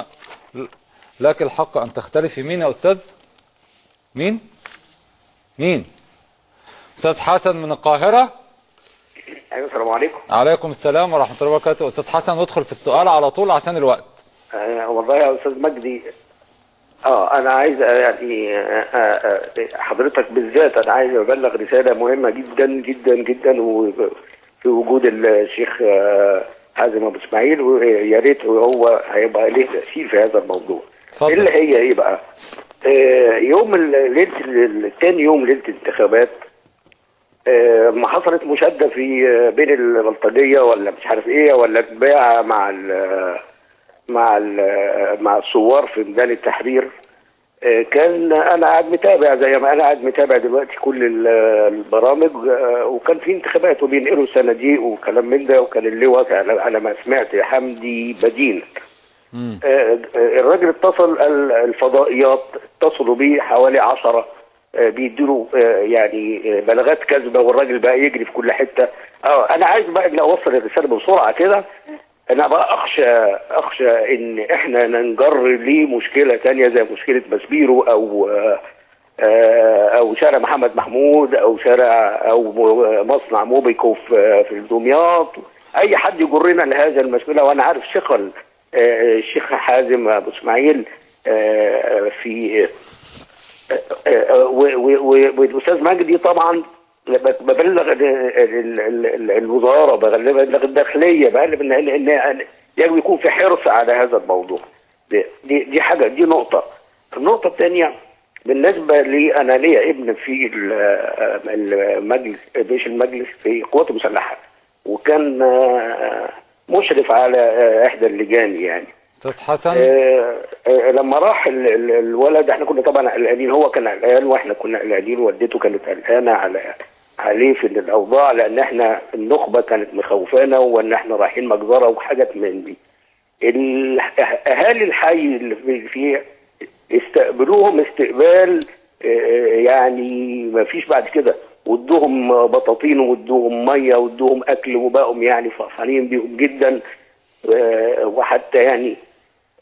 لك الحق ان تختلفي مين يا استاذ مين مين استاذ حسن من القاهره ايوه السلام عليكم عليكم السلام ورحمه الله وبركاته استاذ حسن ندخل في السؤال على طول عشان الوقت آه والله يا استاذ مجدي اه انا عايز آه، يعني آه آه آه، حضرتك بالذات انا عايز ابلغ رساله مهمه جدا جدا جدا وفي وجود الشيخ آه، حازم ابو اسماعيل ويا ريت هو هيبقى له تاثير في هذا الموضوع اتفضل. اللي هي ايه بقى آه يوم ال- ليله ال- تاني يوم ليله الانتخابات آه، ما حصلت مشاده في آه، بين البلطجيه ولا مش عارف ايه ولا اتباع مع ال- مع ال- مع الثوار في ميدان التحرير آه، كان انا قاعد متابع زي ما انا قاعد متابع دلوقتي كل ال- البرامج آه، وكان في انتخابات وبينقلوا صناديق وكلام من ده وكان اللواء على على ما سمعت حمدي بدين مم. آه، آه، الراجل اتصل ال- الفضائيات اتصلوا بيه حوالي عشرة آه، بيديله آه، يعني آه، بلاغات كاذبه والراجل بقى يجري في كل حته اه انا عايز بقى إني اوصل الرساله بسرعه كده انا بقى اخشى اخشى ان احنا ننجر ليه مشكله تانية زي مشكله مسبيرو او آه، آه، او شارع محمد محمود او شارع او م- مصنع موبيكو في في دمياط اي حد يجرنا لهذا المشكله وانا عارف ثقل آه، الشيخ حازم ابو اسماعيل آه، في آه، آه، و- و- و- والاستاذ مجدي طبعا ببلغ ال- ال- ال- ال- الوزاره ببلغ الداخليه بقلب ان ان إن يجب يكون في حرص على هذا الموضوع دي دي دي حاجه دي نقطه النقطه الثانيه بالنسبه لي انا ليا ابن في ال- المجلس مش المجلس في القوات المسلحه وكان آه، مشرف على آه، احدى اللجان يعني استاذ حسن آه، آه، لما راح ال- ال- الولد احنا كنا طبعا قلقانين هو كان قلقان واحنا كنا قلقانين والدته كانت قلقانه على عليه في الاوضاع لان احنا النخبه كانت مخوفانا وان احنا رايحين مجزره وحاجات من دي ال- اهالي الحي اللي في- فيه استقبلوهم استقبال آه، يعني ما فيش بعد كده وادوهم بطاطين وادوهم ميه وادوهم اكل وبقوا يعني فرحانين بيهم جدا آه، وحتى يعني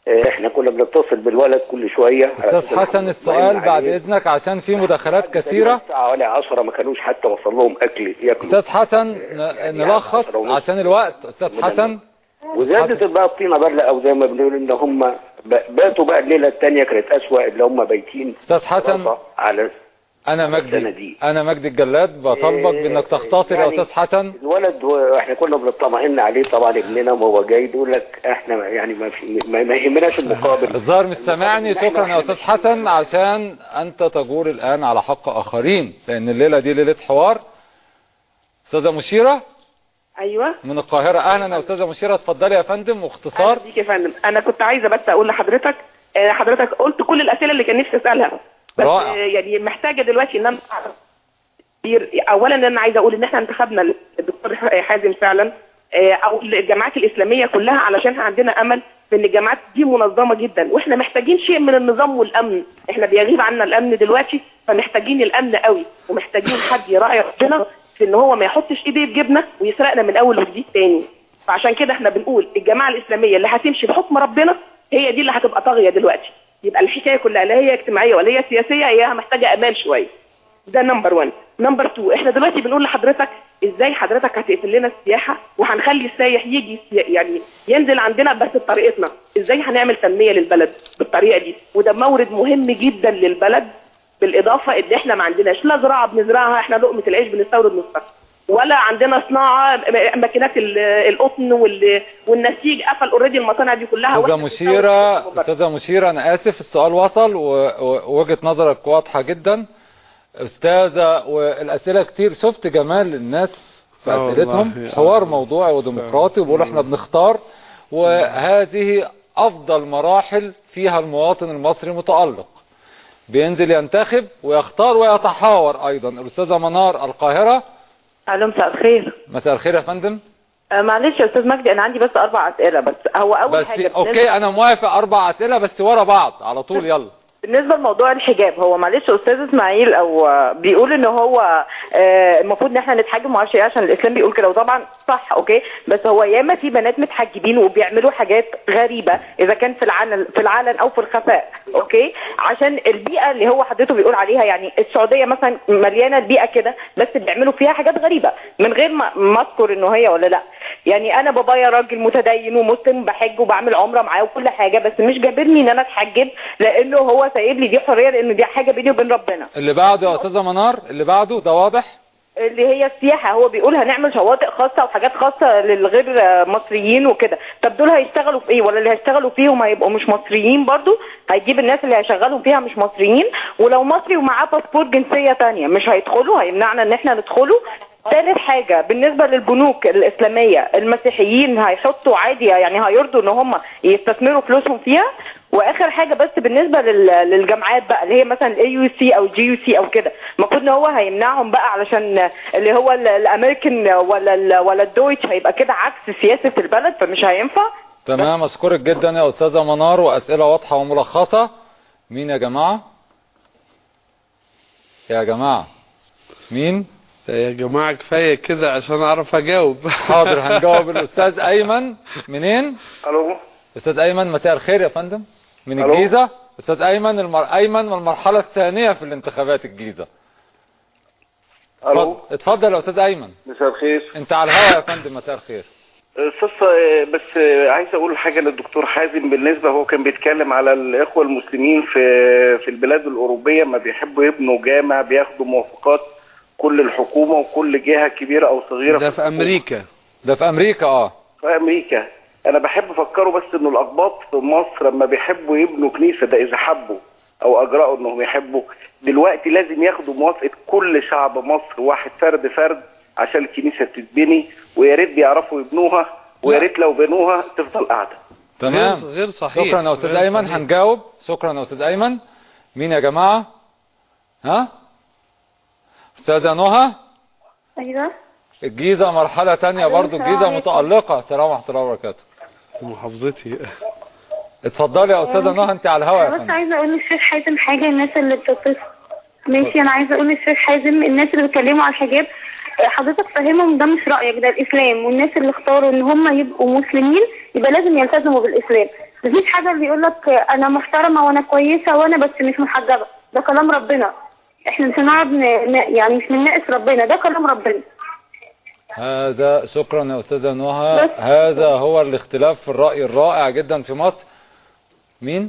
آه، احنا كنا بنتصل بالولد كل شويه على استاذ أساس حسن إنهم السؤال مطمئن بعد عليه. اذنك عشان في مداخلات كثيرة الساعه حوالي 10 ما كانوش حتى وصل لهم اكل ياكلوا استاذ حسن ن- نلخص عشان الوقت استاذ حسن وزادت بقى الطينه بله او زي ما بنقول ان هم ب- باتوا بقى الليله الثانيه كانت اسوأ اللي هم بايتين استاذ حسن رصة على انا مجدي انا مجدي الجلاد بطالبك بانك تختصر يا يعني استاذ حسن الولد واحنا كنا بنطمئن عليه طبعا ابننا وهو جاي يقول لك احنا يعني ما, في ما ما يهمناش المقابل الظاهر مش سامعني شكرا يا استاذ حسن عشان انت تجور الان على حق اخرين لان الليله دي ليله حوار استاذه مشيره ايوه من القاهره اهلا يا استاذه مشيره اتفضلي يا فندم واختصار بيك يا فندم انا كنت عايزه بس اقول لحضرتك آه، حضرتك قلت كل الاسئله اللي كان نفسي اسالها بس رائع. آه، يعني محتاجه دلوقتي ان انا أعرف كتير. اولا انا عايزه اقول ان احنا انتخبنا الدكتور حازم فعلا آه، او الجامعات الاسلاميه كلها علشان عندنا امل في ان الجامعات دي منظمه جدا واحنا محتاجين شيء من النظام والامن احنا بيغيب عنا الامن دلوقتي فمحتاجين الامن قوي ومحتاجين حد يراعي ربنا في ان هو ما يحطش ايديه في جيبنا ويسرقنا من اول وجديد تاني فعشان كده احنا بنقول الجماعه الاسلاميه اللي هتمشي بحكم ربنا هي دي اللي هتبقى طاغيه دلوقتي يبقى الحكايه كلها لا هي اجتماعيه ولا هي سياسيه هي محتاجه امان شويه ده نمبر 1 نمبر 2 احنا دلوقتي بنقول لحضرتك ازاي حضرتك هتقفل لنا السياحه وهنخلي السايح يجي سي- يعني ينزل عندنا بس بطريقتنا ازاي هنعمل تنميه للبلد بالطريقه دي وده مورد مهم جدا للبلد بالاضافه ان احنا ما عندناش لا زراعه بنزرعها احنا لقمه العيش بنستورد نصها ولا عندنا صناعه م- ماكينات ال- القطن وال- والنسيج قفل اوريدي المصانع دي كلها استاذه وإحنا مشيره استاذه مشيره انا اسف السؤال وصل و- ووجهه نظرك واضحه جدا استاذه والاسئله كتير شفت جمال الناس في آه اسئلتهم والله. حوار موضوعي وديمقراطي وبيقولوا احنا بنختار وهذه افضل مراحل فيها المواطن المصري متالق بينزل ينتخب ويختار ويتحاور ايضا الاستاذه منار القاهره الو مساء الخير مساء الخير يا فندم آه، معلش يا استاذ مجدي انا عندي بس اربع اسئله بس هو اول بس حاجه اوكي انا موافق اربع اسئله بس ورا بعض على طول يلا بالنسبه لموضوع الحجاب هو معلش استاذ اسماعيل او آه، بيقول ان هو آه، المفروض ان احنا نتحجب ما اعرفش ايه عشان الاسلام بيقول كده وطبعا صح اوكي بس هو ياما في بنات متحجبين وبيعملوا حاجات غريبه اذا كان في العلن في العلن او في الخفاء اوكي عشان البيئه اللي هو حضرته بيقول عليها يعني السعوديه مثلا مليانه البيئه كده بس بيعملوا فيها حاجات غريبه من غير ما ما اذكر انه هي ولا لا يعني انا بابايا راجل متدين ومسلم بحج وبعمل عمره معاه وكل حاجه بس مش جابرني ان انا اتحجب لانه هو سايب لي دي حريه لان دي حاجه بيني وبين ربنا اللي بعده يا استاذه منار اللي بعده ده واضح اللي هي السياحه هو بيقول هنعمل شواطئ خاصه وحاجات خاصه للغير مصريين وكده طب دول هيشتغلوا في ايه ولا اللي هيشتغلوا فيهم هيبقوا مش مصريين برضو هيجيب الناس اللي هيشغلهم فيها مش مصريين ولو مصري ومعاه باسبور جنسيه تانية مش هيدخلوا هيمنعنا ان احنا ندخله ثالث حاجة بالنسبة للبنوك الإسلامية المسيحيين هيحطوا عادي يعني هيرضوا إن هم يستثمروا فلوسهم فيها واخر حاجه بس بالنسبه لل- للجامعات بقى اللي هي مثلا الاي يو سي او الجي يو سي او كده المفروض ان هو هيمنعهم بقى علشان اللي هو ال- الامريكان ولا ال- ولا الدويتش هيبقى كده عكس سياسه البلد فمش هينفع تمام اشكرك جدا يا استاذه منار واسئله واضحه وملخصه مين يا جماعه يا جماعه مين يا جماعة كفاية كده عشان اعرف اجاوب حاضر هنجاوب الاستاذ ايمن منين الو استاذ ايمن مساء الخير يا فندم من ألو. الجيزه استاذ ايمن المر... ايمن من المرحله الثانيه في الانتخابات الجيزه الو اتفضل- اتفضل يا استاذ ايمن مساء الخير انت على الهواء يا فندم مساء الخير قصة بس عايز اقول حاجة للدكتور حازم بالنسبة هو كان بيتكلم على الاخوة المسلمين في في البلاد الاوروبية ما بيحبوا يبنوا جامع بياخدوا موافقات كل الحكومة وكل جهة كبيرة او صغيرة ده في امريكا ده في امريكا اه في امريكا انا بحب افكره بس انه الاقباط في مصر لما بيحبوا يبنوا كنيسة ده اذا حبوا او اجرأوا انهم يحبوا دلوقتي لازم ياخدوا موافقة كل شعب مصر واحد فرد فرد عشان الكنيسة تتبني ويا ريت بيعرفوا يبنوها ويا ريت لو بنوها تفضل قاعدة تمام غير- غير صحيح. شكرا يا استاذ غير ايمن صحيح. هنجاوب شكرا يا استاذ ايمن مين يا جماعه ها استاذه نهى ايوه الجيزه مرحله تانية برضو السلام الجيزه عليكم. متالقه السلام ورحمه الله وبركاته محافظتي اتفضلي يا استاذه نهى انت على الهواء يا انا بس فندم عايزه اقول للشيخ حازم حاجه الناس اللي بتتصل ماشي انا عايزه اقول للشيخ حازم الناس اللي بيتكلموا على الحجاب آه، حضرتك فاهمهم ده مش رايك ده الاسلام والناس اللي اختاروا ان هم يبقوا مسلمين يبقى لازم يلتزموا بالاسلام مفيش حاجة بيقول لك انا محترمة وانا كويسة وانا بس مش محجبة ده كلام ربنا احنا مش هنقعد ن- ن- يعني مش بنناقش ربنا ده كلام ربنا هذا شكرا يا استاذه نهى بس. هذا هو الاختلاف في الراي الرائع جدا في مصر مين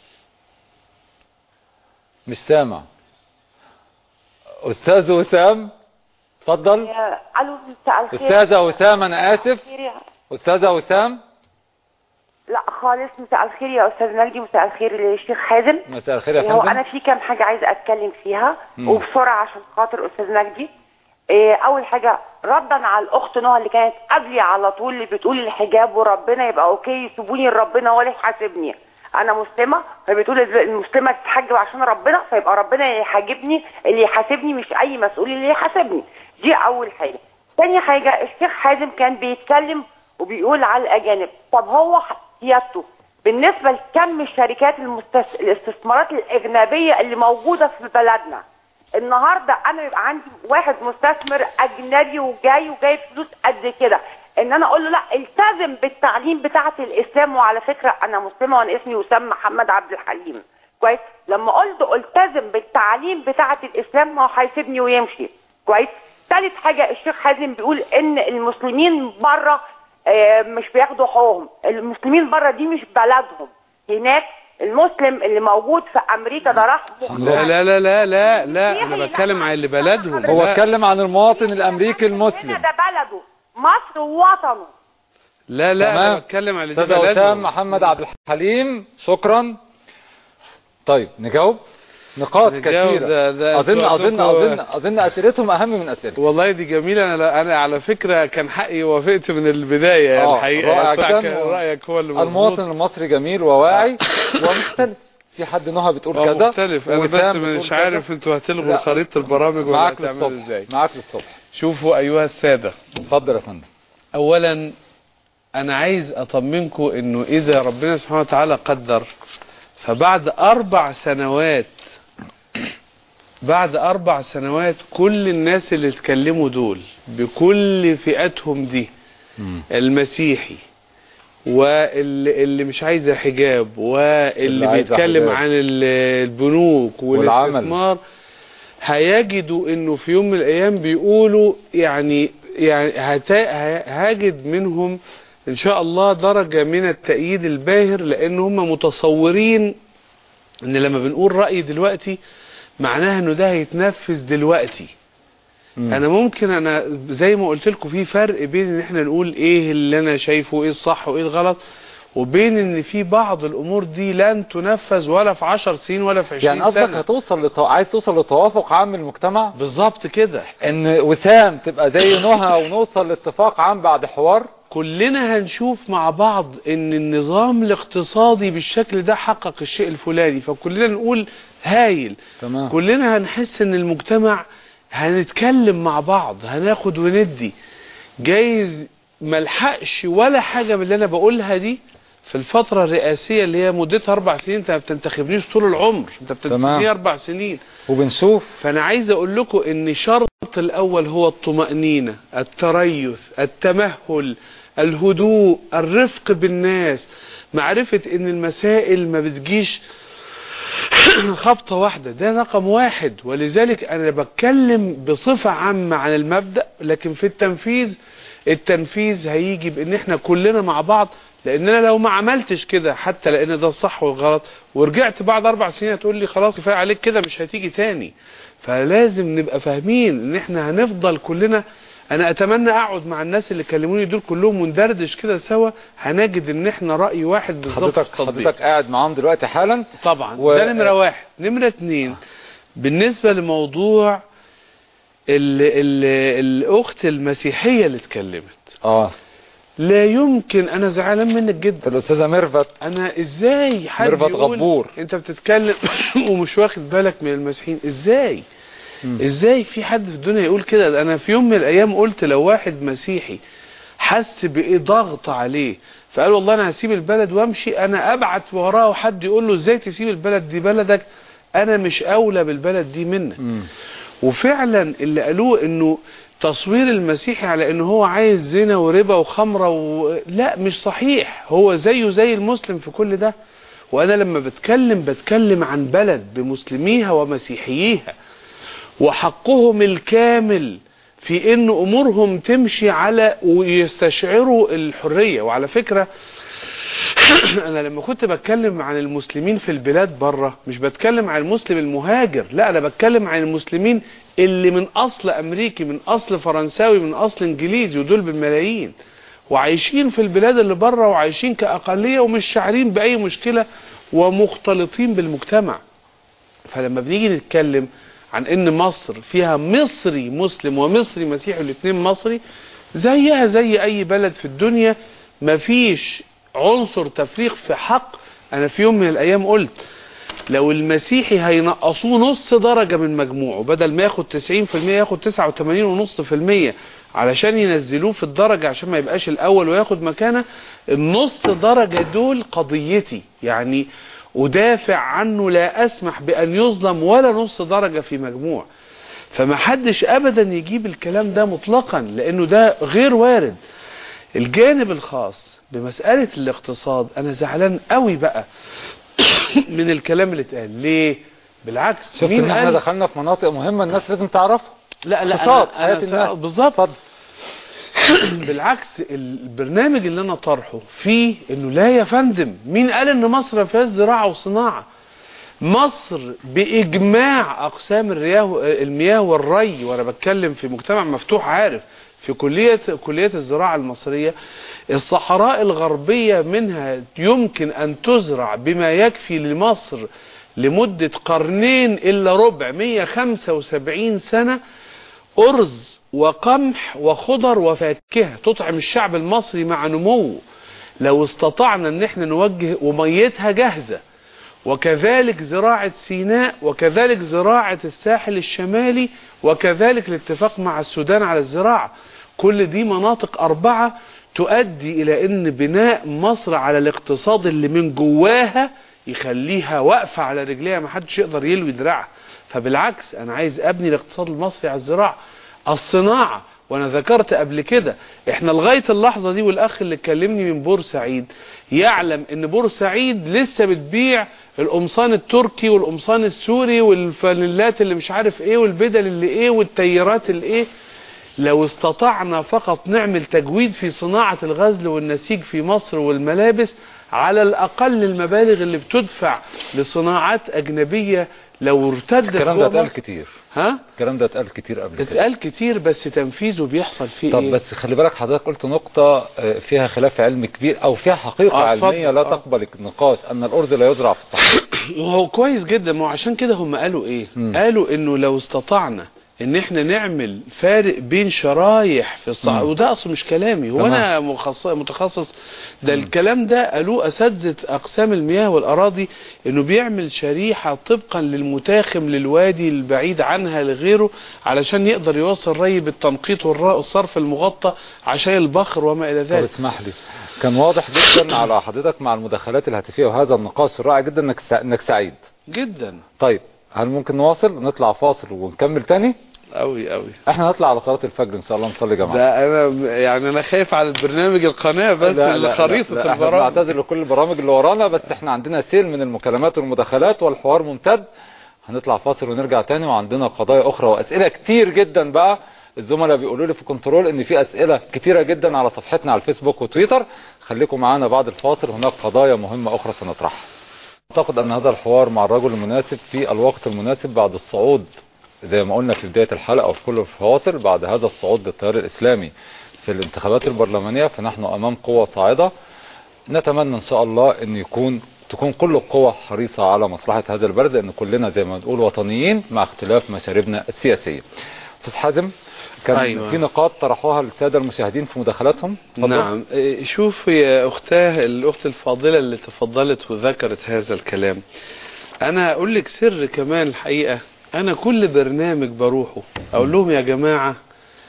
مش سامع استاذ وسام اتفضل الو مساء الخير استاذه وسام انا اسف خير يا- استاذه وسام لا خالص مساء الخير يا استاذ مجدي مساء الخير للشيخ حازم مساء الخير يا هو فندم انا في كام حاجه عايزه اتكلم فيها مم. وبسرعه عشان خاطر استاذ مجدي إيه، اول حاجه ردا على الاخت نهى اللي كانت قبلي على طول اللي بتقول الحجاب وربنا يبقى اوكي يسيبوني لربنا ولا يحاسبني انا مسلمه فبتقول المسلمه تتحجب عشان ربنا فيبقى ربنا يحاجبني اللي يحاسبني مش اي مسؤول اللي يحاسبني دي اول حاجه تاني حاجه الشيخ حازم كان بيتكلم وبيقول على الاجانب طب هو سيادته بالنسبه لكم الشركات المستس... الاستثمارات الاجنبيه اللي موجوده في بلدنا النهارده انا يبقى عندي واحد مستثمر اجنبي وجاي وجايب فلوس قد كده ان انا اقول له لا التزم بالتعليم بتاعه الاسلام وعلى فكره انا مسلمه وانا اسمي وسام محمد عبد الحليم كويس لما قلت التزم بالتعليم بتاعه الاسلام ما هو هيسيبني ويمشي كويس ثالث حاجه الشيخ حازم بيقول ان المسلمين بره آه، مش بياخدوا حقوقهم المسلمين بره دي مش بلدهم هناك المسلم اللي موجود في امريكا ده راح لا لا لا لا لا لا انا بتكلم عن اللي بلدهم هو لا. اتكلم عن المواطن الامريكي المسلم ده بلده مصر ووطنه لا لا انا تمام. بتكلم عن اللي دي استاذ وسام بلدهم محمد عبد الحليم شكرا طيب نجاوب نقاط نجاوب كثيرة ده- ده اظن انتوا اظن عندكم- اظن اظن اسئلتهم اهم من اسئلتي والله دي جميلة انا لا- انا على فكرة كان حقي وافقت من البداية يعني آه، الحقيقة رائع بتاع جدا. كان رأيك هو اللي مظبوط المواطن المصري جميل وواعي ومختلف في حد نهى بتقول آه، كذا مختلف انا وسام بس بتقول مش كذا. عارف انتوا هتلغوا لا. خريطة البرامج ولا معاك هتعملوا للصبح ازاي معاك للصبح شوفوا ايها السادة اتفضل يا فندم اولا انا عايز اطمنكم انه اذا ربنا سبحانه وتعالى قدر فبعد اربع سنوات بعد اربع سنوات كل الناس اللي اتكلموا دول بكل فئاتهم دي المسيحي واللي اللي مش عايزه حجاب اللي واللي عايزة بيتكلم حجاب. عن ال- البنوك والعمل. والاستثمار هيجدوا انه في يوم من الايام بيقولوا يعني يعني هتا- ه- هاجد منهم ان شاء الله درجة من التأييد الباهر لان هم متصورين ان لما بنقول رأي دلوقتي معناها انه ده هيتنفذ دلوقتي انا ممكن انا زي ما قلت لكم في فرق بين ان احنا نقول ايه اللي انا شايفه ايه الصح وايه الغلط وبين ان في بعض الامور دي لن تنفذ ولا في 10 سنين ولا في 20 يعني قصدك سنة هتوصل لط... عايز توصل لتوافق عام المجتمع بالظبط كده ان وسام تبقى زي نهى ونوصل لاتفاق عام بعد حوار كلنا هنشوف مع بعض ان النظام الاقتصادي بالشكل ده حقق الشيء الفلاني فكلنا نقول هايل تمام كلنا هنحس ان المجتمع هنتكلم مع بعض هناخد وندي جايز ملحقش ولا حاجة من اللي انا بقولها دي في الفترة الرئاسية اللي هي مدتها اربع سنين انت ما بتنتخبنيش طول العمر انت بتنتخبني اربع سنين وبنشوف فانا عايز اقول لكم ان شرط الاول هو الطمأنينة التريث التمهل الهدوء الرفق بالناس معرفة ان المسائل ما بتجيش خبطة واحدة ده رقم واحد ولذلك انا بتكلم بصفة عامة عن المبدأ لكن في التنفيذ التنفيذ هيجي بان احنا كلنا مع بعض لان انا لو ما عملتش كده حتى لان ده الصح والغلط ورجعت بعد اربع سنين هتقول لي خلاص كفايه عليك كده مش هتيجي تاني فلازم نبقى فاهمين ان احنا هنفضل كلنا انا اتمنى اقعد مع الناس اللي كلموني دول كلهم وندردش كده سوا هنجد ان احنا راي واحد بالظبط حضرتك حضرتك قاعد معاهم دلوقتي حالا طبعا و- ده نمره واحد نمره اتنين بالنسبه لموضوع ال ال الاخت المسيحيه اللي اتكلمت اه لا يمكن انا زعلان منك جدا الاستاذه ميرفت انا ازاي حد ميرفت يقول غبور. انت بتتكلم ومش واخد بالك من المسيحيين ازاي ازاي في حد في الدنيا يقول كده ده انا في يوم من الايام قلت لو واحد مسيحي حس بايه ضغط عليه فقال والله انا هسيب البلد وامشي انا ابعت وراه حد يقول له ازاي تسيب البلد دي بلدك انا مش اولى بالبلد دي منك وفعلا اللي قالوه انه تصوير المسيحي على انه هو عايز زنا وربا وخمرة و... لا مش صحيح هو زيه زي المسلم في كل ده وانا لما بتكلم بتكلم عن بلد بمسلميها ومسيحييها وحقهم الكامل في ان امورهم تمشي على ويستشعروا الحرية وعلى فكرة انا لما كنت بتكلم عن المسلمين في البلاد بره مش بتكلم عن المسلم المهاجر لا انا بتكلم عن المسلمين اللي من اصل امريكي من اصل فرنساوي من اصل انجليزي ودول بالملايين وعايشين في البلاد اللي بره وعايشين كاقليه ومش شاعرين باي مشكله ومختلطين بالمجتمع فلما بنيجي نتكلم عن ان مصر فيها مصري مسلم ومصري مسيحي والاثنين مصري زيها زي اي بلد في الدنيا مفيش عنصر تفريق في حق انا في يوم من الايام قلت لو المسيحي هينقصوه نص درجة من مجموعه بدل ما ياخد 90% ياخد 89.5% علشان ينزلوه في الدرجة عشان ما يبقاش الاول وياخد مكانه النص درجة دول قضيتي يعني ادافع عنه لا اسمح بان يظلم ولا نص درجة في مجموع فما حدش ابدا يجيب الكلام ده مطلقا لانه ده غير وارد الجانب الخاص بمسألة الاقتصاد انا زعلان قوي بقى من الكلام اللي اتقال ليه بالعكس شفت ان احنا دخلنا في مناطق مهمة الناس لازم تعرفها لا لا اقتصاد أنا- حياة أنا الناس بالظبط بالعكس البرنامج اللي انا طرحه فيه انه لا يا فندم مين قال ان مصر ما فيهاش زراعه وصناعه مصر باجماع اقسام الرياه المياه والري وانا بتكلم في مجتمع مفتوح عارف في كليه كليه الزراعه المصريه الصحراء الغربيه منها يمكن ان تزرع بما يكفي لمصر لمده قرنين الا ربع 175 سنه أرز وقمح وخضر وفاكهة تطعم الشعب المصري مع نموه لو استطعنا ان احنا نوجه وميتها جاهزة وكذلك زراعة سيناء وكذلك زراعة الساحل الشمالي وكذلك الاتفاق مع السودان على الزراعة كل دي مناطق أربعة تؤدي إلى أن بناء مصر على الاقتصاد اللي من جواها يخليها واقفة على رجليها ما حدش يقدر يلوي دراعها فبالعكس أنا عايز أبني الاقتصاد المصري على الزراعة الصناعة وانا ذكرت قبل كده احنا لغاية اللحظة دي والاخ اللي كلمني من بورسعيد يعلم ان بورسعيد لسه بتبيع القمصان التركي والقمصان السوري والفانيلات اللي مش عارف ايه والبدل اللي ايه والتيارات اللي ايه لو استطعنا فقط نعمل تجويد في صناعة الغزل والنسيج في مصر والملابس على الأقل المبالغ اللي بتدفع لصناعات أجنبية لو ارتدت الكلام ده جوه اتقال مصر- كتير ها الكلام ده اتقال كتير قبل كده اتقال كتير بس تنفيذه بيحصل فيه طب ايه بس خلي بالك حضرتك قلت نقطة آه، فيها خلاف علمي كبير او فيها حقيقة آه، اتفضل. علمية لا آه. تقبل النقاش ان الارز لا يزرع في الصحراء وهو كويس جدا ما هو عشان كده هم قالوا ايه مم. قالوا انه لو استطعنا ان احنا نعمل فارق بين شرايح في الصحراء مم. وده اصلا مش كلامي هو تمام. انا مخصص, متخصص ده الكلام ده قالوه اساتذه اقسام المياه والاراضي انه بيعمل شريحه طبقا للمتاخم للوادي البعيد عنها لغيره علشان يقدر يوصل ري بالتنقيط والر- والصرف المغطى عشان البخر وما الى طب ذلك اسمح لي كان واضح جدا على حضرتك مع المداخلات الهاتفية وهذا النقاش الرائع جدا انك سع- انك سعيد جدا طيب هل ممكن نواصل نطلع فاصل ونكمل تاني قوي قوي احنا نطلع على صلاة الفجر ان شاء الله نصلي جماعة ده انا يعني انا خايف على البرنامج القناه بس لا لا خريطه لا لا احنا البرامج بنعتذر لكل البرامج اللي ورانا بس احنا عندنا سيل من المكالمات والمداخلات والحوار ممتد هنطلع فاصل ونرجع تاني وعندنا قضايا اخرى واسئله كتير جدا بقى الزملاء بيقولوا لي في كنترول ان في اسئله كتيره جدا على صفحتنا على الفيسبوك وتويتر خليكم معانا بعد الفاصل هناك قضايا مهمه اخرى سنطرحها اعتقد ان هذا الحوار مع الرجل المناسب في الوقت المناسب بعد الصعود زي ما قلنا في بداية الحلقة وفي كل الفواصل بعد هذا الصعود للتيار الإسلامي في الانتخابات البرلمانية فنحن أمام قوة صاعدة نتمنى إن شاء الله أن يكون تكون كل القوى حريصة على مصلحة هذا البلد لأن كلنا زي ما نقول وطنيين مع اختلاف مشاربنا السياسية أستاذ حازم كان أيوة. في نقاط طرحوها السادة المشاهدين في مداخلاتهم اتفضل. نعم إيه، شوف يا اختاه الاخت الفاضله اللي تفضلت وذكرت هذا الكلام انا اقول لك سر كمان الحقيقه انا كل برنامج بروحه اقول لهم يا جماعه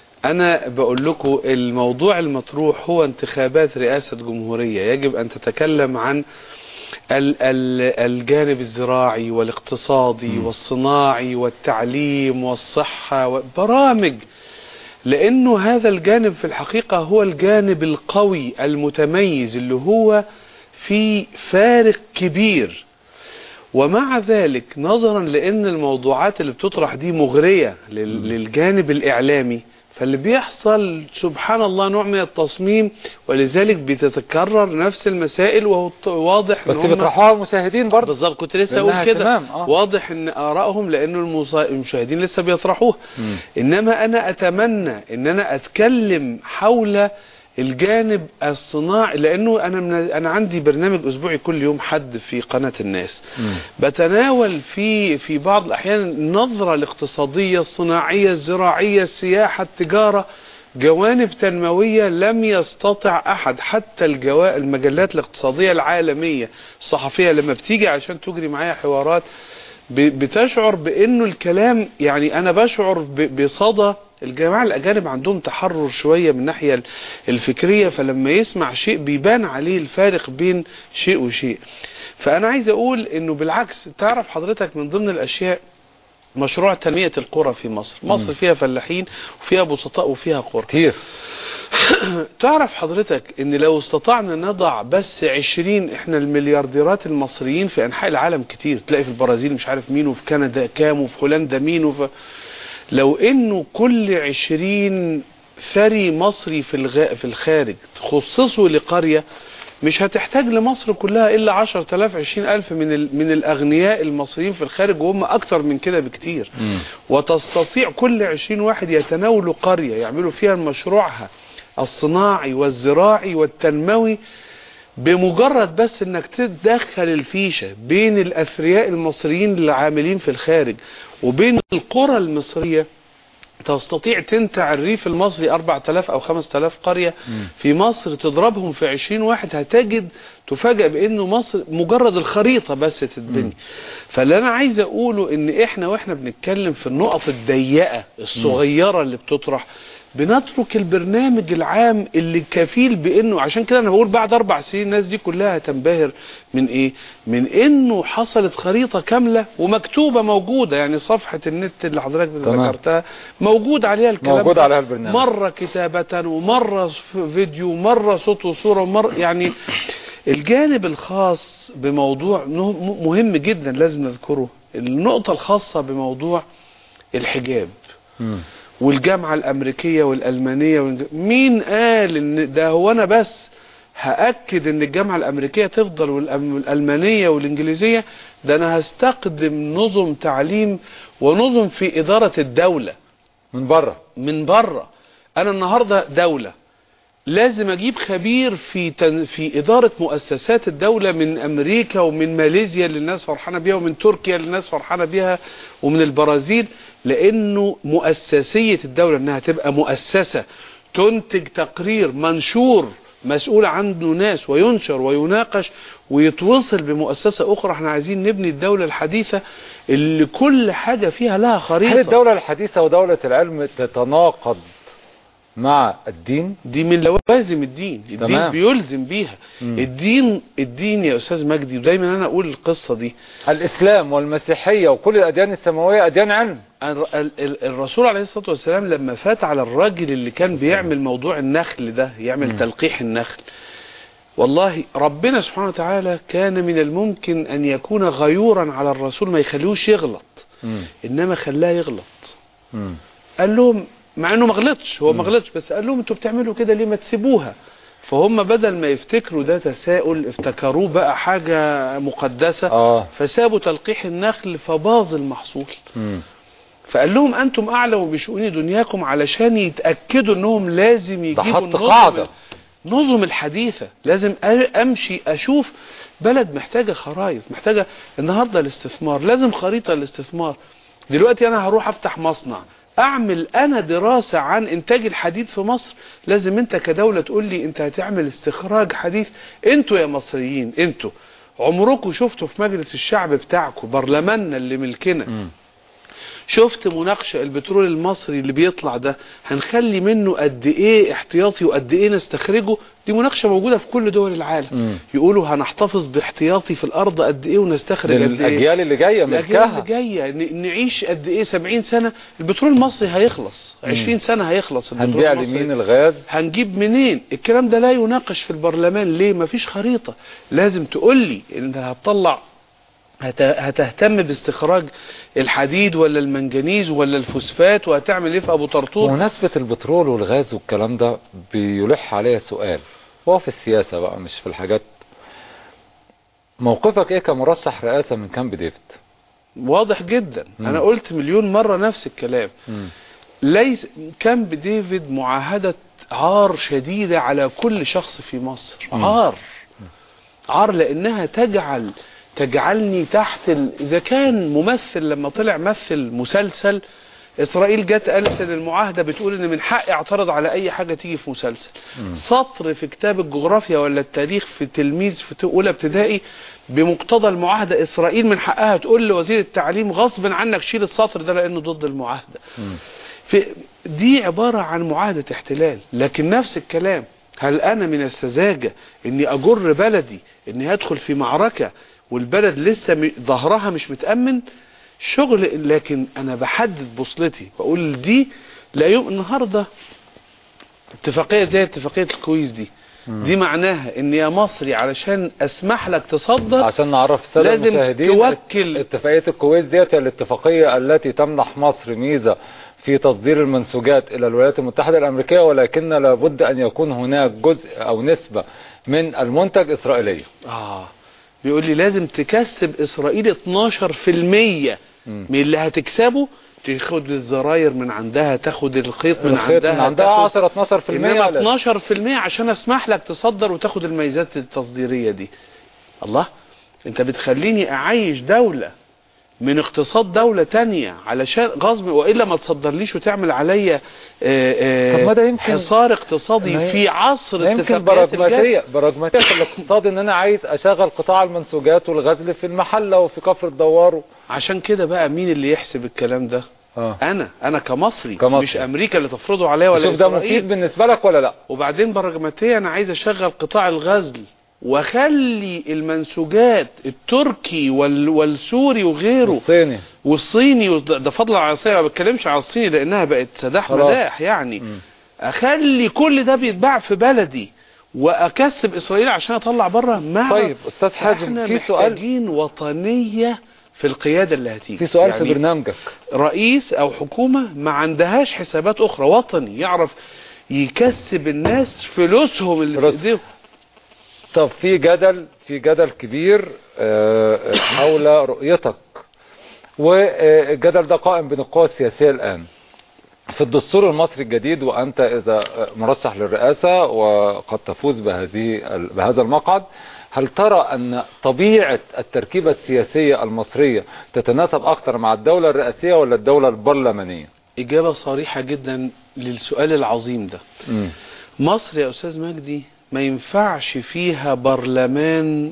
انا بقول لكم الموضوع المطروح هو انتخابات رئاسه جمهوريه يجب ان تتكلم عن ال ال الجانب الزراعي والاقتصادي والصناعي والتعليم والصحة برامج لأنه هذا الجانب في الحقيقة هو الجانب القوي المتميز اللي هو في فارق كبير ومع ذلك نظرا لأن الموضوعات اللي بتطرح دي مغرية لل- للجانب الإعلامي فاللي بيحصل سبحان الله نوع من التصميم ولذلك بتتكرر نفس المسائل وهو ط- واضح بس إن هم- بيطرحوها المشاهدين برضه بالظبط كنت لسه لأنها اقول كده اهتمام، آه. واضح ان ارائهم لانه المصا- المشاهدين لسه بيطرحوها انما انا اتمنى ان انا اتكلم حول الجانب الصناعي لانه انا من انا عندي برنامج اسبوعي كل يوم حد في قناه الناس بتناول في في بعض الاحيان النظره الاقتصاديه الصناعيه الزراعيه السياحه التجاره جوانب تنمويه لم يستطع احد حتى الجوا... المجلات الاقتصاديه العالميه الصحفيه لما بتيجي عشان تجري معايا حوارات ب- بتشعر بانه الكلام يعني انا بشعر ب- بصدى الجماعة الأجانب عندهم تحرر شوية من الناحية ال- الفكرية فلما يسمع شيء بيبان عليه الفارق بين شيء وشيء فأنا عايز أقول إنه بالعكس تعرف حضرتك من ضمن الأشياء مشروع تنمية القرى في مصر مصر فيها فلاحين وفيها بسطاء وفيها قرى كتير تعرف حضرتك ان لو استطعنا نضع بس عشرين احنا المليارديرات المصريين في انحاء العالم كتير تلاقي في البرازيل مش عارف مين وفي كندا كام وفي هولندا مين وفي لو انه كل عشرين ثري مصري في الغ... في الخارج تخصصه لقرية مش هتحتاج لمصر كلها الا 10000 20000 من ال... من الاغنياء المصريين في الخارج وهم اكتر من كده بكتير وتستطيع كل 20 واحد يتناولوا قرية يعملوا فيها مشروعها الصناعي والزراعي والتنموي بمجرد بس انك تدخل الفيشة بين الاثرياء المصريين اللي عاملين في الخارج وبين القرى المصرية تستطيع تنتع الريف المصري 4000 او 5000 قرية في مصر تضربهم في 20 واحد هتجد تفاجأ بانه مصر مجرد الخريطة بس تتبني فاللي انا عايز اقوله ان احنا واحنا بنتكلم في النقط الضيقة الصغيرة اللي بتطرح بنترك البرنامج العام اللي كفيل بانه عشان كده انا بقول بعد اربع سنين الناس دي كلها هتنبهر من ايه من انه حصلت خريطة كاملة ومكتوبة موجودة يعني صفحة النت اللي حضرتك تمام. ذكرتها موجود عليها الكلام موجود ده. عليها البرنامج. مرة كتابة ومرة ف- فيديو ومرة صوت وصورة ومرة يعني الجانب الخاص بموضوع نه- مهم جدا لازم نذكره النقطة الخاصة بموضوع الحجاب والجامعة الأمريكية والألمانية والإنج- مين قال إن ده هو أنا بس هأكد إن الجامعة الأمريكية تفضل والأم- والألمانية والإنجليزية ده أنا هستخدم نظم تعليم ونظم في إدارة الدولة من بره من بره أنا النهاردة دولة لازم اجيب خبير في تن... في اداره مؤسسات الدوله من امريكا ومن ماليزيا اللي الناس فرحانه بيها ومن تركيا اللي الناس فرحانه بيها ومن البرازيل لانه مؤسسيه الدوله انها تبقى مؤسسه تنتج تقرير منشور مسؤول عنه ناس وينشر ويناقش ويتوصل بمؤسسة أخرى احنا عايزين نبني الدولة الحديثة اللي كل حاجة فيها لها خريطة هل الدولة الحديثة ودولة العلم تتناقض مع الدين دي من لوازم الدين الدين تمام. بيلزم بيها مم. الدين الدين يا استاذ مجدي ودايما انا اقول القصه دي الاسلام والمسيحيه وكل الاديان السماويه اديان علم ال- ال- ال- الرسول عليه الصلاه والسلام لما فات على الراجل اللي كان بيعمل موضوع النخل ده يعمل مم. تلقيح النخل والله ربنا سبحانه وتعالى كان من الممكن ان يكون غيورا على الرسول ما يخليهوش يغلط انما خلاه يغلط قال لهم مع انه ما غلطش هو ما غلطش بس قال لهم انتوا بتعملوا كده ليه ما تسيبوها فهم بدل ما يفتكروا ده تساؤل افتكروه بقى حاجة مقدسة آه. فسابوا تلقيح النخل فباظ المحصول فقال لهم انتم اعلموا بشؤون دنياكم علشان يتاكدوا انهم لازم ده يجيبوا حط النظم قاعدة. النظم الحديثه لازم أ- امشي اشوف بلد محتاجه خرائط محتاجه النهارده الاستثمار لازم خريطه الاستثمار دلوقتي انا هروح افتح مصنع اعمل انا دراسة عن انتاج الحديد في مصر لازم انت كدولة تقول لي انت هتعمل استخراج حديث انتوا يا مصريين انتوا عمركم شفتوا في مجلس الشعب بتاعكم برلماننا اللي ملكنا شفت مناقشة البترول المصري اللي بيطلع ده هنخلي منه قد ايه احتياطي وقد ايه نستخرجه دي مناقشة موجودة في كل دول العالم مم. يقولوا هنحتفظ باحتياطي في الارض قد ايه ونستخرج قد ايه للاجيال اللي جايه الأجيال اللي ملكها جايه ن- نعيش قد ايه 70 سنه البترول المصري هيخلص 20 سنه هيخلص البترول هنبيع المصري. لمين الغاز هنجيب منين الكلام ده لا يناقش في البرلمان ليه مفيش خريطه لازم تقول لي انت هتطلع هت- هتهتم باستخراج الحديد ولا المنجنيز ولا الفوسفات وهتعمل ايه في ابو طرطور بمناسبة البترول والغاز والكلام ده بيلح عليا سؤال هو في السياسة بقى مش في الحاجات موقفك ايه كمرشح رئاسة من كامب ديفيد واضح جدا مم. انا قلت مليون مره نفس الكلام مم. ليس كامب ديفيد معاهدة عار شديدة على كل شخص في مصر مم. عار عار لأنها تجعل تجعلني تحت ال... إذا كان ممثل لما طلع مثل مسلسل إسرائيل جت قالت إن المعاهدة بتقول إن من حقي أعترض على أي حاجة تيجي في مسلسل سطر في كتاب الجغرافيا ولا التاريخ في تلميذ في أولى ابتدائي بمقتضى المعاهدة إسرائيل من حقها تقول لوزير التعليم غصب عنك شيل السطر ده لأنه ضد المعاهدة في دي عبارة عن معاهدة احتلال لكن نفس الكلام هل أنا من السذاجة إني أجر بلدي إني أدخل في معركة والبلد لسه م- ظهرها مش متأمن شغل لكن أنا بحدد بوصلتي بقول دي لا يوم النهاردة اتفاقية زي اتفاقية الكويس دي دي معناها ان يا مصري علشان اسمح لك تصدر عشان نعرف السادة لازم المشاهدين توكل اتفاقية الكويت ديت هي الاتفاقية التي تمنح مصر ميزة في تصدير المنسوجات إلى الولايات المتحدة الأمريكية ولكن لابد أن يكون هناك جزء أو نسبة من المنتج إسرائيلية اه بيقول لي لازم تكسب اسرائيل 12% من اللي هتكسبه تاخد الزراير من عندها تاخد الخيط من الخيط عندها من عندها تاخد- 10 12% انما 12% عشان اسمح لك تصدر وتاخد الميزات التصديريه دي الله انت بتخليني اعيش دوله من اقتصاد دولة تانية علشان غصب وإلا ما تصدرليش وتعمل عليا آه، طب ما ده آه، يمكن- حصار ما اقتصادي هي- في عصر يمكن اتفاقيات الجد. براجماتية براجماتية في الاقتصاد ان انا عايز اشغل قطاع المنسوجات والغزل في المحلة وفي كفر الدوار عشان كده بقى مين اللي يحسب الكلام ده آه. انا انا كمصري, كمصري. مش امريكا اللي تفرضه عليا ولا شوف ده إسرائيل. مفيد بالنسبة لك ولا لا وبعدين براجماتية انا عايز اشغل قطاع الغزل واخلي المنسوجات التركي وال والسوري وغيره الصيني والصيني وده ده فضلا على الصيني ما بتكلمش على الصيني لانها بقت سداح خلاص. مداح يعني اخلي كل ده بيتباع في بلدي واكسب اسرائيل عشان اطلع بره ما طيب استاذ حازم احنا في سؤال محتاجين وطنيه في القياده اللي هتيجي في سؤال في يعني برنامجك رئيس او حكومه ما عندهاش حسابات اخرى وطني يعرف يكسب الناس فلوسهم اللي في ايديهم طب في جدل في جدل كبير آه، حول رؤيتك والجدل ده قائم بين القوى السياسية الآن في الدستور المصري الجديد وأنت إذا مرشح للرئاسة وقد تفوز بهذه بهذا المقعد هل ترى أن طبيعة التركيبة السياسية المصرية تتناسب أكثر مع الدولة الرئاسية ولا الدولة البرلمانية؟ اجابه صريحه جدا للسؤال العظيم ده مم. مصر يا استاذ مجدي ما ينفعش فيها برلمان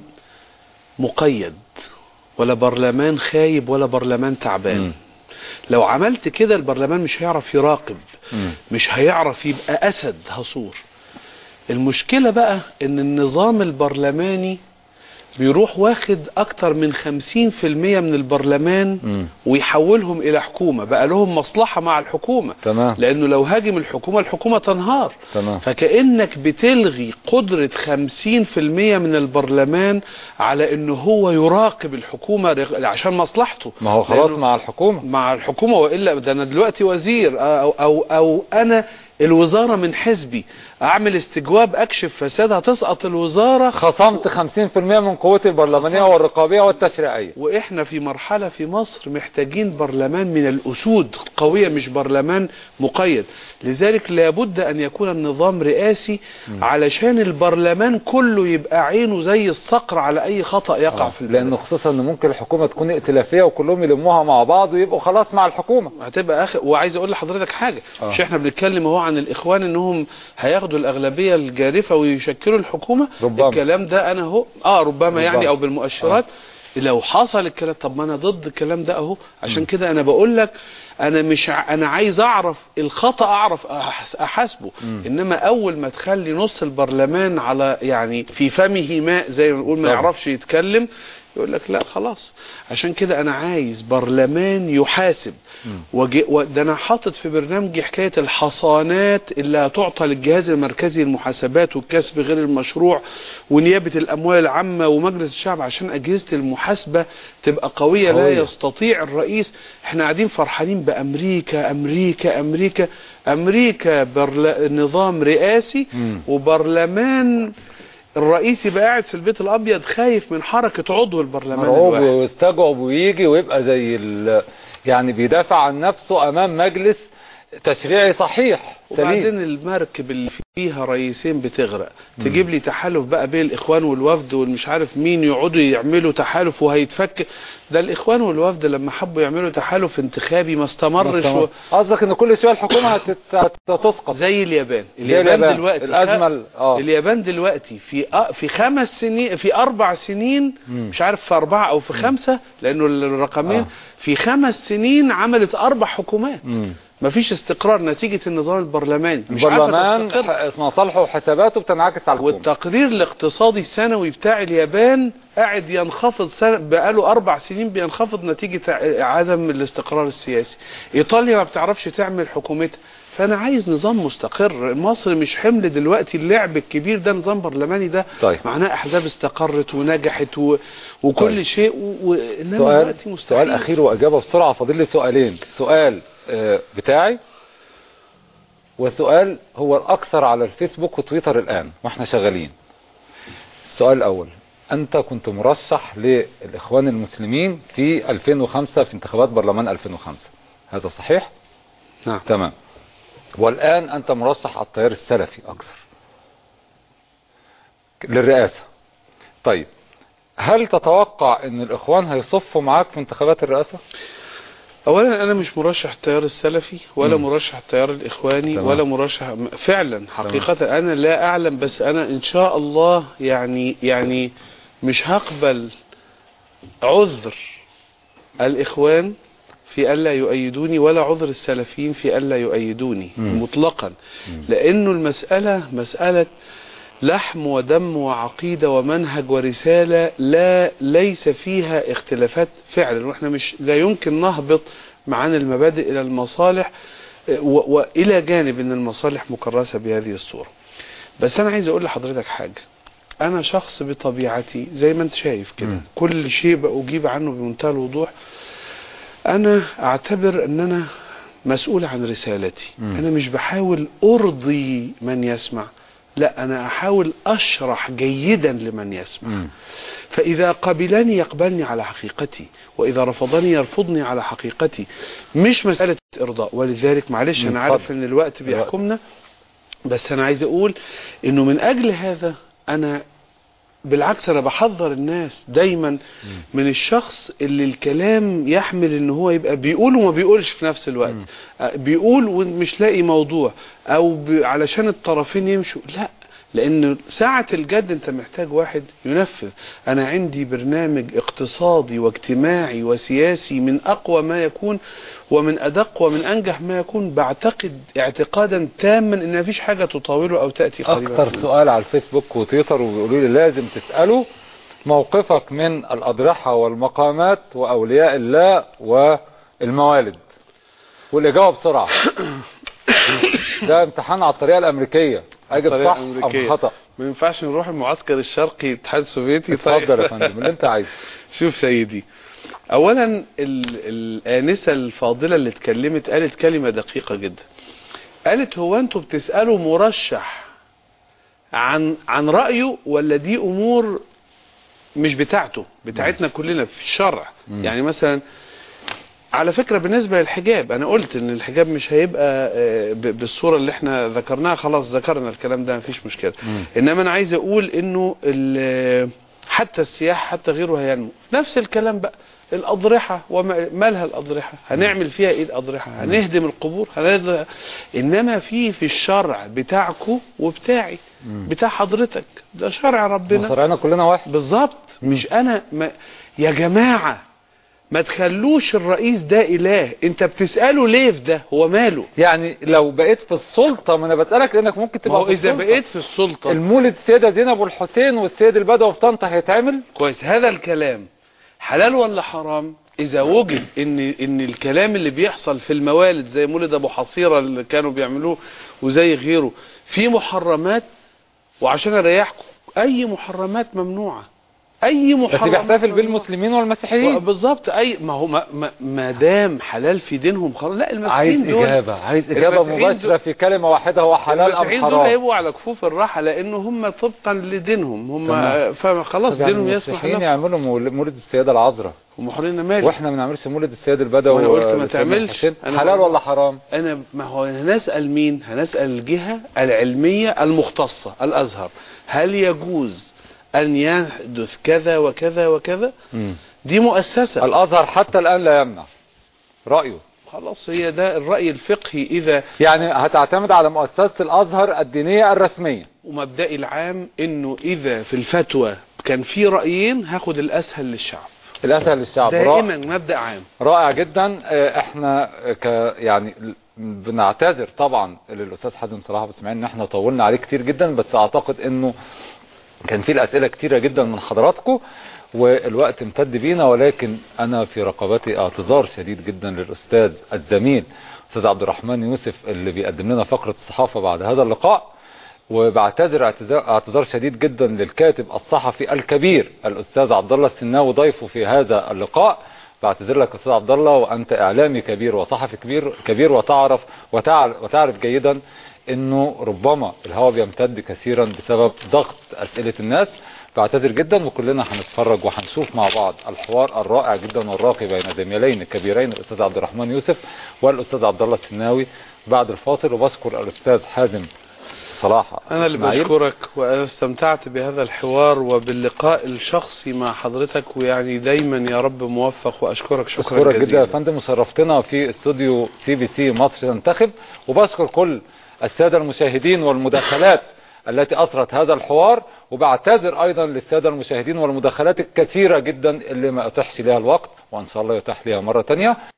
مقيد ولا برلمان خايب ولا برلمان تعبان لو عملت كده البرلمان مش هيعرف يراقب مم. مش هيعرف يبقى اسد هصور المشكلة بقى ان النظام البرلماني بيروح واخد اكتر من خمسين في المية من البرلمان مم. ويحولهم الى حكومة بقى لهم مصلحة مع الحكومة تمام لانه لو هاجم الحكومة الحكومة تنهار تمام فكأنك بتلغي قدرة خمسين في المية من البرلمان على انه هو يراقب الحكومة رغ- عشان مصلحته ما هو خلاص لأنه- مع الحكومة مع الحكومة وإلا ده أنا دلوقتي وزير أو, أو, أو أنا الوزارة من حزبي أعمل استجواب أكشف فساد هتسقط الوزارة خصمت 50% من قوتي البرلمانية والرقابية والتشريعية وإحنا في مرحلة في مصر محتاجين برلمان من الأسود قوية مش برلمان مقيد لذلك لابد أن يكون النظام رئاسي علشان البرلمان كله يبقى عينه زي الصقر على أي خطأ يقع آه. في البلد لأنه خصوصا أن ممكن الحكومة تكون ائتلافية وكلهم يلموها مع بعض ويبقوا خلاص مع الحكومة هتبقى اخر وعايز اقول لحضرتك حاجه آه. مش احنا بنتكلم اهو عن الاخوان انهم هياخدوا الاغلبيه الجارفه ويشكلوا الحكومه ربما. الكلام ده انا اهو اه ربما, ربما. يعني او بالمؤشرات لو حصل الكلام طب ما انا ضد الكلام ده اهو عشان كده انا بقول لك انا مش ع... انا عايز اعرف الخطا اعرف أحس... احاسبه انما اول ما تخلي نص البرلمان على يعني في فمه ماء زي ما نقول ما طبعا. يعرفش يتكلم يقول لك لا خلاص عشان كده انا عايز برلمان يحاسب وجي... وده انا حاطط في برنامجي حكايه الحصانات اللي هتعطى للجهاز المركزي للمحاسبات والكسب غير المشروع ونيابه الاموال العامه ومجلس الشعب عشان اجهزه المحاسبه تبقى قويه لا قوية. يستطيع الرئيس احنا قاعدين فرحانين بامريكا امريكا امريكا امريكا برل... نظام رئاسي وبرلمان الرئيس يبقى قاعد في البيت الابيض خايف من حركه عضو البرلمان مرعوب الواحد ويستجعب ويجي ويبقى زي ال... يعني بيدافع عن نفسه امام مجلس تشريعي صحيح سليم وبعدين المركب اللي فيها رئيسين بتغرق تجيب لي تحالف بقى بين الاخوان والوفد والمش عارف مين يقعدوا يعملوا تحالف وهيتفك ده الاخوان والوفد لما حبوا يعملوا تحالف انتخابي ما استمرش و... قصدك ان كل شويه الحكومه هت- هت- هتسقط زي اليابان زي اليابان, اليابان. دلوقتي الازمه ال- اه اليابان دلوقتي في أ- في خمس سنين في اربع سنين مش عارف في اربعه او في خمسه لانه الرقمين آه. في خمس سنين عملت اربع حكومات مم. مفيش استقرار نتيجه النظام البرلماني مش عارفة البرلمان تستقر. ح- مصالحه وحساباته بتنعكس على الحكومه والتقرير الاقتصادي السنوي بتاع اليابان قاعد ينخفض سنة بقاله أربع سنين بينخفض نتيجة ع- عدم الاستقرار السياسي إيطاليا ما بتعرفش تعمل حكومتها فأنا عايز نظام مستقر مصر مش حمل دلوقتي اللعب الكبير ده نظام برلماني ده طيب. معناه أحزاب استقرت ونجحت و... وكل طيب. شيء و... وإنما سؤال دلوقتي مستحيل سؤال اخير واجابه بسرعه فاضل لي سؤالين سؤال آه، بتاعي وسؤال هو الاكثر على الفيسبوك وتويتر الان واحنا شغالين السؤال الاول انت كنت مرشح للاخوان المسلمين في 2005 في انتخابات برلمان 2005 هذا صحيح نعم تمام والان انت مرشح على التيار السلفي اكثر للرئاسه طيب هل تتوقع ان الاخوان هيصفوا معاك في انتخابات الرئاسه اولا انا مش مرشح التيار السلفي ولا مم. مرشح التيار الاخواني تمام. ولا مرشح فعلا حقيقة انا لا اعلم بس انا ان شاء الله يعني يعني مش هقبل عذر الاخوان في الا يؤيدوني ولا عذر السلفيين في الا يؤيدوني مم. مطلقا لانه المسألة مسألة لحم ودم وعقيدة ومنهج ورسالة لا ليس فيها اختلافات فعلا واحنا مش لا يمكن نهبط معانا المبادئ الى المصالح اه، و- والى جانب ان المصالح مكرسة بهذه الصورة بس انا عايز اقول لحضرتك حاجة انا شخص بطبيعتي زي ما انت شايف كده كل شيء بأجيب عنه بمنتهى الوضوح انا اعتبر ان انا مسؤول عن رسالتي مم. انا مش بحاول ارضي من يسمع لا انا احاول اشرح جيدا لمن يسمع مم. فاذا قبلني يقبلني على حقيقتي واذا رفضني يرفضني على حقيقتي مش مسألة ارضاء ولذلك معلش مم، انا عارف اتفضل. ان الوقت بيحكمنا بس انا عايز اقول انه من اجل هذا انا بالعكس انا بحذر الناس دايما من الشخص اللي الكلام يحمل ان هو يبقى بيقول وما بيقولش في نفس الوقت آه، بيقول ومش لاقي موضوع او ب... علشان الطرفين يمشوا لا لان ساعة الجد انت محتاج واحد ينفذ انا عندي برنامج اقتصادي واجتماعي وسياسي من اقوى ما يكون ومن ادق ومن انجح ما يكون بعتقد اعتقادا تاما ان مفيش حاجة تطاوله او تأتي قريبا اكتر سؤال على الفيسبوك وتويتر وبيقولوا لي لازم تسأله موقفك من الأضرحة والمقامات وأولياء الله والموالد والإجابة بسرعة ده امتحان على الطريقة الأمريكية أجب طريقة صح أم أمريكية. خطأ ما ينفعش نروح المعسكر الشرقي الاتحاد السوفيتي اتفضل يا فندم اللي انت عايزه شوف سيدي اولا ال- الانسه الفاضله اللي اتكلمت قالت كلمه دقيقه جدا قالت هو انتوا بتسالوا مرشح عن عن رايه ولا دي امور مش بتاعته بتاعتنا كلنا في الشرع مم. يعني مثلا على فكرة بالنسبة للحجاب أنا قلت إن الحجاب مش هيبقى آه، ب- بالصورة اللي احنا ذكرناها خلاص ذكرنا الكلام ده مفيش مشكلة مم. إنما أنا عايز أقول إنه ال- حتى السياحة حتى غيره هينمو نفس الكلام بقى الأضرحة وما مالها الأضرحة هنعمل فيها إيه الأضرحة هنهدم القبور هنهدم إنما في في الشرع بتاعكو وبتاعي بتاع حضرتك ده شرع ربنا شرعنا كلنا واحد بالظبط مش أنا ما يا جماعة ما تخلوش الرئيس ده إله انت بتسأله ليه في ده هو ماله يعني لو بقيت في السلطة ما انا بسألك لانك ممكن ما تبقى هو في إذا السلطة. بقيت في السلطة المولد السيدة زينب والحسين والسيد البدوي في طنطا هيتعمل كويس هذا الكلام حلال ولا حرام اذا وجد ان ان الكلام اللي بيحصل في الموالد زي مولد ابو حصيرة اللي كانوا بيعملوه وزي غيره في محرمات وعشان اريحكم اي محرمات ممنوعة اي بس محرمات بيحتفل بالمسلمين والمسيحيين بالظبط اي ما هو ما, ما, ما دام حلال في دينهم خلاص لا المسيحيين عايز دول اجابة عايز اجابة المسيحيين مباشرة في كلمة واحدة هو حلال ام المسيحيين دول حرام هيبقوا على كفوف الراحة لان هم طبقا لدينهم هم تمام. فخلاص طب يعني دينهم يسمح المسيحيين لهم يعملوا مول- مولد السيدة العذراء هم حرين مالي واحنا ما بنعملش مولد السيد البدوي وانا قلت ما والسيد تعملش الحسين. أنا حلال بقول- ولا حرام انا ما هو هنسال مين هنسال الجهه العلميه المختصه الازهر هل يجوز ان يحدث كذا وكذا وكذا دي مؤسسه الازهر حتى الان لا يمنع رايه خلاص هي ده الراي الفقهي اذا يعني هتعتمد على مؤسسة الازهر الدينية الرسمية ومبدئي العام انه اذا في الفتوى كان في رايين هاخد الاسهل للشعب الاسهل للشعب دائما مبدا عام رائع جدا آه، احنا ك يعني بنعتذر طبعا للاستاذ حازم صلاح ابو اسماعيل ان احنا طولنا عليه كتير جدا بس اعتقد انه كان في الاسئله كتيره جدا من حضراتكم والوقت امتد بينا ولكن انا في رقبتي اعتذار شديد جدا للاستاذ الزميل استاذ عبد الرحمن يوسف اللي بيقدم لنا فقره الصحافه بعد هذا اللقاء وبعتذر اعتذار اعتذار شديد جدا للكاتب الصحفي الكبير الاستاذ عبد الله السناوي ضيفه في هذا اللقاء بعتذر لك استاذ عبد الله وانت اعلامي كبير وصحفي كبير كبير وتعرف وتعرف, وتعرف جيدا انه ربما الهوى بيمتد كثيرا بسبب ضغط اسئله الناس بعتذر جدا وكلنا هنتفرج وهنشوف مع بعض الحوار الرائع جدا والراقي بين زميلين كبيرين الاستاذ عبد الرحمن يوسف والاستاذ عبد الله السناوي بعد الفاصل وبشكر الاستاذ حازم صلاح انا اللي إسماعيل. بشكرك وانا استمتعت بهذا الحوار وباللقاء الشخصي مع حضرتك ويعني دايما يا رب موفق واشكرك شكرا بشكرك جدا جزيلا يا فندم وشرفتنا في استوديو سي بي سي مصر تنتخب وبشكر كل السادة المشاهدين والمداخلات التي أثرت هذا الحوار وبعتذر أيضا للسادة المشاهدين والمداخلات الكثيرة جدا اللي ما أتحش لها الوقت وإن شاء الله يتاح لها مرة تانية